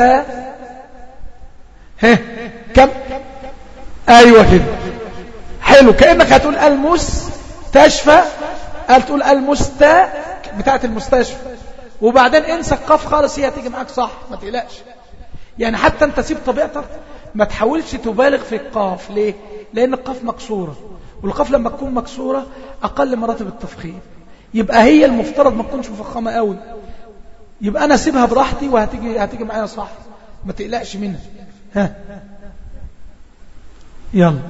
ها كم ايوه كده حلو كأنك هتقول المستشفى قال تقول المستا بتاعت المستشفى وبعدين انسى القاف خالص هي هتيجي معاك صح ما تقلقش يعني حتى انت سيب طبيعتك ما تحاولش تبالغ في القاف ليه لان القاف مكسورة والقاف لما تكون مكسورة اقل مراتب التفخيم يبقى هي المفترض ما تكونش مفخمة قوي يبقى انا سيبها براحتي وهتيجي هتيجي معايا صح ما تقلقش منها ها يلا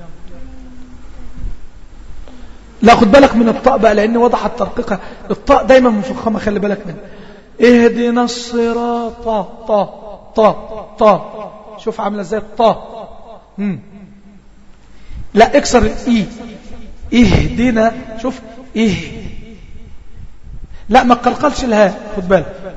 لا خد بالك من الطاء بقى لان وضح الترقيقة الطاء دايما مفخمة خلي بالك منها اهدنا الصراط طا طا طا شوف عامله ازاي الطا مم. لا اكسر الاي اهدنا شوف ايه لا ما تقلقلش الهاء خد بالك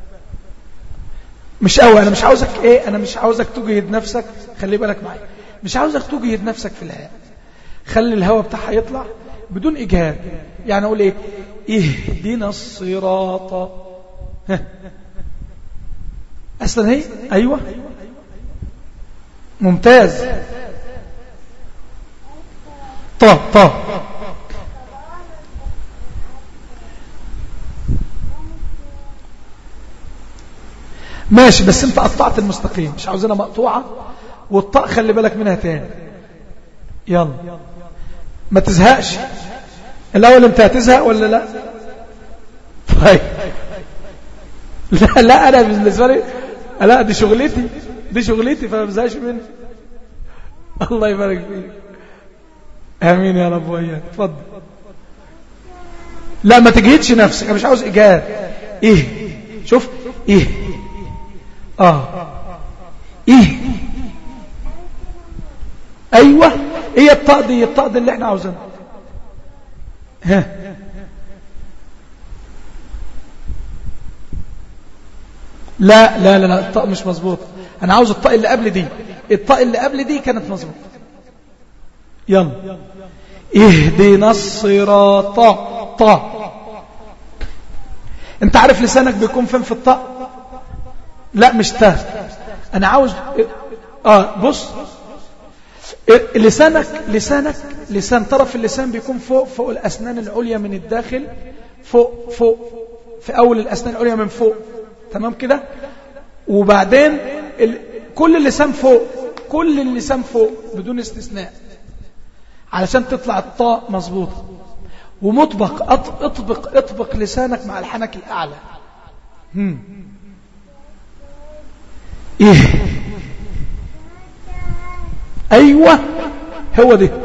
مش قوي انا مش عاوزك ايه انا مش عاوزك تجهد نفسك خلي بالك معايا مش عاوزك تجهد نفسك في الهاء خلي الهواء بتاعها يطلع بدون اجهاد يعني اقول ايه اهدنا الصراط ها. اصلا هي ايوه ممتاز طا طا ماشي بس انت قطعت المستقيم مش عاوزينها مقطوعة والطاء خلي بالك منها تاني يلا ما تزهقش الاول انت هتزهق ولا لا طيب لا لا انا بالنسبه لي لا دي شغلتي دي شغلتي فما بزهقش منها الله يبارك فيك امين يا رب وياك اتفضل لا ما تجهدش نفسك انا مش عاوز اجهاد ايه شوف ايه اه ايه ايوه هي الطاء دي الطاء دي اللي احنا عاوزينها ها لا لا لا لا الطاء مش مظبوط انا عاوز الطاء اللي قبل دي الطاء اللي قبل دي كانت مظبوط يلا اهدنا الصراط طا انت عارف لسانك بيكون فين في الطاء لا مش تا انا عاوز اه بص لسانك لسانك لسان طرف اللسان بيكون فوق فوق الاسنان العليا من الداخل فوق فوق في اول الاسنان العليا من فوق تمام كده وبعدين ال... كل اللسان فوق كل اللسان فوق بدون استثناء علشان تطلع الطاء مظبوطه ومطبق اطبق اطبق لسانك مع الحنك الاعلى هم. ايه ايوه هو ده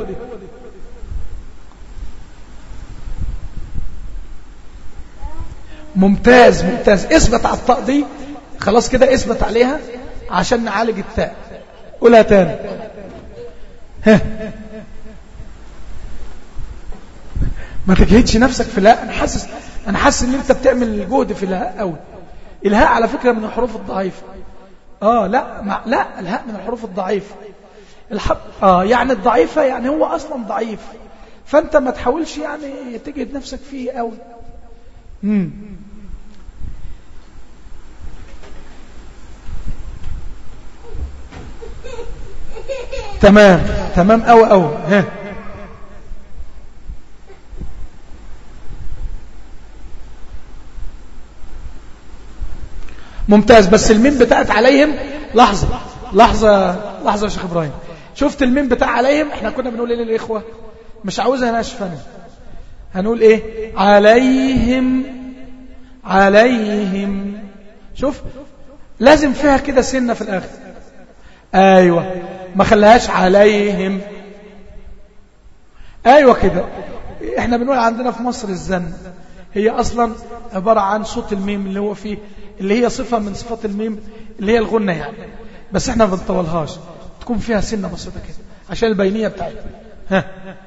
ممتاز ممتاز اثبت على الطاء دي خلاص كده اثبت عليها عشان نعالج التاء قولها تاني ها ما تجهدش نفسك في لا انا حاسس انا حاسس ان انت بتعمل جهد في الهاء قوي الهاء على فكرة من الحروف الضعيفة اه لا مع لا الهاء من الحروف الضعيفة الحب اه يعني الضعيفة يعني هو اصلا ضعيف فانت ما تحاولش يعني تجد نفسك فيه قوي امم تمام تمام قوي قوي ها ممتاز بس الميم بتاعت عليهم لحظة لحظة لحظة يا شيخ إبراهيم شفت الميم بتاع عليهم احنا كنا بنقول ايه للإخوة مش عاوزها ناشفة أنا هنقول ايه عليهم عليهم شوف لازم فيها كده سنة في الآخر أيوة ما خلاهاش عليهم أيوة كده احنا بنقول عندنا في مصر الزن هي أصلا عبارة عن صوت الميم اللي هو فيه اللي هي صفة من صفات الميم اللي هي الغنة يعني بس احنا ما بنطولهاش تكون فيها سنة بسيطة كده عشان البينية بتاعتها ها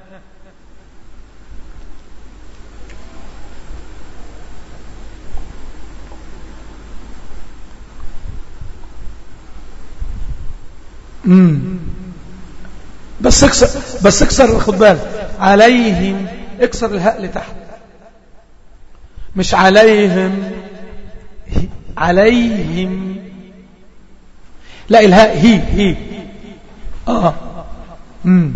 امم بس اكسر بس اكسر خد بالك عليهم اكسر الهاء لتحت مش عليهم عليهم لا الهاء هي هي اه امم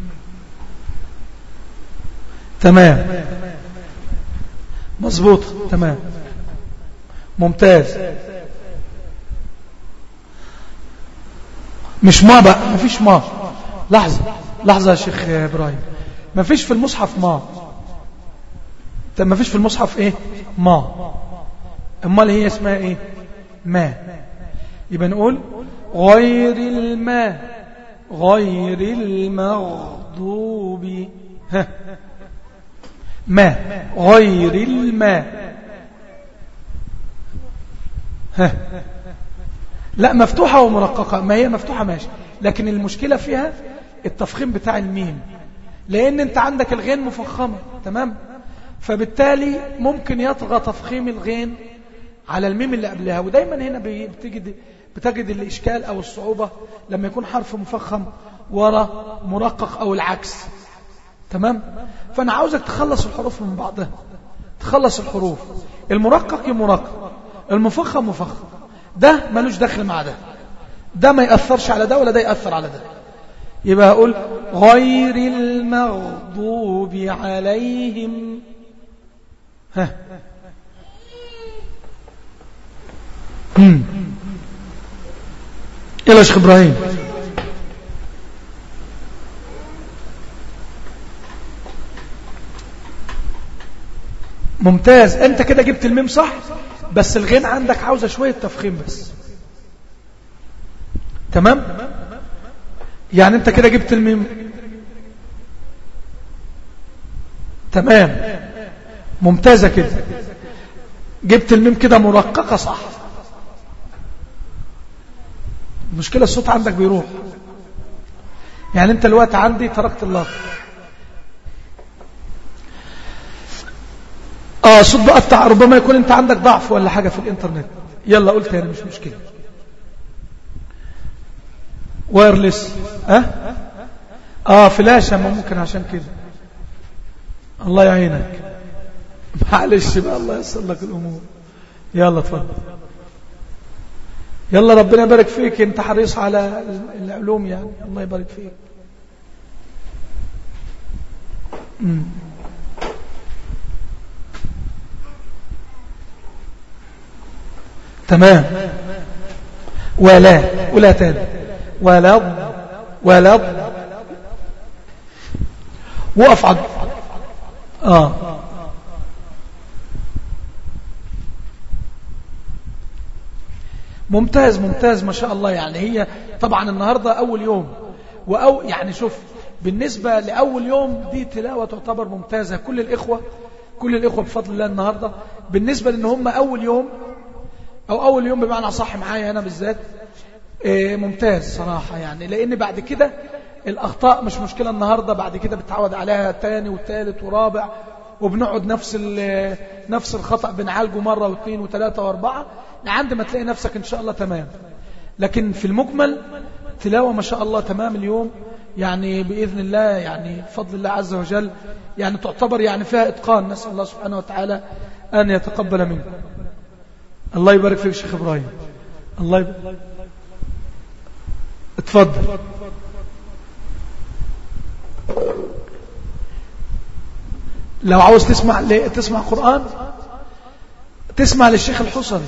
تمام مظبوط تمام ممتاز مش ما بقى ما فيش ما لحظة لحظة يا شيخ إبراهيم ما فيش في المصحف ما طب ما فيش في المصحف ايه ما امال هي اسمها ايه ما يبقى نقول غير الماء غير المغضوب ها ما غير الماء ها لا مفتوحة ومرققة ما هي مفتوحة ماشي لكن المشكلة فيها التفخيم بتاع الميم لأن أنت عندك الغين مفخمة تمام فبالتالي ممكن يطغى تفخيم الغين على الميم اللي قبلها ودايما هنا بتجد بتجد الإشكال أو الصعوبة لما يكون حرف مفخم ورا مرقق أو العكس تمام فأنا عاوزك تخلص الحروف من بعضها تخلص الحروف المرقق يمرقق المفخم مفخم ده ملوش دخل مع ده ده ما يأثرش على ده ولا ده يأثر على ده يبقى أقول غير المغضوب عليهم ها هم. يلا شيخ إبراهيم ممتاز انت كده جبت الميم صح بس الغين عندك عاوزة شوية تفخيم بس تمام يعني انت كده جبت الميم تمام ممتازة كده جبت الميم كده مرققة صح المشكلة الصوت عندك بيروح يعني انت الوقت عندي تركت الله اه صوت بقطع ربما يكون انت عندك ضعف ولا حاجة في الانترنت يلا قلت يعني مش مشكلة وايرلس اه اه فلاشة ما ممكن عشان كده الله يعينك معلش بقى الله يسر لك الامور يلا اتفضل يلا ربنا يبارك فيك انت حريص على العلوم يعني الله يبارك فيك مم. تمام ولا ولا تاني ولا ولا وقف عد اه ممتاز ممتاز ما شاء الله يعني هي طبعا النهاردة أول يوم وأو يعني شوف بالنسبة لأول يوم دي تلاوة تعتبر ممتازة كل الإخوة كل الإخوة بفضل الله النهاردة بالنسبة لأن هم أول يوم أو أول يوم بمعنى صح معايا أنا بالذات إيه ممتاز صراحة يعني لأن بعد كده الأخطاء مش مشكلة النهاردة بعد كده بتعود عليها تاني وثالث ورابع وبنقعد نفس نفس الخطأ بنعالجه مرة واثنين وثلاثة واربعة لعند ما تلاقي نفسك ان شاء الله تمام لكن في المجمل تلاوة ما شاء الله تمام اليوم يعني بإذن الله يعني بفضل الله عز وجل يعني تعتبر يعني فيها إتقان نسأل الله سبحانه وتعالى أن يتقبل منك الله يبارك فيك شيخ إبراهيم الله يبارك اتفضل لو عاوز تسمع تسمع قرآن تسمع للشيخ الحصري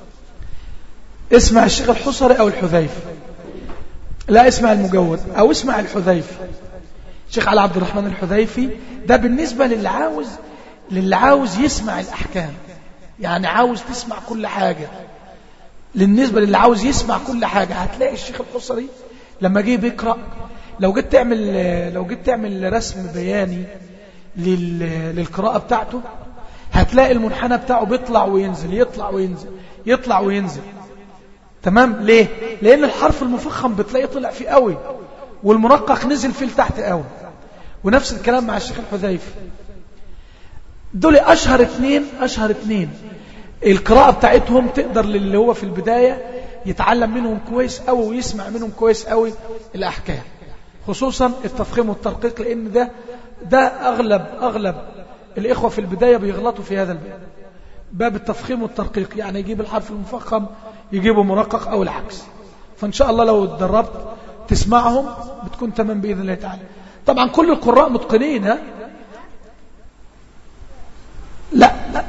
اسمع الشيخ الحصري أو الحذيفي لا اسمع المجود أو اسمع الحذيفي الشيخ علي عبد الرحمن الحذيفي ده بالنسبة للي عاوز للي عاوز يسمع الأحكام يعني عاوز تسمع كل حاجة بالنسبة للي عاوز يسمع كل حاجة هتلاقي الشيخ الحصري لما جه بيقرأ لو جيت تعمل لو جيت تعمل رسم بياني للقراءة بتاعته هتلاقي المنحنى بتاعه بيطلع وينزل يطلع وينزل يطلع وينزل تمام ليه لان الحرف المفخم بتلاقيه طلع فيه قوي والمرقق نزل فيه لتحت قوي ونفس الكلام مع الشيخ الحذيفي دول اشهر اثنين اشهر اثنين القراءة بتاعتهم تقدر للي هو في البداية يتعلم منهم كويس قوي ويسمع منهم كويس قوي الأحكام خصوصا التفخيم والترقيق لأن ده ده أغلب أغلب الإخوة في البداية بيغلطوا في هذا الباب باب التفخيم والترقيق يعني يجيب الحرف المفخم يجيبه مرقق أو العكس فإن شاء الله لو اتدربت تسمعهم بتكون تمام بإذن الله تعالى طبعا كل القراء متقنين ها لا لا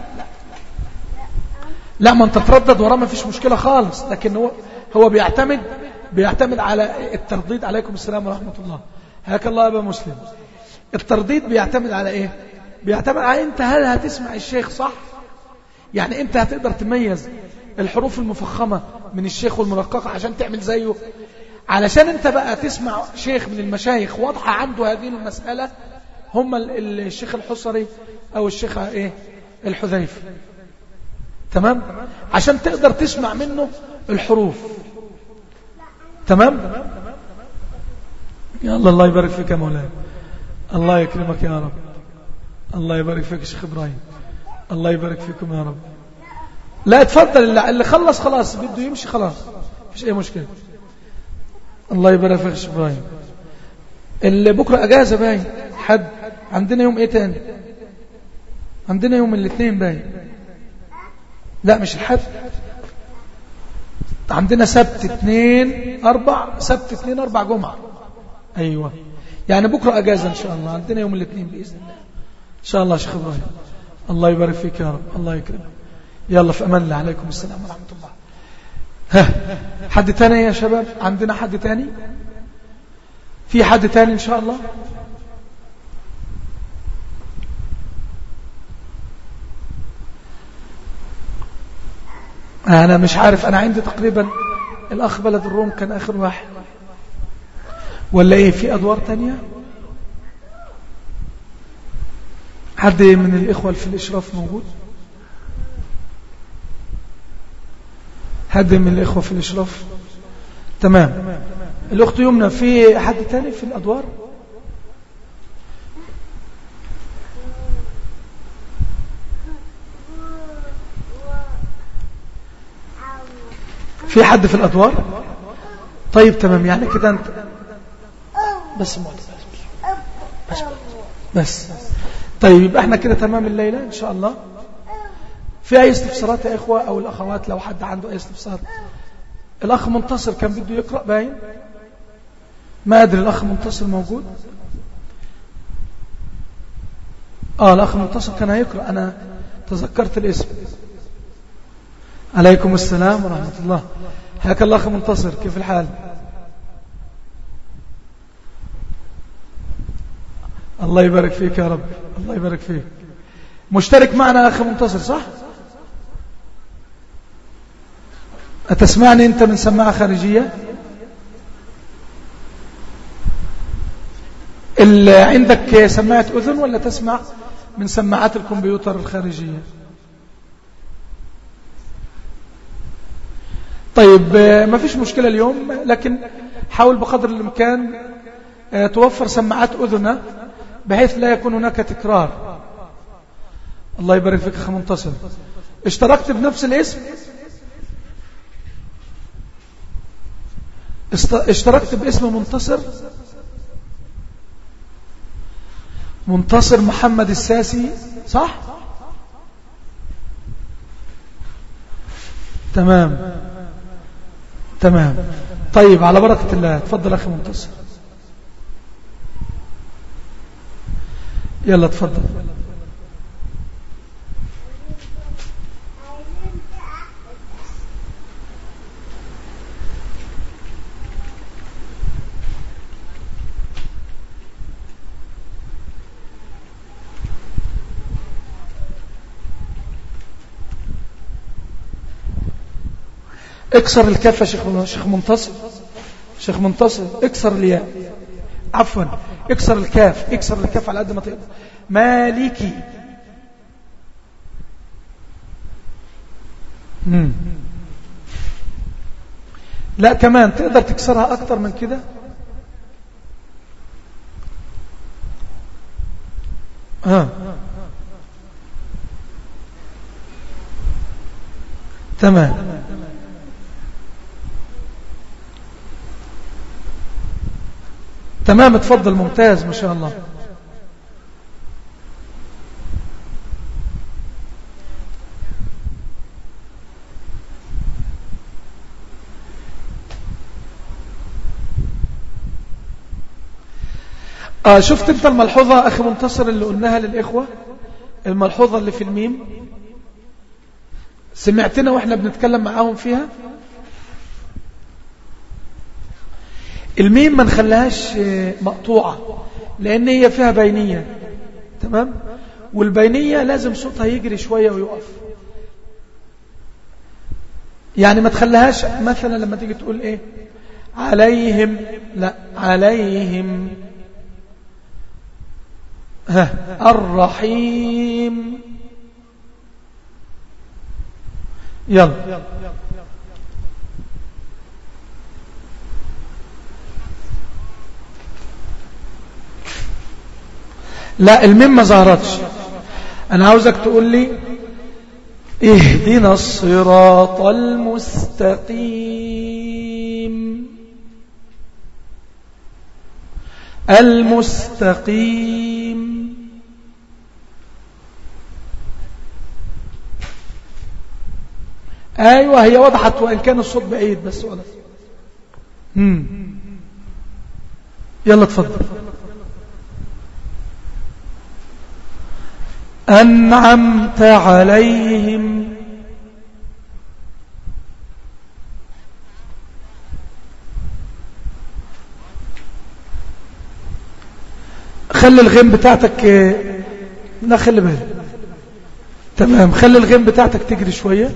لا ما انت تردد وراه ما فيش مشكلة خالص لكن هو هو بيعتمد بيعتمد على الترديد عليكم السلام ورحمة الله هاك الله يا أبا مسلم الترديد بيعتمد على ايه بيعتمد على انت هل هتسمع الشيخ صح يعني انت هتقدر تميز الحروف المفخمة من الشيخ والمرققة عشان تعمل زيه علشان انت بقى تسمع شيخ من المشايخ واضحة عنده هذه المسألة هم الشيخ الحصري او الشيخ ايه الحذيفي تمام عشان تقدر تسمع منه الحروف تمام يا الله الله يبارك فيك يا مولاي الله يكرمك يا رب الله يبارك فيك يا شيخ ابراهيم الله يبارك فيكم يا رب لا اتفضل اللي خلص خلاص بده يمشي خلاص مفيش اي مشكله الله يبارك فيك يا شيخ ابراهيم اللي بكره اجازه باين حد عندنا يوم ايه تاني عندنا يوم الاثنين باين لا مش الحد عندنا سبت اثنين اربع سبت اثنين اربع جمعة ايوه يعني بكرة اجازة ان شاء الله عندنا يوم الاثنين باذن الله ان شاء الله شيخ ابراهيم الله يبارك فيك يا رب الله يكرمك يلا في امان الله عليكم السلام ورحمة الله ها حد تاني يا شباب عندنا حد تاني في حد تاني ان شاء الله أنا مش عارف أنا عندي تقريبا الأخ بلد الروم كان آخر واحد ولا إيه في أدوار تانية حد من الإخوة في الإشراف موجود حد من الإخوة في الإشراف تمام الأخت يمنى في حد تاني في الأدوار في حد في الأدوار طيب تمام يعني كده أنت بس بس بس طيب يبقى احنا كده تمام الليلة إن شاء الله في أي استفسارات يا إخوة أو الأخوات لو حد عنده أي استفسار الأخ منتصر كان بده يقرأ باين ما أدري الأخ منتصر موجود آه الأخ منتصر كان هيقرأ أنا تذكرت الاسم عليكم السلام ورحمة الله حياك الله أخي منتصر كيف الحال الله يبارك فيك يا رب الله يبارك فيك مشترك معنا أخي منتصر صح أتسمعني أنت من سماعة خارجية عندك سماعة أذن ولا تسمع من سماعات الكمبيوتر الخارجية طيب ما فيش مشكلة اليوم لكن حاول بقدر الإمكان توفر سماعات أذنة بحيث لا يكون هناك تكرار الله يبارك فيك أخي منتصر اشتركت بنفس الاسم اشتركت باسم منتصر منتصر محمد الساسي صح تمام تمام طيب على بركة الله تفضل أخي منتصر يلا تفضل اكسر الكاف يا شيخ شيخ منتصر شيخ منتصر اكسر الياء عفوا اكسر الكاف اكسر الكاف على قد ما تقدر مالكي مم. لا كمان تقدر تكسرها اكتر من كده ها تمام تمام اتفضل ممتاز ما شاء الله آه شفت انت الملحوظة اخي منتصر اللي قلناها للإخوة الملحوظة اللي في الميم سمعتنا واحنا بنتكلم معاهم فيها الميم ما نخليهاش مقطوعة لأن هي فيها بينية تمام والبينية لازم صوتها يجري شوية ويقف يعني ما تخليهاش مثلا لما تيجي تقول ايه عليهم لا عليهم ها الرحيم يلا لا الميم ما ظهرتش انا عاوزك تقول لي اهدنا الصراط المستقيم المستقيم ايوه هي وضحت وان كان الصوت بعيد بس ولا امم يلا تفضل أنعمت عليهم خلي الغيم بتاعتك لا خلي بالك تمام خلي الغيم بتاعتك تجري شوية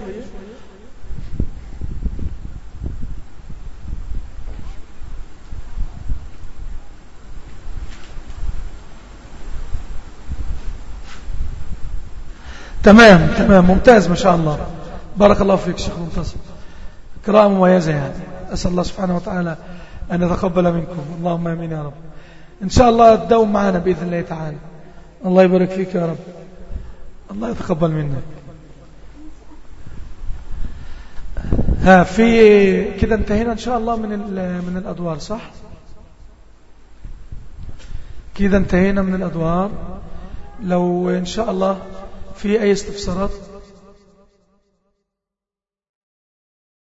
تمام تمام ممتاز ما شاء الله بارك الله فيك شيخ منتصر قراءة مميزة يعني أسأل الله سبحانه وتعالى أن يتقبل منكم اللهم أمين يا رب إن شاء الله تدوم معنا بإذن الله تعالى الله يبارك فيك يا رب الله يتقبل منك ها في كده انتهينا إن شاء الله من من الأدوار صح كده انتهينا من الأدوار لو إن شاء الله في أي استفسارات